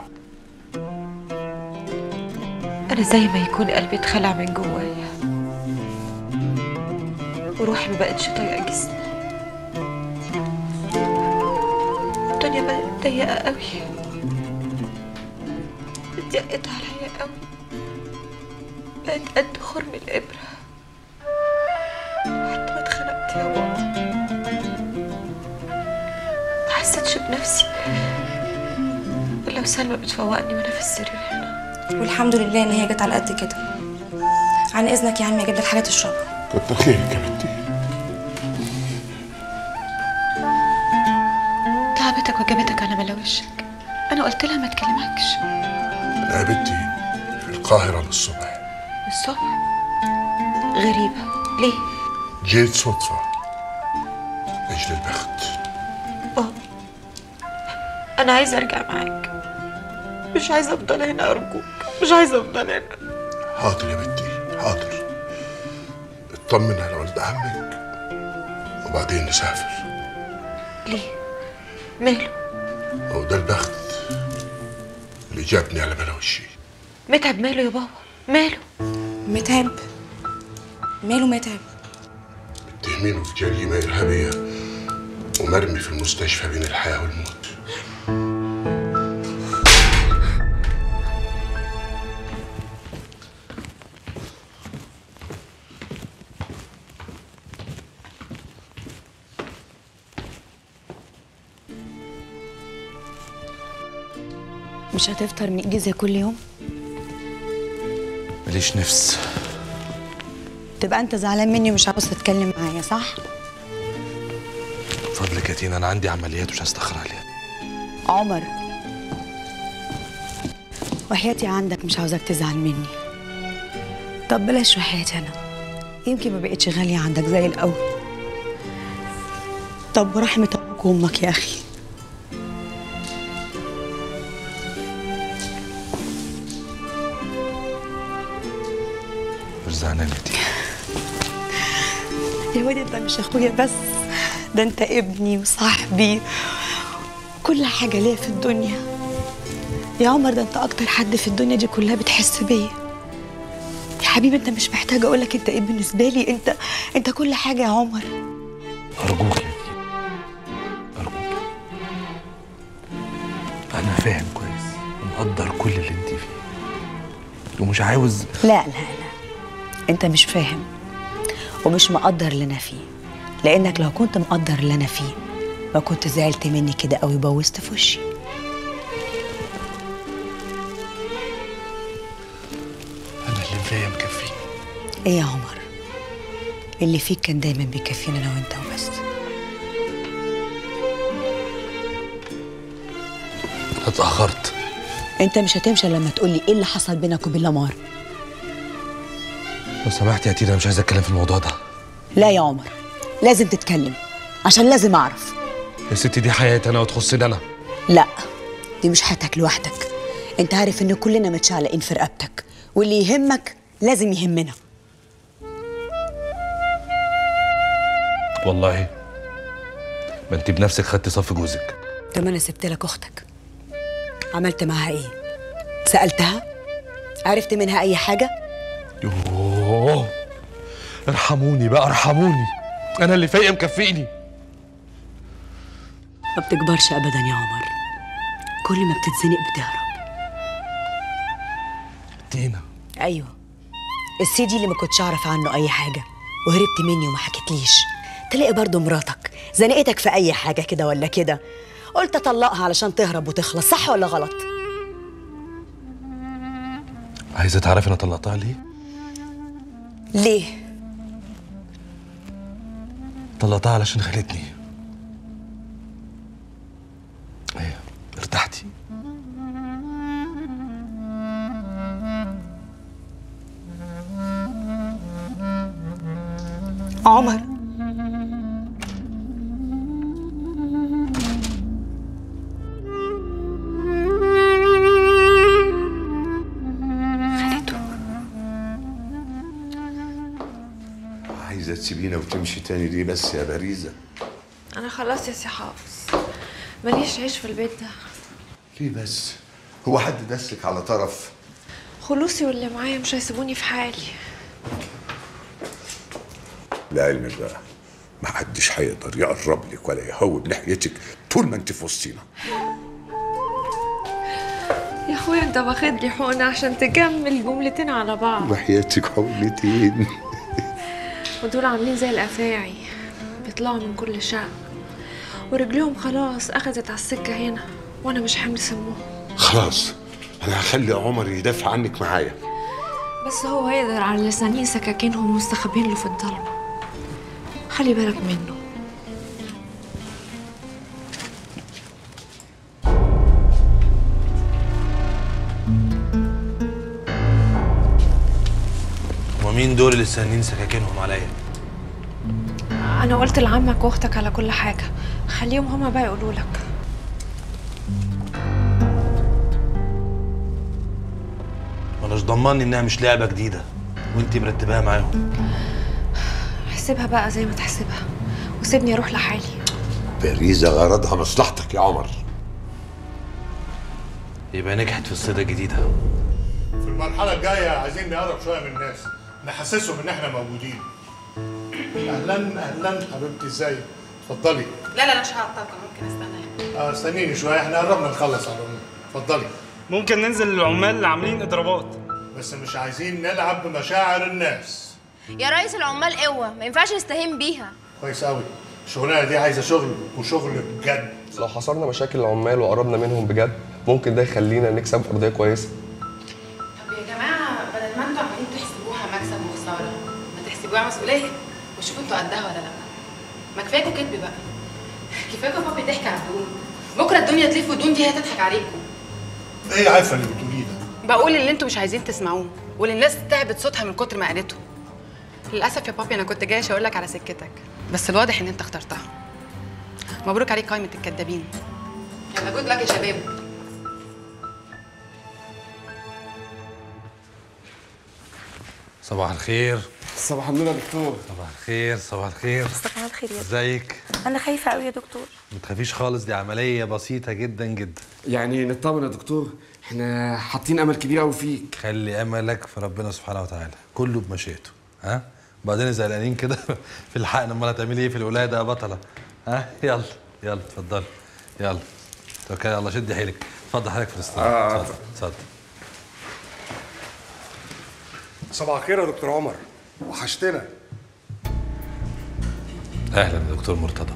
انا زي ما يكون قلبي اتخلع من جوايا وروحي ما بقتش طايقه جسمي الدنيا بقت ضيقه قوي اتضيقت عليا قوي بقت قد خرم الابره حتى ما اتخنقت يا بابا ما حسيتش بنفسي الا وسلمى بتفوقني وانا في السرير هنا والحمد لله إن هي جت على قد كده عن إذنك يا عمي أجيب لك حاجة تشربها كتر خيرك يا بنتي تعبتك وجابتك على ملا وشك انا قلت لها ما تكلمكش انا يا بنتي في القاهره للصبح الصبح غريبه ليه جيت صدفه اجل البخت بابا انا عايزه ارجع معاك مش عايزه افضل هنا ارجوك مش عايزه افضل هنا حاضر يا بنتي حاضر اطمن على ولد عمك وبعدين نسافر ليه ماله هو ده البخت اللي جابني على بلا وشي متعب ماله يا بابا ماله متعب ماله متعب متهمينه في جريمه ارهابيه ومرمي في المستشفى بين الحياه والموت مش هتفطر ميجي زي كل يوم ماليش نفس تبقى انت زعلان مني ومش عاوز تتكلم معايا صح فضلك يا تينا انا عندي عمليات مش هستخر عليها عمر وحياتي عندك مش عاوزاك تزعل مني طب بلاش وحياتي انا يمكن ما بقتش غالية عندك زي الأول طب ورحمة أبوك وأمك يا أخي مش زعلان يا تينا يا ودي انت مش اخويا بس ده انت ابني وصاحبي كل حاجة ليا في الدنيا يا عمر ده انت اكتر حد في الدنيا دي كلها بتحس بيا يا حبيبي انت مش محتاجة اقولك انت ايه بالنسبة لي انت انت كل حاجة يا عمر ارجوك يا تينا ارجوك انا فاهم كويس ومقدر كل اللي انت فيه ومش عاوز لا لا لا انت مش فاهم ومش مقدر اللي انا فيه لانك لو كنت مقدر اللي انا فيه ما كنت زعلت مني كده قوي بوست في وشي انا اللي فيا مكفيني ايه يا عمر اللي فيك كان دايما بيكفينا انا وانت وبس اتاخرت انت مش هتمشي إلا لما تقولي ايه اللي حصل بينك وبين لمار لو سمحت يا تينا أنا مش عايز اتكلم في الموضوع ده لا يا عمر لازم تتكلم عشان لازم اعرف يا ستي دي حياتي انا وتخصني انا لا دي مش حياتك لوحدك انت عارف ان كلنا متشعلقين في رقبتك واللي يهمك لازم يهمنا والله ما انت بنفسك خدتي صف جوزك طب انا سبت لك اختك عملت معاها ايه سالتها عرفت منها اي حاجه يوه ارحموني بقى ارحموني انا اللي فايق مكفيني ما بتكبرش ابدا يا عمر كل ما بتتزنق بتهرب تينا ايوه السيدي اللي ما كنتش اعرف عنه اي حاجه وهربت مني وما حكيتليش تلاقي برضه مراتك زنقتك في اي حاجه كده ولا كده قلت اطلقها علشان تهرب وتخلص صح ولا غلط عايزه تعرفي انا طلقتها ليه ليه طلعتها علشان خالتني ايه ارتحتي عمر عايزة تسيبينا وتمشي تاني ليه بس يا باريزة انا خلاص يا سي حافظ ماليش عيش في البيت ده ليه بس هو حد دسك على طرف خلوصي واللي معايا مش هيسيبوني في حالي لعلمك بقى ما حدش هيقدر يقرب لك ولا يهوب ناحيتك طول ما انت في وسطينا يا اخويا انت واخد لي حقنه عشان تكمل جملتين على بعض وحياتك حولتين ودول عاملين زي الافاعي بيطلعوا من كل شقة ورجليهم خلاص اخدت على السكه هنا وانا مش حامل سموهم خلاص انا هخلي عمر يدافع عنك معايا بس هو هيقدر على لسانين سكاكينهم مستخبين له في الضلمه خلي بالك منه ومين دول اللي سانين سكاكينهم عليا انا قلت لعمك واختك على كل حاجه خليهم هما بقى يقولوا لك ماناش ضمني انها مش لعبه جديده وانتي مرتباها معاهم احسبها بقى زي ما تحسبها وسيبني اروح لحالي باريزة غرضها مصلحتك يا عمر يبقى نجحت في الصيده الجديده في المرحلة الجاية عايزين نقرب شوية من الناس نحسسهم إن إحنا موجودين. أهلا أهلا حبيبتي إزاي؟ اتفضلي. لا لا لا مش هعطلكم ممكن استنى يعني. آه استنيني شوية إحنا قربنا نخلص على العموم. اتفضلي. ممكن ننزل للعمال اللي عاملين اضرابات بس مش عايزين نلعب بمشاعر الناس. يا ريس العمال قوة ما ينفعش نستهين بيها كويس قوي. الشغلانة دي عايزة شغل وشغل بجد. لو حصرنا مشاكل العمال وقربنا منهم بجد ممكن ده يخلينا نكسب ارضيه كويسه طب يا جماعه بدل ما انتوا عمالين تحسبوها مكسب وخساره ما تحسبوها مسؤوليه وشوفوا انتوا قدها ولا لا ما كفايكوا كدب بقى كفايكوا بابي ضحك على الدهون بكره الدنيا تلف والدهون دي هتضحك عليكم إيه عارفة اللي بتقوليه ده؟ بقول اللي انتوا مش عايزين تسمعوه واللي الناس تعبت صوتها من كتر ما قالته للاسف يا بابي انا كنت جايه اقول لك على سكتك بس الواضح ان انت اخترتها مبروك عليك قائمه الكدابين يلا جود لك يا شباب صباح الخير صباح النور يا دكتور صباح الخير صباح الخير صباح الخير يا ازيك انا خايفه قوي يا دكتور ما تخافيش خالص دي عمليه بسيطه جدا جدا يعني نطمن يا دكتور احنا حاطين امل كبير قوي فيك خلي املك في ربنا سبحانه وتعالى كله بمشيئته ها وبعدين زعلانين كده في الحقن امال هتعملي ايه في الولاده يا بطله ها يلا يلا اتفضلي يلا توكلي على الله شدي حيلك اتفضل حضرتك في الاستراحه آه. اتفضل اتفضل صباح الخير يا دكتور عمر وحشتنا اهلا يا دكتور مرتضى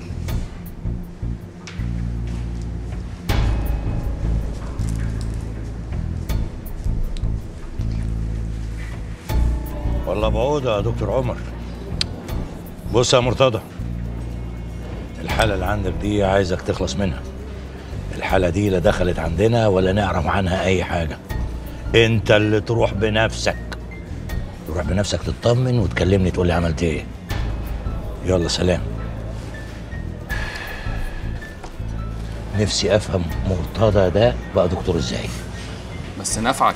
والله بعودة يا دكتور عمر بص يا مرتضى الحالة اللي عندك دي عايزك تخلص منها الحالة دي لا دخلت عندنا ولا نعرف عنها أي حاجة أنت اللي تروح بنفسك تروح بنفسك تطمن وتكلمني تقول لي عملت إيه يلا سلام نفسي أفهم مرتضى ده بقى دكتور إزاي بس نفعك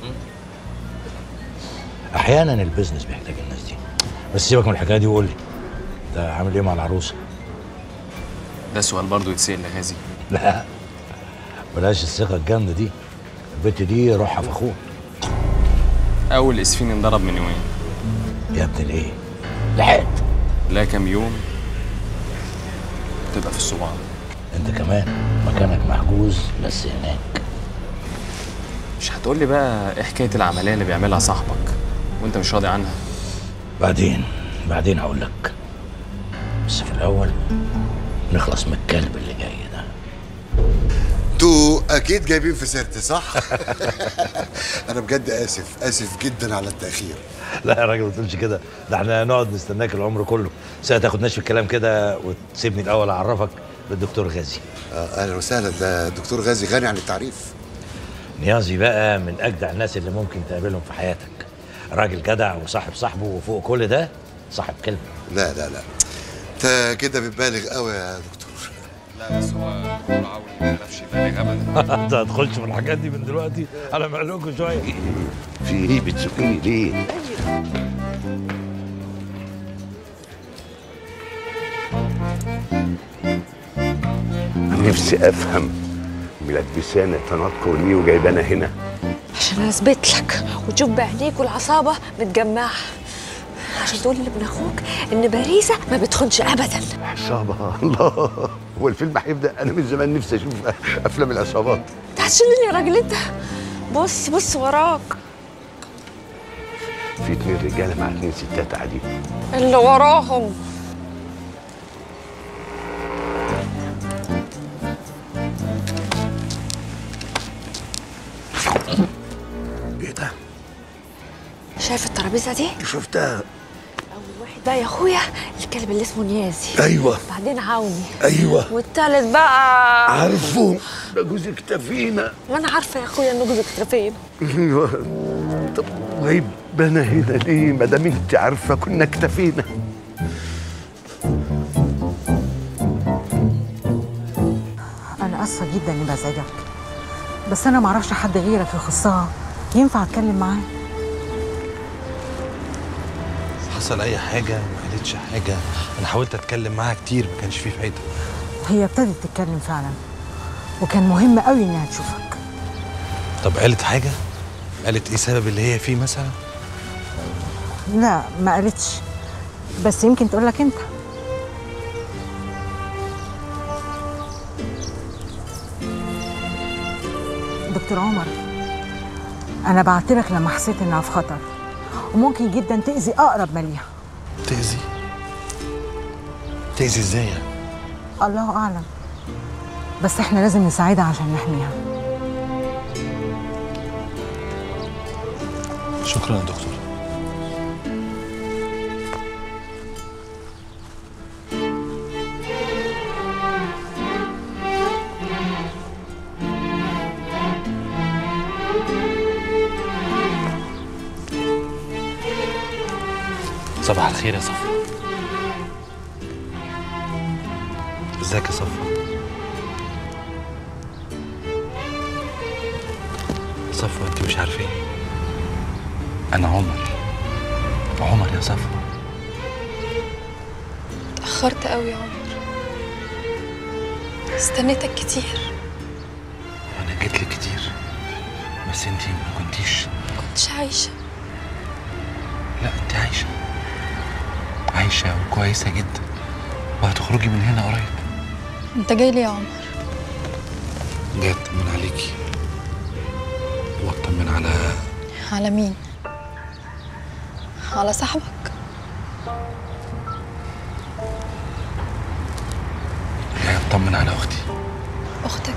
احيانا البيزنس بيحتاج الناس دي بس سيبك من الحكايه دي وقول لي انت عامل ايه مع العروسه ده سؤال برضه يتسال يا غازي لا بلاش الثقه الجامده دي البت دي روحها فخور اول اسفين انضرب من يومين يا ابن الايه لحقت لا كام يوم تبقى في الصباع انت كمان مكانك محجوز بس هناك مش هتقول لي بقى ايه حكايه العمليه اللي بيعملها صاحبك وانت مش راضي عنها بعدين بعدين هقول لك بس في الاول نخلص من الكلب اللي جاي ده انتوا اكيد جايبين في سيرتي صح؟ انا بجد اسف اسف جدا على التاخير لا يا راجل ما تقولش كده ده احنا هنقعد نستناك العمر كله بس ما تاخدناش في الكلام كده وتسيبني الاول اعرفك بالدكتور غازي آه، اهلا وسهلا ده دكتور غازي غني عن التعريف نيازي بقى من اجدع الناس اللي ممكن تقابلهم في حياتك راجل جدع وصاحب صاحبه وفوق كل ده صاحب كلمه لا لا لا انت كده بتبالغ قوي يا دكتور لا بس هو دكتور عوني ما يعرفش يبالغ ابدا انت هتخش في الحاجات دي من دلوقتي على مهلكوا شويه في ايه بتسوقيني ليه؟ نفسي افهم ملبسانا تنكر ليه وجايبانا هنا عشان اثبت لك وتشوف بعينيك والعصابه متجمعه عشان تقول لابن اخوك ان باريسه ما بتخونش ابدا عصابة الله هو الفيلم هيبدأ أنا من زمان نفسي أشوف أفلام العصابات انت هتشيلني يا راجل انت بص بص وراك في اتنين رجالة مع اتنين ستات قاعدين اللي وراهم إيه ده؟ شايف الترابيزه دي شفتها واحد بقى يا اخويا الكلب اللي اسمه نيازي أيوة. بعدين عوني أيوة. والتالت بقى عارفه ده جوز اكتفينا ما انا عارفه يا اخويا انه جوزك فين أيوة طب وهيبقى أنا هنا ليه ما دام أنت عارفة كنا اكتفينا انا اسفه جدا اني بزعجك بس انا معرفش حد غيرك يخصها ينفع اتكلم معاه حصل اي حاجه ما قالتش حاجه انا حاولت اتكلم معاها كتير ما كانش فيه فايده هي ابتدت تتكلم فعلا وكان مهم قوي انها تشوفك طب قالت حاجه قالت ايه سبب اللي هي فيه مثلا لا ما قالتش بس يمكن تقول لك انت دكتور عمر انا بعتلك لما حسيت انها في خطر وممكن جدا تاذي اقرب ما ليها تاذي تاذي ازاي يعني الله اعلم بس احنا لازم نساعدها عشان نحميها شكرا يا دكتور صباح الخير يا صفا ازيك يا صفا صفا انت مش عارفين انا عمر عمر يا صفا اتأخرت قوي يا عمر استنيتك كتير انا جيت لك كتير بس انت ما كنتيش كنتش عايشة لا انت عايشه عايشه وكويسه جدا وهتخرجي من هنا قريب انت جاي ليه يا عمر جاي اطمن عليكي واطمن على على مين على صاحبك جاي اطمن على اختي اختك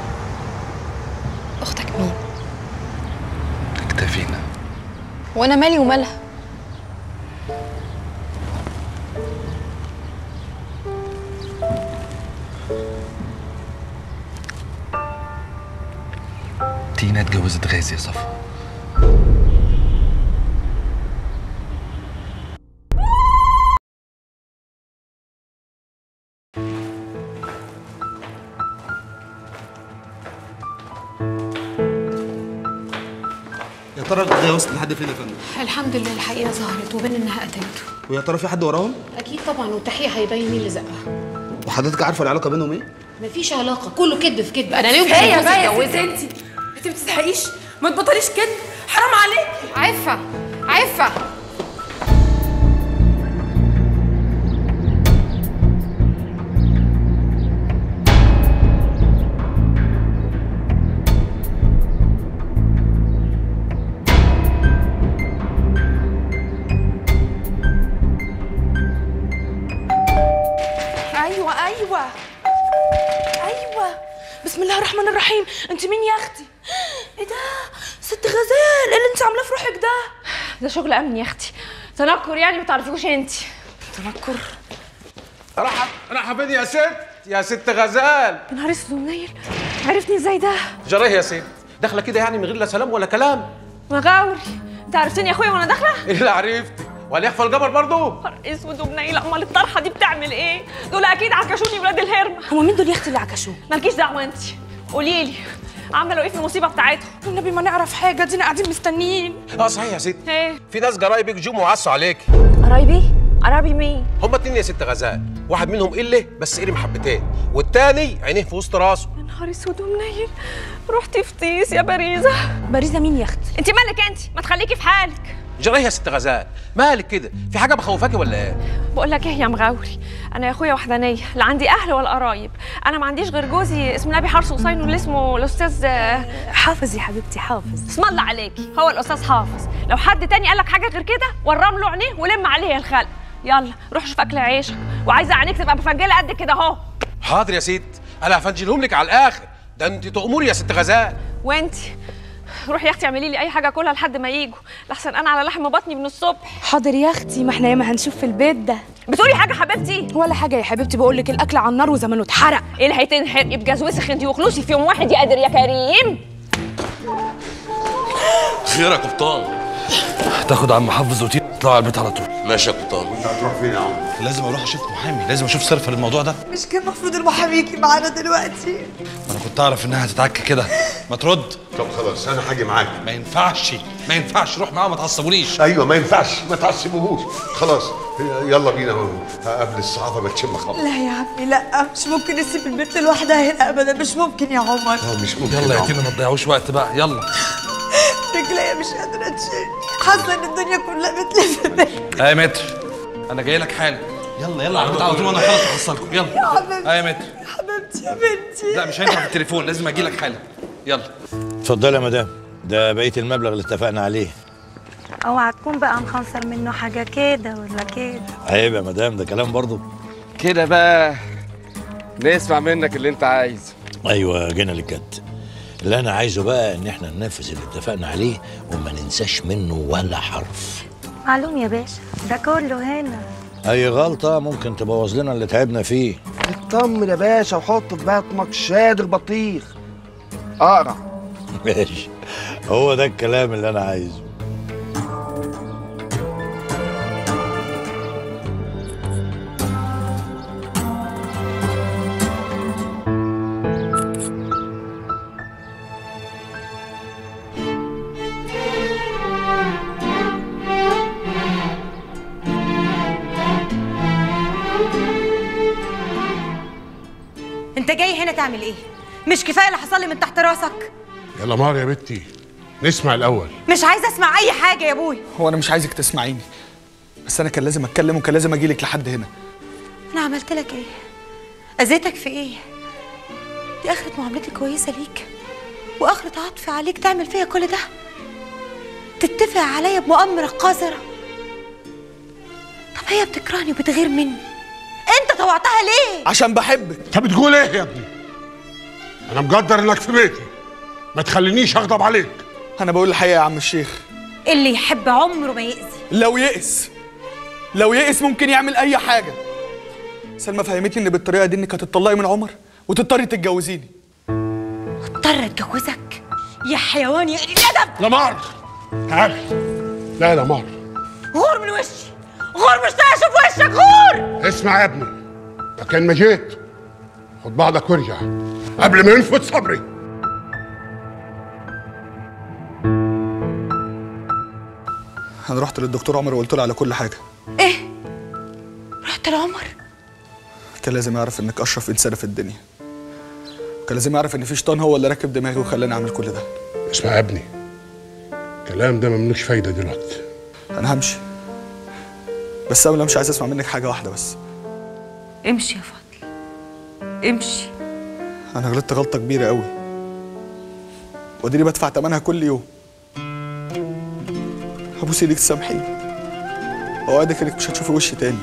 اختك مين اكتفينا وانا مالي ومالها تينا اتجوزت غازي يا صفا يا ترى القضيه وصلت لحد فين يا فندم؟ الحمد لله الحقيقه ظهرت وبان انها قتلته ويا ترى في حد وراهم؟ اكيد طبعا والتحقيق هيبين مين اللي زقها وحضرتك عارفه العلاقه بينهم ايه؟ مفيش علاقه كله كذب في كذب انا ليه كفايه جوزي بقى يا اتجوزها؟ ست انت انت ما بتستحقيش ما تبطليش كده حرام عليك عفه عفه ايوه ايوه ايوه بسم الله الرحمن الرحيم انت مين يا اختي ايه ده ست غزال ايه اللي انت عاملاه في روحك ده ده شغل امن يا اختي تنكر يعني ما تعرفيهوش انت تنكر راح راح فين يا ست يا ست غزال يا نهار اسود منيل عرفتني ازاي ده جريه يا ست داخله كده يعني من غير لا سلام ولا كلام مغاوري انت عرفتني يا اخويا وانا داخله ايه اللي عرفتي ولا يخفى الجبر برضه نهار اسود ومنيل امال الطرحه دي بتعمل ايه دول اكيد عكشوني ولاد الهرمه هما مين دول يا اختي اللي عكشوه مالكيش دعوه انت قولي لي عملوا ايه في المصيبه بتاعتهم النبي ما نعرف حاجه دينا قاعدين مستنيين اه صحيح يا ست ايه في ناس جرايبك جم وعصوا عليكي قرايبي قرايبي مين هما اتنين يا ست غزال واحد منهم قله بس قري محبتين والتاني عينيه في وسط راسه يا نهار اسود ومنيل رحتي في طيس يا باريزه باريزه مين يا اختي انت مالك انت ما تخليكي في حالك جريه يا ست غزال مالك كده في حاجه مخوفاكي ولا ايه بقول لك ايه يا مغاوري انا يا اخويا وحدانيه لا عندي اهل ولا قرايب انا ما عنديش غير جوزي اسمه نبي حرس حسين واللي اسمه الاستاذ حافظ يا حبيبتي حافظ اسم الله عليكي هو الاستاذ حافظ لو حد تاني قال لك حاجه غير كده ورم له عينيه ولم عليه الخلق يلا روح شوف اكل عيشك وعايزه عينيك تبقى مفنجله قد كده اهو حاضر يا ست انا هفنجلهم لك على الاخر ده انت تأمري يا ست غزال وانت روحي يا اختي اعملي لي اي حاجه اكلها لحد ما يجوا لحسن انا على لحم بطني من الصبح حاضر يا اختي ما احنا ياما هنشوف في البيت ده بتقولي حاجه حبيبتي ولا حاجه يا حبيبتي بقول لك الاكل على النار وزمانه اتحرق ايه اللي هيتنحرق يبقى وسخ انت وخلوصي في يوم واحد يا قادر يا كريم خير يا قبطان تاخد عم حافظ وتيجي تطلع على البيت على طول ماشي يا قبطان انت هتروح فين يا عم لازم اروح اشوف محامي لازم اشوف صرف للموضوع ده مش كان المفروض المحامي يجي معانا دلوقتي انا كنت اعرف انها هتتعك كده ما ترد طب خلاص انا هاجي معاك ما ينفعش ما ينفعش روح معاه ما تعصبونيش ايوه ما ينفعش ما تعصبوهوش خلاص يلا بينا قبل الصحافه ما تشم خبر لا يا عمي لا مش ممكن نسيب البنت لوحدها هنا ابدا مش ممكن يا عمر مش ممكن يلا يا تينا ما تضيعوش وقت بقى يلا رجليا مش قادره تشيل حاسه ان الدنيا كلها بتلف بيا يا متر انا جاي لك حالا يلا يلا على البيت على طول وانا خلاص هوصلكم يا يلا حبيبتي يا متر حبيبتي يا بنتي لا مش هينفع في التليفون لازم اجي لك حالا يلا اتفضلي يا مدام ده بقيه المبلغ اللي اتفقنا عليه اوعى تكون بقى مخنصر منه حاجه كده ولا كده عيب يا مدام ده كلام برضه كده بقى نسمع منك اللي انت عايزه ايوه جينا للجد اللي انا عايزه بقى ان احنا ننفذ اللي اتفقنا عليه وما ننساش منه ولا حرف معلوم يا باشا ده كله هنا اي غلطه ممكن تبوظ لنا اللي تعبنا فيه اطمن يا باشا وحط في بطنك شاد البطيخ اقرع ماشي هو ده الكلام اللي انا عايزه انت جاي هنا تعمل ايه مش كفايه اللي حصل لي من تحت راسك يلا مار يا بنتي نسمع الاول مش عايزه اسمع اي حاجه يا ابوي هو انا مش عايزك تسمعيني بس انا كان لازم اتكلم وكان لازم اجيلك لحد هنا انا عملت لك ايه اذيتك في ايه دي اخرة معاملتي كويسه ليك واخرة عطفي عليك تعمل فيا كل ده تتفق عليا بمؤامره قذره طب هي بتكرهني وبتغير مني انت طوعتها ليه عشان بحبك انت بتقول ايه يا ابني انا مقدر انك في بيتي ما تخلينيش اغضب عليك انا بقول الحقيقه يا عم الشيخ اللي يحب عمره ما يأذي لو يئس لو يئس ممكن يعمل اي حاجه سلمى فهمتني ان بالطريقه دي انك هتطلقي من عمر وتضطري تتجوزيني اضطر اتجوزك يا حيوان يا قليل الادب لمار تعال لا لا مار غور من وشي غور مش طايق اشوف وشك غور اسمع يا ابني مكان ما جيت خد بعضك وارجع قبل ما ينفد صبري انا رحت للدكتور عمر وقلت له على كل حاجه ايه رحت لعمر كان لازم يعرف انك اشرف انسانه في الدنيا كان لازم يعرف ان في شيطان هو اللي راكب دماغي وخلاني اعمل كل ده اسمع يا ابني الكلام ده مملوش فايده دلوقتي انا همشي بس قبل ما امشي عايز اسمع منك حاجه واحده بس امشي يا فضل امشي انا غلطت غلطه كبيره قوي واديني بدفع ثمنها كل يوم ابوس ايدك تسامحيني اوعدك انك مش هتشوفي وشي تاني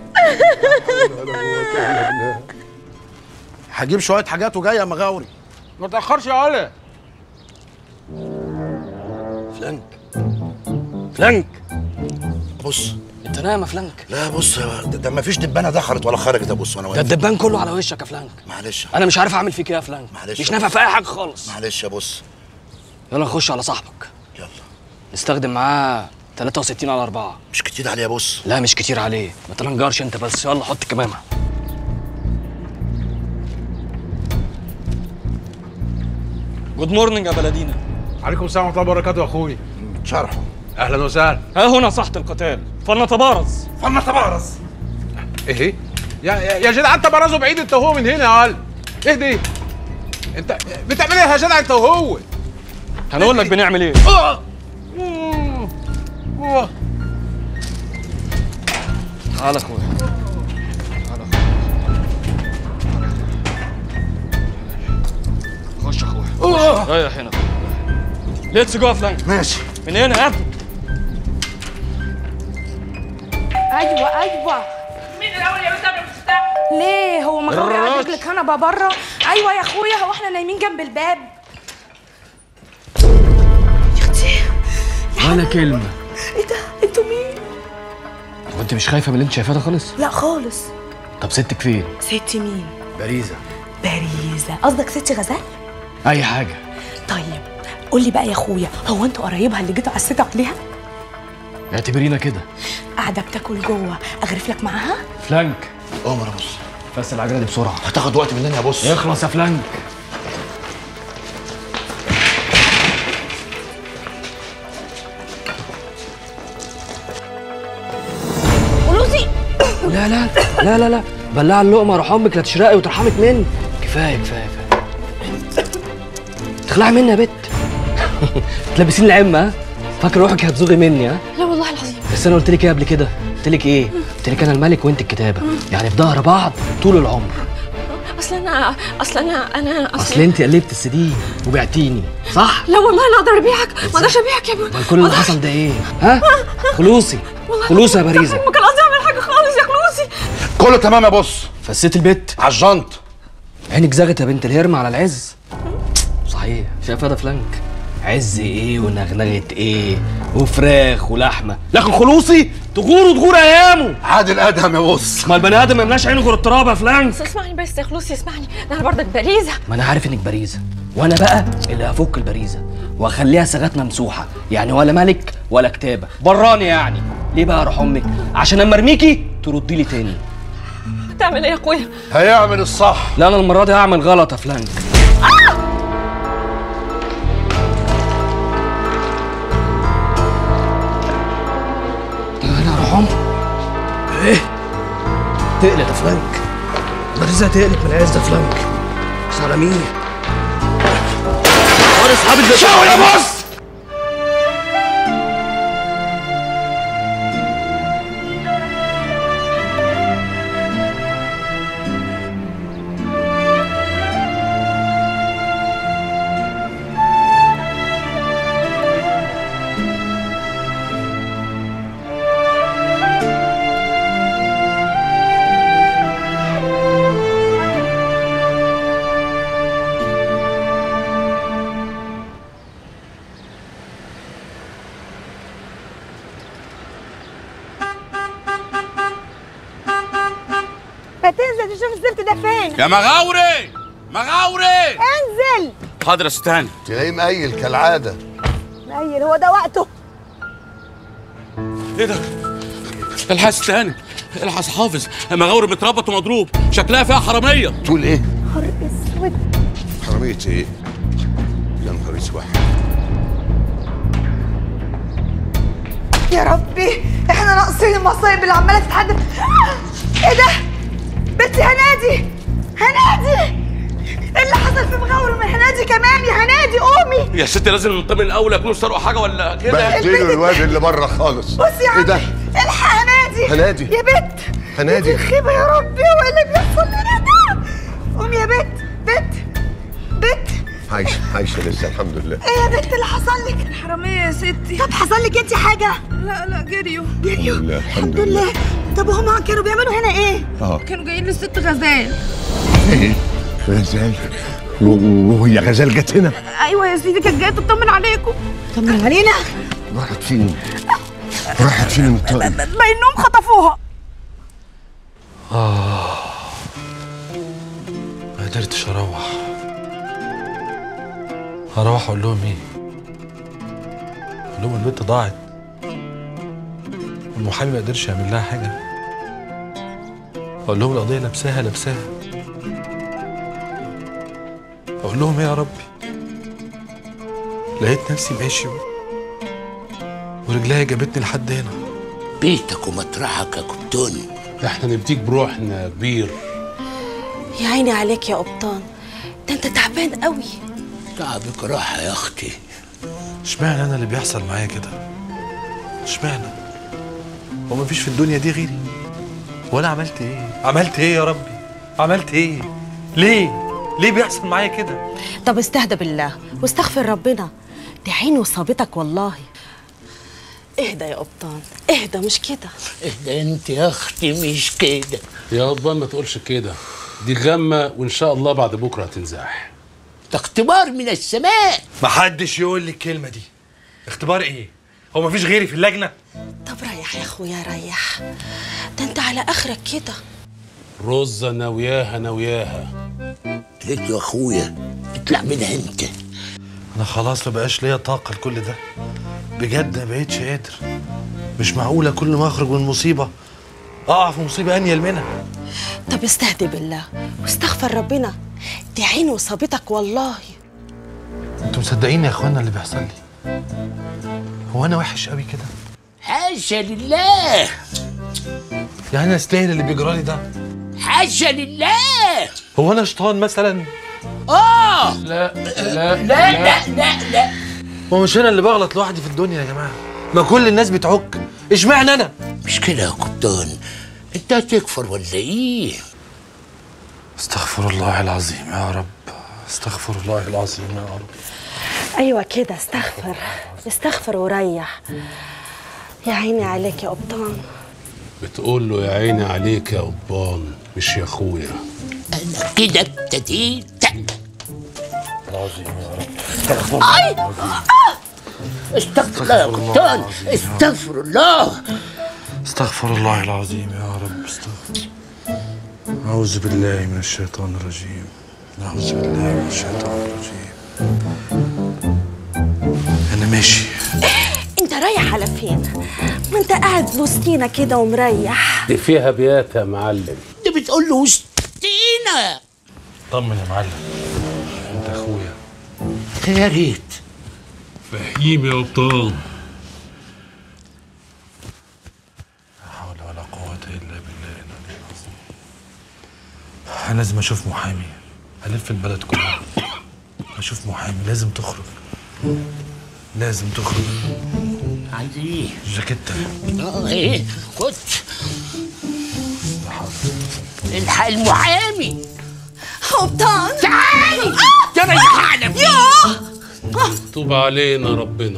هجيب شويه حاجات وجاي يا مغاوري ما تاخرش يا علي فلانك فلانك بص انت نايم يا فلانك لا بص ده, ده ما فيش دبانه دخلت ولا خرجت يا بص وانا ده واقف الدبان كله على وشك يا فلانك معلش انا مش عارف اعمل فيك ايه يا فلانك معلش مش يا نافع بص. في اي حاجه خالص معلش يا بص يلا نخش على صاحبك يلا نستخدم معاه 63 على 4 مش كتير عليه يا بص لا مش كتير عليه ما تنجرش انت بس يلا حط كمامه جود مورنينج يا بلدينا عليكم السلام ورحمه الله وبركاته يا اخوي شرحه اهلا وسهلا ها هنا ساحه القتال فلنتبارز فلنتبارز ايه يا يا, يا جدع انت برازه بعيد انت وهو من هنا يا علي ايه دي انت بتعمل ايه يا جدع انت وهو هنقول لك بنعمل ايه آه. مم. آه. تعالى يا اخويا خش يا اخويا رايح هنا ليتس جو يا فلانك ماشي من هنا هات ايوه ايوه مين الاول يا قدام المفتاح ليه هو مغاوري على الراجل. رجل الكنبه بره ايوه يا اخويا هو احنا نايمين جنب الباب ولا كلمه ايه ده انتوا مين هو انت مش خايفه من اللي انت شايفاه ده خالص لا خالص طب ستك فين ستي مين باريزه باريزه قصدك ستي غزال اي حاجه طيب قول لي بقى يا اخويا هو انتوا قرايبها اللي جيتوا عسيتوا عليها اعتبرينا كده قاعده بتاكل جوه اغرف لك معاها فلانك عمر يا بص بس العجله دي بسرعه هتاخد وقت مننا يا بص اخلص يا فلانك فلوسي لا لا لا لا لا بلع اللقمه روح امك لا تشرقي وترحمك مني كفايه كفايه كفايه تخلعي مني يا بت تلبسيني العمه ها فاكر روحك هتزوغي مني ها لا والله العظيم بس انا قلت لك ايه قبل كده قلت لك ايه قلت لك انا الملك وانت الكتابه يعني في ظهر بعض طول العمر اصل انا اصل انا انا اصل انت قلبت السي دي وبعتيني صح لا والله انا اقدر ابيعك ما اقدرش ابيعك يا ابو امال كل اللي حصل ده ايه ها خلوصي خلوصي يا باريزه ما كان قصدي اعمل حاجه خالص يا خلوصي كله تمام يا بص فسيت البت على الجنط عينك زغت يا بنت الهرم على العز صحيح شايف ده فلانك عز ايه ونغنغه ايه وفراخ ولحمه لكن خلوصي تغور وتغور ايامه عادل ادهم يا بص ما البني ادم ما يملاش عينه غير التراب يا فلانك بس اسمعني بس يا خلوصي اسمعني ده انا برضك باريزه ما انا عارف انك باريزه وانا بقى اللي هفك البريزه واخليها سغات ممسوحه يعني ولا ملك ولا كتابه براني يعني ليه بقى اروح امك عشان اما ارميكي تردي لي تاني تعمل ايه يا اخويا هيعمل الصح لا انا المره دي هعمل غلط يا فلانك انا اروح امك ايه تقلق يا فلانك بريزه تقلق من عز يا فلانك بس على مين وانا اصحابي اللي شاور يا بص ما تنزل تشوف الزفت ده فين يا مغاوري مغاوري انزل حاضر يا ستاني تلاقيه مقيل كالعاده نيل هو ده وقته ايه ده؟ الحق ستاني الحق حافظ مغاوري متربط ومضروب شكلها فيها حراميه تقول ايه؟ نهار اسود حرامية ايه؟ يا نهار اسود يا ربي احنا ناقصين المصايب اللي عماله تتحدث ايه ده بنتي هنادي هنادي ايه اللي حصل في مغاور من هنادي كمان يا هنادي قومي يا ستي لازم نطمن الاول يكونوا سرقوا حاجه ولا كده بهدلوا الواد اللي بره خالص بص يا ايه عم ده؟ الحق هنادي هنادي. يا بت هنادي الخيبه يا ربي هو إيه اللي بيحصل لنا ده قومي يا بت بت بت عايشه عايشه لسه الحمد لله ايه يا بت اللي حصل لك الحراميه يا ستي طب حصل لك انت حاجه لا لا جريوا جريوا لله الحمد لله طب وهم كانوا بيعملوا هنا ايه اه كانوا جايين للست غزال ايه غزال و- وهي غزال جت هنا ايوه يا سيدي كانت جايه تطمن عليكم طمن علينا راحت فين راحت فين طيب بانهم خطفوها آه ما قدرتش أروح هروح أقول لهم إيه؟ أقول لهم البنت ضاعت والمحامي ما قدرش يعمل لها حاجة أقول لهم القضية لابساها لابساها أقول لهم إيه يا ربي؟ لقيت نفسي ماشي ورجليا جابتني لحد هنا بيتك ومطرحك يا كبتون احنا نبديك بروحنا يا كبير يا عيني عليك يا قبطان ده انت تعبان قوي تعبك راحة يا اختي اشمعنى انا اللي بيحصل معايا كده اشمعنى هو مفيش في الدنيا دي غيري وانا عملت ايه عملت ايه يا ربي عملت ايه ليه ليه بيحصل معايا كده طب استهدى بالله واستغفر ربنا دي عين وصابتك والله اهدى يا قبطان اهدى مش كده اهدى انت يا اختي مش كده يا ربان ما تقولش كده دي غمة وإن شاء الله بعد بكرة هتنزاح ده اختبار من السماء محدش يقول لي الكلمه دي اختبار ايه هو مفيش غيري في اللجنه طب ريح يا اخويا ريح ده انت على اخرك كده رزة ناوياها ناوياها ليك يا اخويا اطلع منها انت انا خلاص ما بقاش ليا طاقه لكل ده بجد ما بقتش قادر مش معقوله كل ما اخرج من مصيبه اقع في مصيبه انيل منها طب استهدي بالله واستغفر ربنا دي عين وصابتك والله انتوا مصدقين يا اخوانا اللي بيحصل لي هو انا وحش قوي كده حاشا لله يعني انا استاهل اللي بيجرالي ده حاشا لله هو انا شيطان مثلا اه لا لا لا لا لا, لا. هو مش انا اللي بغلط لوحدي في الدنيا يا جماعه ما كل الناس بتعك اشمعنى انا مش كده يا كبتان انت هتكفر ولا ايه استغفر الله العظيم يا رب استغفر الله العظيم يا رب ايوه كده استغفر استغفر وريح يا عيني عليك يا قبطان بتقول له يا عيني عليك يا قبان مش يا اخويا انا كده ابتديت العظيم يا رب استغفر الله استغفر الله يا كبتان استغفر الله استغفر الله العظيم يا رب استغفر أعوذ بالله من الشيطان الرجيم أعوذ بالله من الشيطان الرجيم أنا ماشي انت رايح على فين ما انت قاعد وسطينا كده ومريح دي فيها بيات يا معلم انت بتقول له وسطينا طمن يا معلم أنت أخويا يا ريت فهيم يا قبطان لا حول ولا قوة إلا بالله العلي العظيم أنا لازم أشوف محامي ألف البلد كلها أشوف محامي لازم تخرج لازم تخرج عايز ايه جاكيتة اه ايه خد الحق المحامي قبطان تعالي يا ريح على طوب علينا ربنا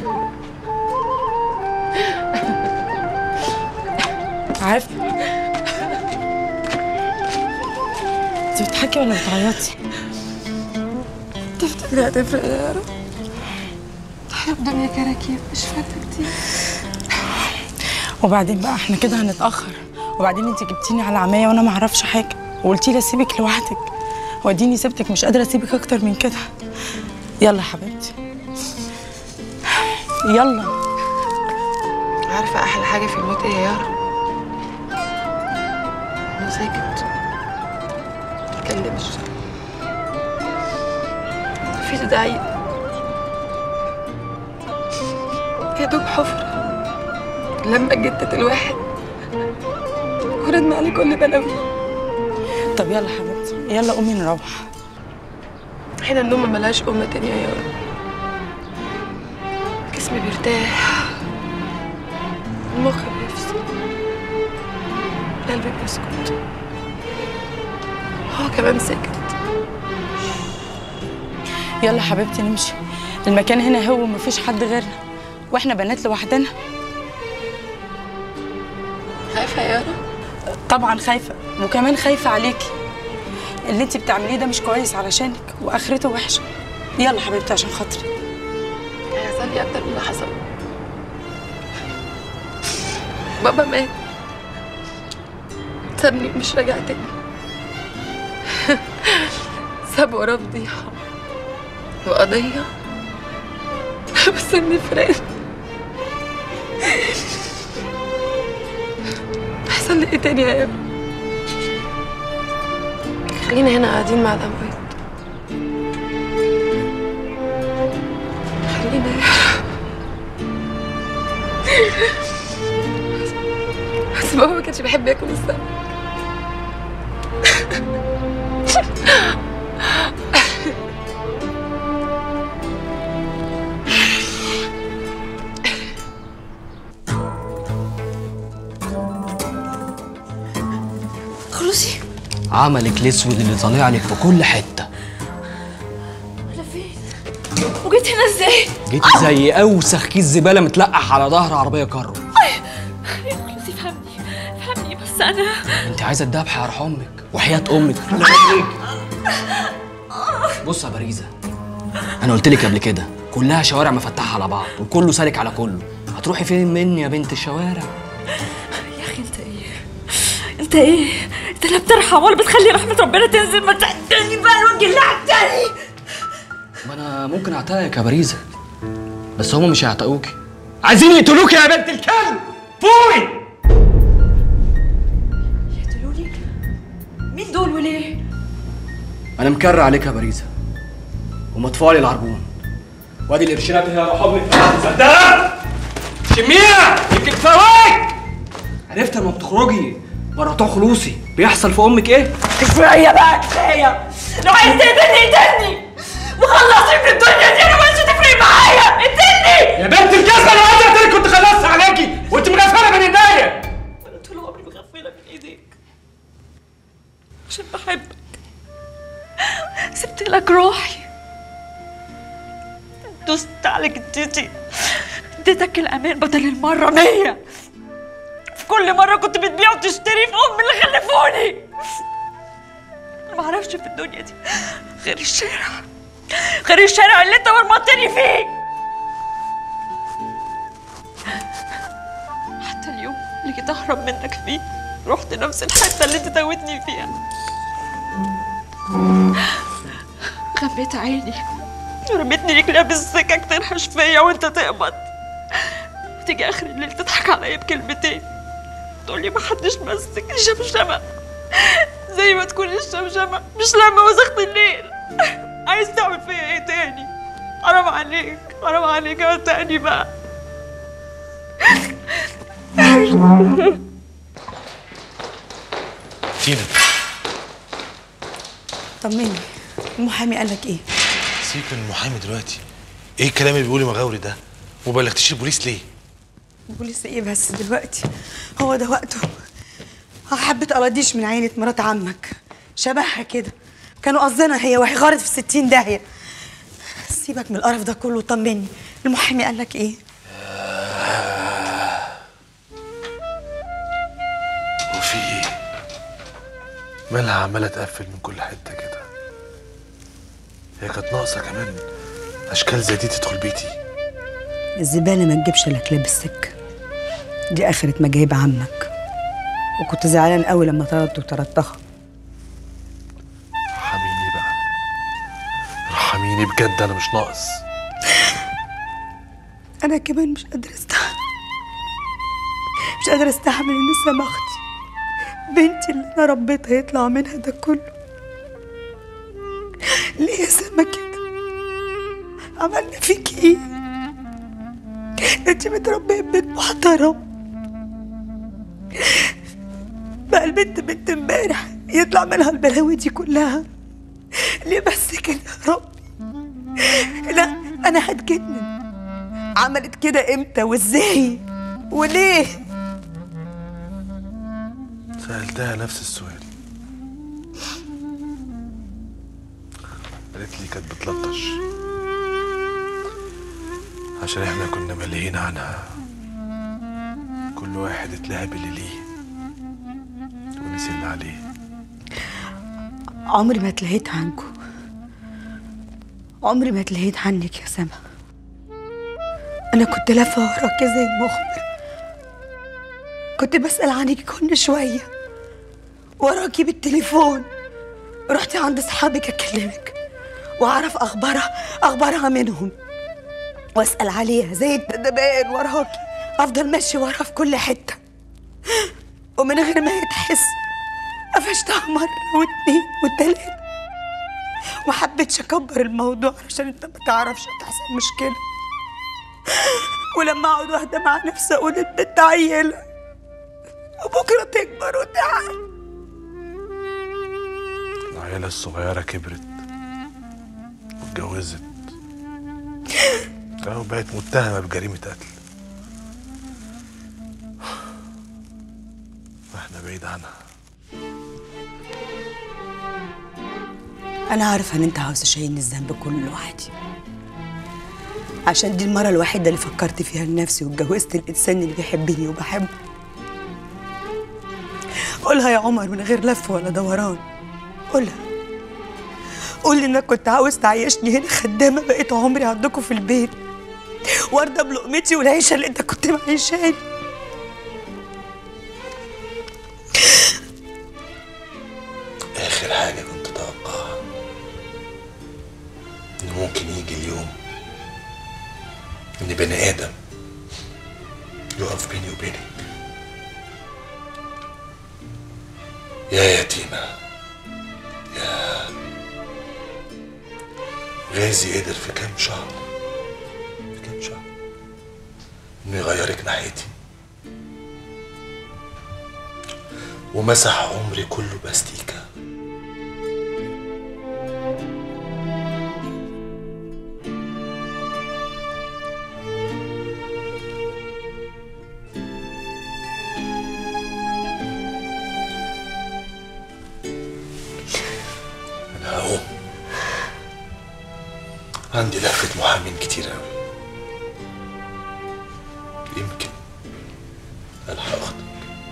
عارف انت بتضحكي ولا بتعيطي؟ تفتكر هتفرق يا رب احنا في دنيا كراكيب مش فارقه كتير وبعدين بقى احنا كده هنتاخر وبعدين انت جبتيني على عمايه وانا ما اعرفش حاجه وقلتي لي اسيبك لوحدك واديني سبتك مش قادره اسيبك اكتر من كده يلا يا حبيبتي يلا عارفه احلى حاجه في الموت ايه يا يارا انه ساكت متكلمش مفيش داعي يا دوب حفرة لما جدت الواحد وردنا عليه كل بلاوي طب يلا حبيبتي يلا قومي نروح حين النوم ملهاش أمة تانية يا رب جسمي بيرتاح المخ بيفصل قلبي بيسكت هو كمان سكت يلا حبيبتي نمشي المكان هنا هو مفيش حد غيرنا واحنا بنات لوحدنا خايفة يا يارا طبعا خايفه وكمان خايفه عليكي اللي انت بتعمليه ده مش كويس علشانك واخرته وحشه يلا حبيبتي عشان خاطري هيحصل لي اكتر من اللي حصل بابا مات سابني مش راجع تاني ساب وراه فضيحة وقضية بس اني فرقت حصل لي ايه تاني يا ابني خلينا هنا قاعدين مع الأموات خلينا يا بس بابا ما كانش بيحب ياكل السمك خلصي عملك الاسود اللي طالع لك في كل حته على فين وجيت هنا ازاي جيت زي اوسخ كيس زباله متلقح على ظهر عربيه كارو يا خلصي فهمني فهمني بس انا انت عايزه الدبح يا روح امك وحياه امك بص يا باريزه انا قلت لك قبل كده كلها شوارع مفتحه على بعض وكله سالك على كله هتروحي فين مني يا بنت الشوارع يا اخي انت ايه انت ايه انت لا بترحم ولا بتخلي رحمه ربنا تنزل ما تحتني بقى الوجه اللي تاني ما انا ممكن اعتقك يا باريزه بس هم مش هيعتقوكي عايزين يقتلوكي يا بنت الكلب فوقي يقتلوني مين دول وليه انا مكرر عليك يا باريزه ومدفوع لي العربون وادي القرشينات هي يا روح امك صدقها شميها يمكن تفوقك عرفت لما بتخرجي بره بتوع خلوصي بيحصل في امك ايه؟ كفايه بقى كفايه لو عايز تقتلني قتلني وخلصني من الدنيا دي انا مش هتفرق معايا قتلني يا بنت الكسبه انا قلت لك كنت خلصت عليكي وانت مغفله من ايديا طول عمري مغفله من ايديك عشان بحبك سبت لك روحي دوست على جدتي اديتك الامان بدل المره مية في كل مره كنت بتبيع وتشتري في ام اللي خلفوني انا معرفش في الدنيا دي غير الشارع غير الشارع اللي انت مرمطني فيه حتى اليوم اللي جيت اهرب منك فيه رحت نفس الحته اللي انت توتني فيها غميت عيني ورميتني رجلي بالسكك تنحش فيا وانت تقبض وتيجي اخر الليل تضحك عليا بكلمتين تقولي محدش مسك الشمشمه زي ما تكون الشمشمه مش لما وسخت الليل عايز تعمل فيا ايه تاني حرام عليك حرام عليك يا تاني بقى تينا طمني المحامي قال لك ايه سيبك من المحامي دلوقتي ايه الكلام اللي بيقوله مغاوري ده وما بلغتيش البوليس ليه بوليس ايه بس دلوقتي هو ده وقته حبة قلاضيش من عينة مرات عمك شبهها كده كانوا قصدنا هي وهي غارت في ستين داهية سيبك من القرف ده كله طمني المحامي قال لك ايه وفي ايه مالها عماله تقفل من كل حته كده هي كانت ناقصه كمان اشكال زي دي تدخل بيتي الزبالة ما تجيبش الا كلاب السكة دي آخرة ما جايب عمك وكنت زعلان قوي لما طردته وطردتها ارحميني بقى ارحميني بجد انا مش ناقص أنا كمان مش قادرة استحمل مش قادرة استحمل إن سما أختي بنتي اللي أنا ربيتها يطلع منها ده كله ليه يا سما كده عملنا فيك إيه أنت متربية ببيت محترم بقى البنت بنت امبارح يطلع منها البلاوي دي كلها ليه بس كده يا ربي لا أنا هتجنن عملت كده امتى وازاي وليه سألتها نفس السؤال قالت لي كانت بتلطش عشان احنا كنا ملهيين عنها كل واحد اتلهى باللي ليه ونسي اللي عليه عمري ما اتلهيت عنكم عمري ما اتلهيت عنك يا سما انا كنت لافه وراكي زي المخبر كنت بسأل عنك كل شوية وراكي بالتليفون رحتي عند اصحابك اكلمك واعرف اخبارها اخبارها منهم واسال عليها زي الدبان وراكي افضل ماشي وراها في كل حته ومن غير ما يتحس قفشتها مره واتنين وتلاته وما حبيتش اكبر الموضوع عشان انت ما تعرفش تحصل مشكله ولما اقعد واحده مع نفسي اقول البنت عيله وبكره تكبر وتعقل العيلة الصغيرة كبرت واتجوزت أهو بقت متهمة بجريمة قتل واحنا بعيد عنها انا عارفه ان انت عاوز تشيلني الذنب كله لوحدي عشان دي المره الوحيده اللي فكرت فيها لنفسي واتجوزت الانسان اللي بيحبني وبحبه قولها يا عمر من غير لف ولا دوران قولها قول انك كنت عاوز تعيشني هنا خدامه بقيت عمري عندكم في البيت وارضى بلقمتي والعيشه اللي انت كنت معيشاني آخر حاجة كنت أتوقعها إن ممكن يجي اليوم إن بني آدم يقف بيني وبينك يا يتيمة يا غازي قدر في كام شهر في كام شهر إنه يغيرك ناحيتي ومسح عمري كله باستيكه أنا هقوم عندي لفة محامين كتير أوي يمكن ألحق أخطب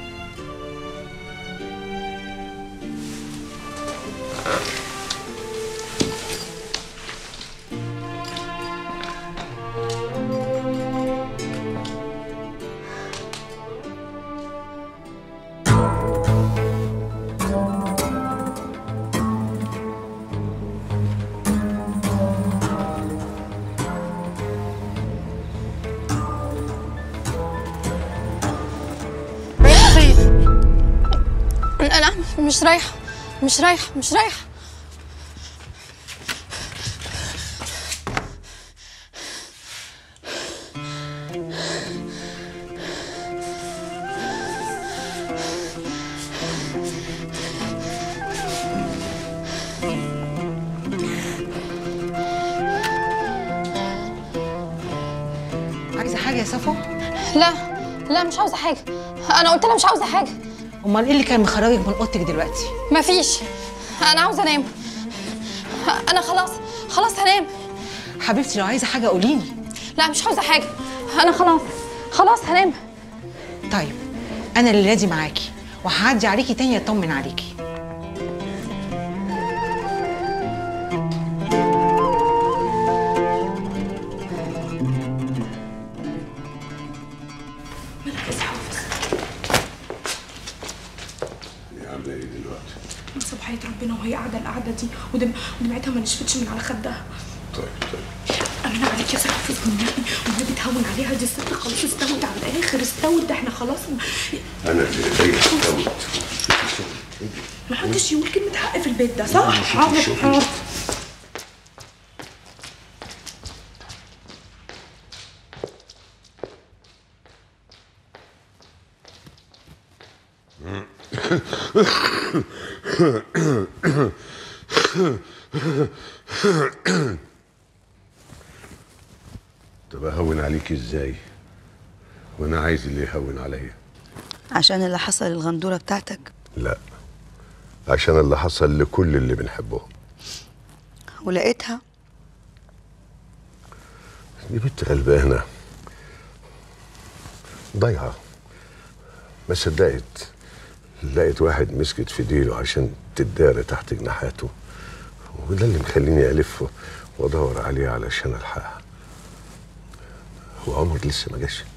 انا مش رايحه مش رايحه مش رايحه عايزه حاجه يا صفو لا لا مش عاوزه حاجه انا قلت لها مش عاوزه حاجه امال ايه اللي كان مخرجك من اوضتك دلوقتي مفيش انا عاوزه انام انا خلاص خلاص هنام حبيبتي لو عايزه حاجه قولي لي لا مش عاوزه حاجه انا خلاص خلاص هنام طيب انا الليله دي معاكي وهعدي عليكي تاني اطمن عليكي عامله ايه دلوقتي؟ صبحية ربنا وهي قاعدة القعدة دي ودم ودمعتها ما نشفتش من على خدها طيب طيب أمانة عليك يا سحفظ والنبي والنبي تهون عليها دي الست خلاص استوت على الآخر استوت ده احنا خلاص انا اللي ايديا استوت ما حدش يقول كلمة حق في البيت ده صح؟ شوفي، حاضر شوفي. حاضر طب اهون عليك ازاي؟ وانا عايز اللي يهون عليا عشان اللي حصل الغندوره بتاعتك لا عشان اللي حصل لكل اللي بنحبهم ولقيتها دي بنت غلبانة ضايعة ما صدقت لقيت واحد مسكت في ديله عشان بتدار تحت جناحاته وده اللي مخليني ألف وأدور عليه علشان ألحقها هو عمر لسه ما جاش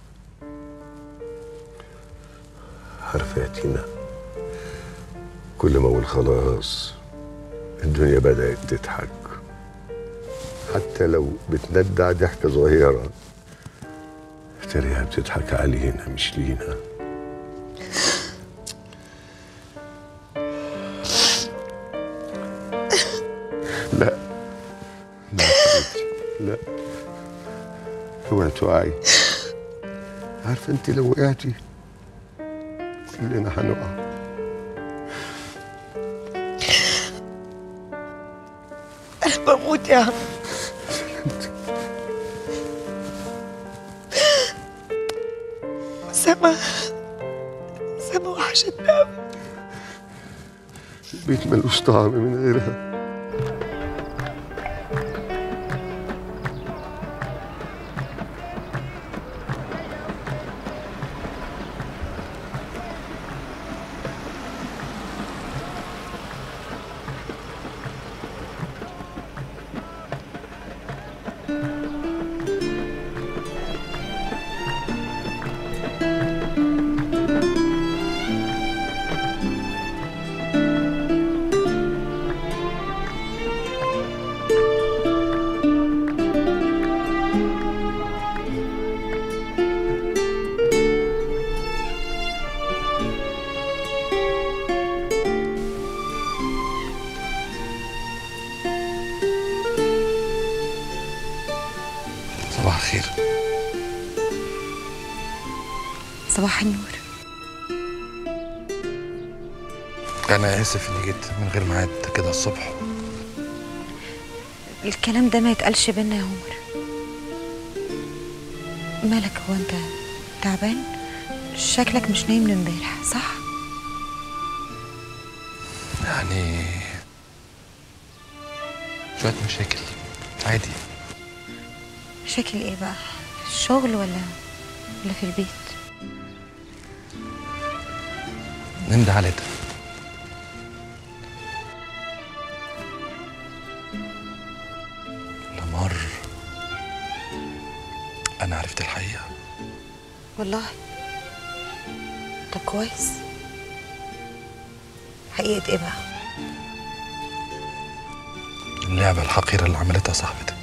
عارفة يا تينا كل ما أقول خلاص الدنيا بدأت تضحك حتى لو بتندع ضحكة صغيرة تلاقيها بتضحك علينا مش لينا لا لا يا حبيبتي لا اوعي تقعي عارفه انت لو وقعتي كلنا هنقع انا بموت يا عم سما سما وحشتني قوي البيت ملوش طعم من غيرها صباح الخير صباح النور انا اسف اني جيت من غير ميعاد كده الصبح الكلام ده ما يتقالش بينا يا عمر مالك هو انت تعبان شكلك مش نايم من امبارح صح يعني شوية مشاكل عادي شكل ايه بقى الشغل ولا ولا في البيت من ده على ده لمر انا عرفت الحقيقة والله طب كويس حقيقة ايه بقى اللعبة الحقيرة اللي عملتها صاحبتك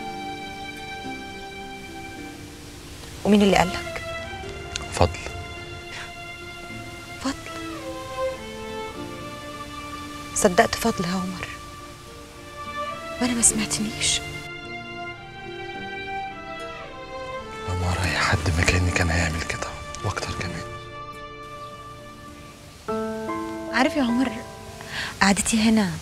ومين اللي قالك فضل فضل صدقت فضل يا عمر وانا ما سمعتنيش لما اي حد مكاني كان هيعمل كده واكتر كمان عارف يا عمر قعدتي هنا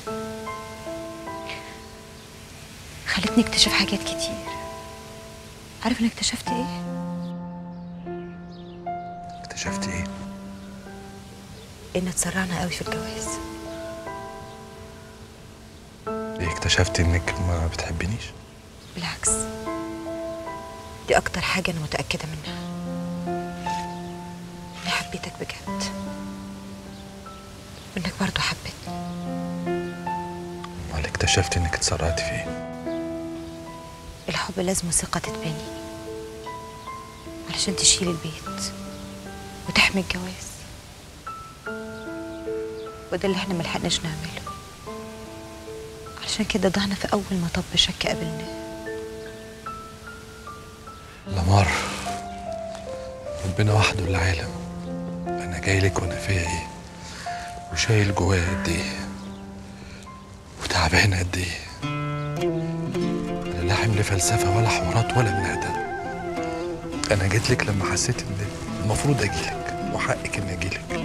خلتني اكتشف حاجات كتير عارف انا اكتشفت ايه اكتشفت ايه ان اتسرعنا قوي في الجواز ايه اكتشفت انك ما بتحبنيش بالعكس دي اكتر حاجة انا متأكدة منها اني حبيتك بجد وانك برضو حبيتني امال اكتشفت انك اتسرعت في ايه الحب لازم ثقة تتبني علشان تشيل البيت وتحمي الجواز وده اللي احنا ملحقناش نعمله علشان كده ضعنا في أول مطب شك قابلناه لمار ربنا وحده العالم انا جاي لك وانا فيا ايه وشايل جوايا قد ايه وتعبان قد ايه انا لا حمل فلسفه ولا حوارات ولا منادى انا جيت لك لما حسيت ان المفروض اجي لك وحقك اني اجي لك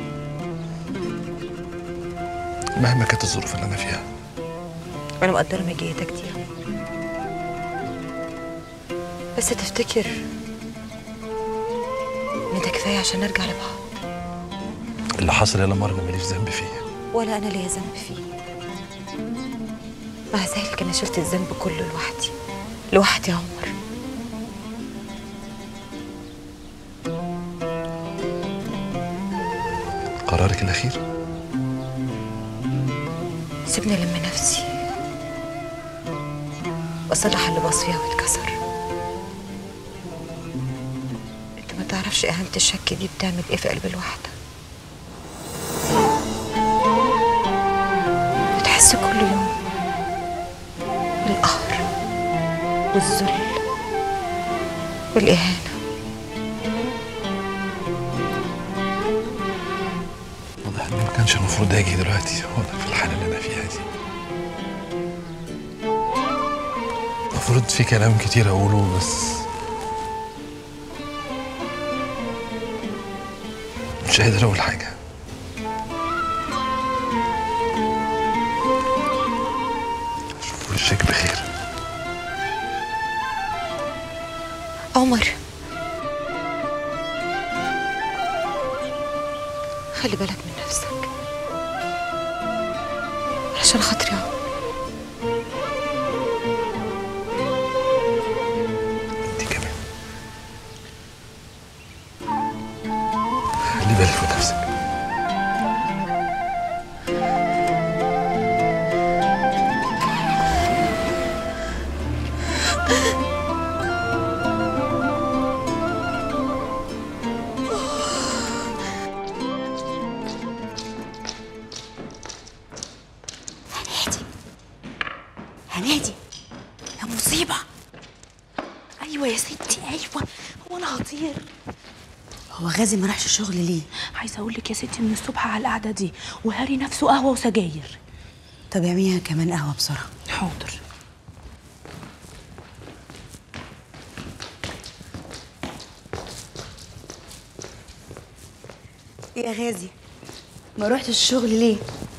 مهما كانت الظروف اللي انا فيها وأنا مقدرة مجيتك دي يا عمر. بس تفتكر إن ده كفاية عشان نرجع لبعض اللي حصل يا لمار انا ماليش ذنب فيه ولا أنا ليا ذنب فيه مع ذلك أنا شلت الذنب كله لوحدي لوحدي يا عمر قرارك الاخير سيبني الم نفسي واصلح اللي باظ فيها واتكسر انت ما تعرفش اهانة الشك دي بتعمل ايه في قلب الواحدة بتحس كل يوم بالقهر والذل والإهانة واضح اني ما كانش المفروض اجي دلوقتي واضح في الحاله اللي انا فيها دي المفروض في كلام كتير اقوله بس مش قادر اقول حاجه اشوف وشك بخير عمر خلي بالك من نفسك عشان خاطري يا عمر خلي بالك من نفسك هنادي هنادي يا مصيبة أيوة يا ستي أيوة هو أنا هطير هو غازي ما راحش الشغل ليه؟ عايزه اقول لك يا ستي من الصبح على القعده دي وهاري نفسه قهوه وسجاير طب اعمليها كمان قهوة بسرعة حاضر إيه يا غازي ما روحتش الشغل ليه؟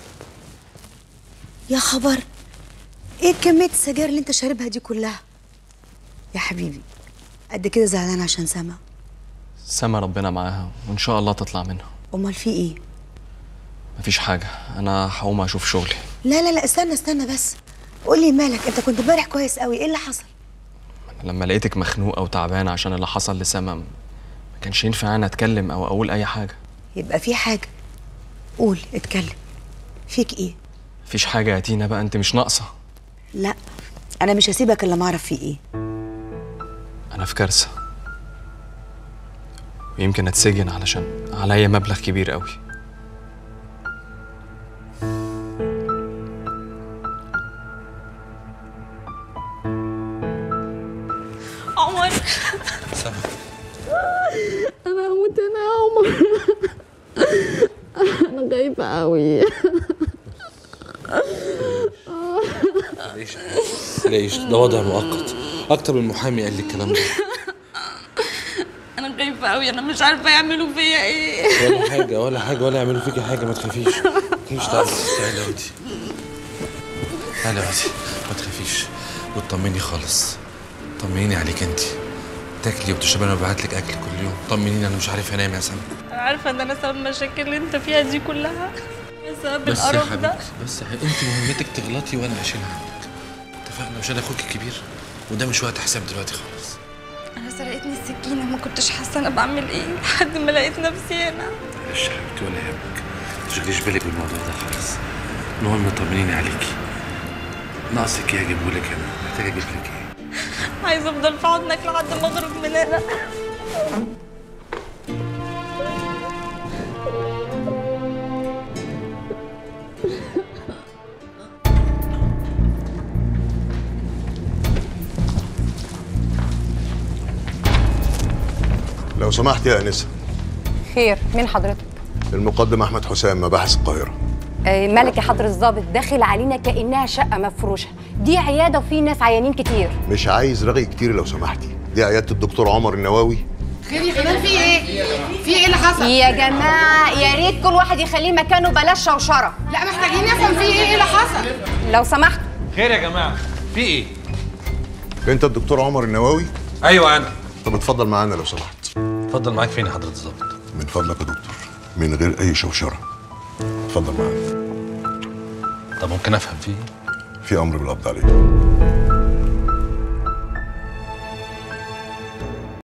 يا خبر ايه كمية السجاير اللي انت شاربها دي كلها؟ يا حبيبي قد كده زعلان عشان سما سما ربنا معاها وان شاء الله تطلع منها امال في ايه؟ مفيش حاجه انا هقوم اشوف شغلي لا لا لا استنى استنى بس قولي مالك انت كنت امبارح كويس قوي ايه اللي حصل؟ لما لقيتك مخنوقه وتعبانه عشان اللي حصل لسما ما كانش ينفع انا اتكلم او اقول اي حاجه يبقى في حاجة قول اتكلم فيك ايه؟ مفيش حاجه يا تينا بقى انت مش ناقصه لا انا مش هسيبك الا ما اعرف فيه ايه انا في كارثه ويمكن اتسجن علشان عليا مبلغ كبير قوي عمر انا هموت انا يا عمر انا خايفه قوي ليش ليش ده وضع مؤقت اكتر من محامي قال لي الكلام ده انا خايفه قوي انا مش عارفه يعملوا فيا ايه ولا حاجه ولا حاجه ولا يعملوا فيكي حاجه ما تخافيش مش تعالي تعالي يا ودي تعالي يا ودي ما تخافيش وتطمني خالص طمنيني عليك انت تاكلي وتشربي انا ببعت لك اكل كل يوم طمنيني انا مش عارف انام يا سما انا عارفه ان انا سبب المشاكل اللي انت فيها دي كلها بسبب بس يا القرف ده حبيبتي بس يا حبيبتي انت مهمتك تغلطي وانا اشيلها عنك اتفقنا مش انا اخوك الكبير وده مش وقت حساب دلوقتي خالص انا سرقتني السكينه ما كنتش حاسه انا بعمل ايه لحد ما لقيت نفسي هنا معلش يا حبيبتي ولا يهمك ما تشغليش بالك بالموضوع ده خالص المهم طمنيني عليكي ناقصك ايه اجيبه لك انا محتاج اجيب لك ايه عايزه افضل في حضنك لحد ما اخرج من هنا لو سمحت يا انسه خير مين حضرتك؟ المقدم احمد حسام مباحث القاهره آه ملك يا حضرة الظابط داخل علينا كأنها شقة مفروشة دي عيادة وفي ناس عيانين كتير مش عايز رغي كتير لو سمحتي دي عياده الدكتور عمر النواوي خير يا خلال في ايه؟ في ايه اللي حصل؟ يا جماعة يا ريت كل واحد يخليه مكانه بلاش شوشرة لا محتاجين نفهم في ايه ايه اللي حصل؟ لو سمحت خير يا جماعه في ايه انت الدكتور عمر النواوي ايوه انا طب اتفضل معانا لو سمحت اتفضل معاك فين يا حضره الظابط من فضلك يا دكتور من غير اي شوشره اتفضل معانا طب ممكن افهم فيه في امر بالقبض عليك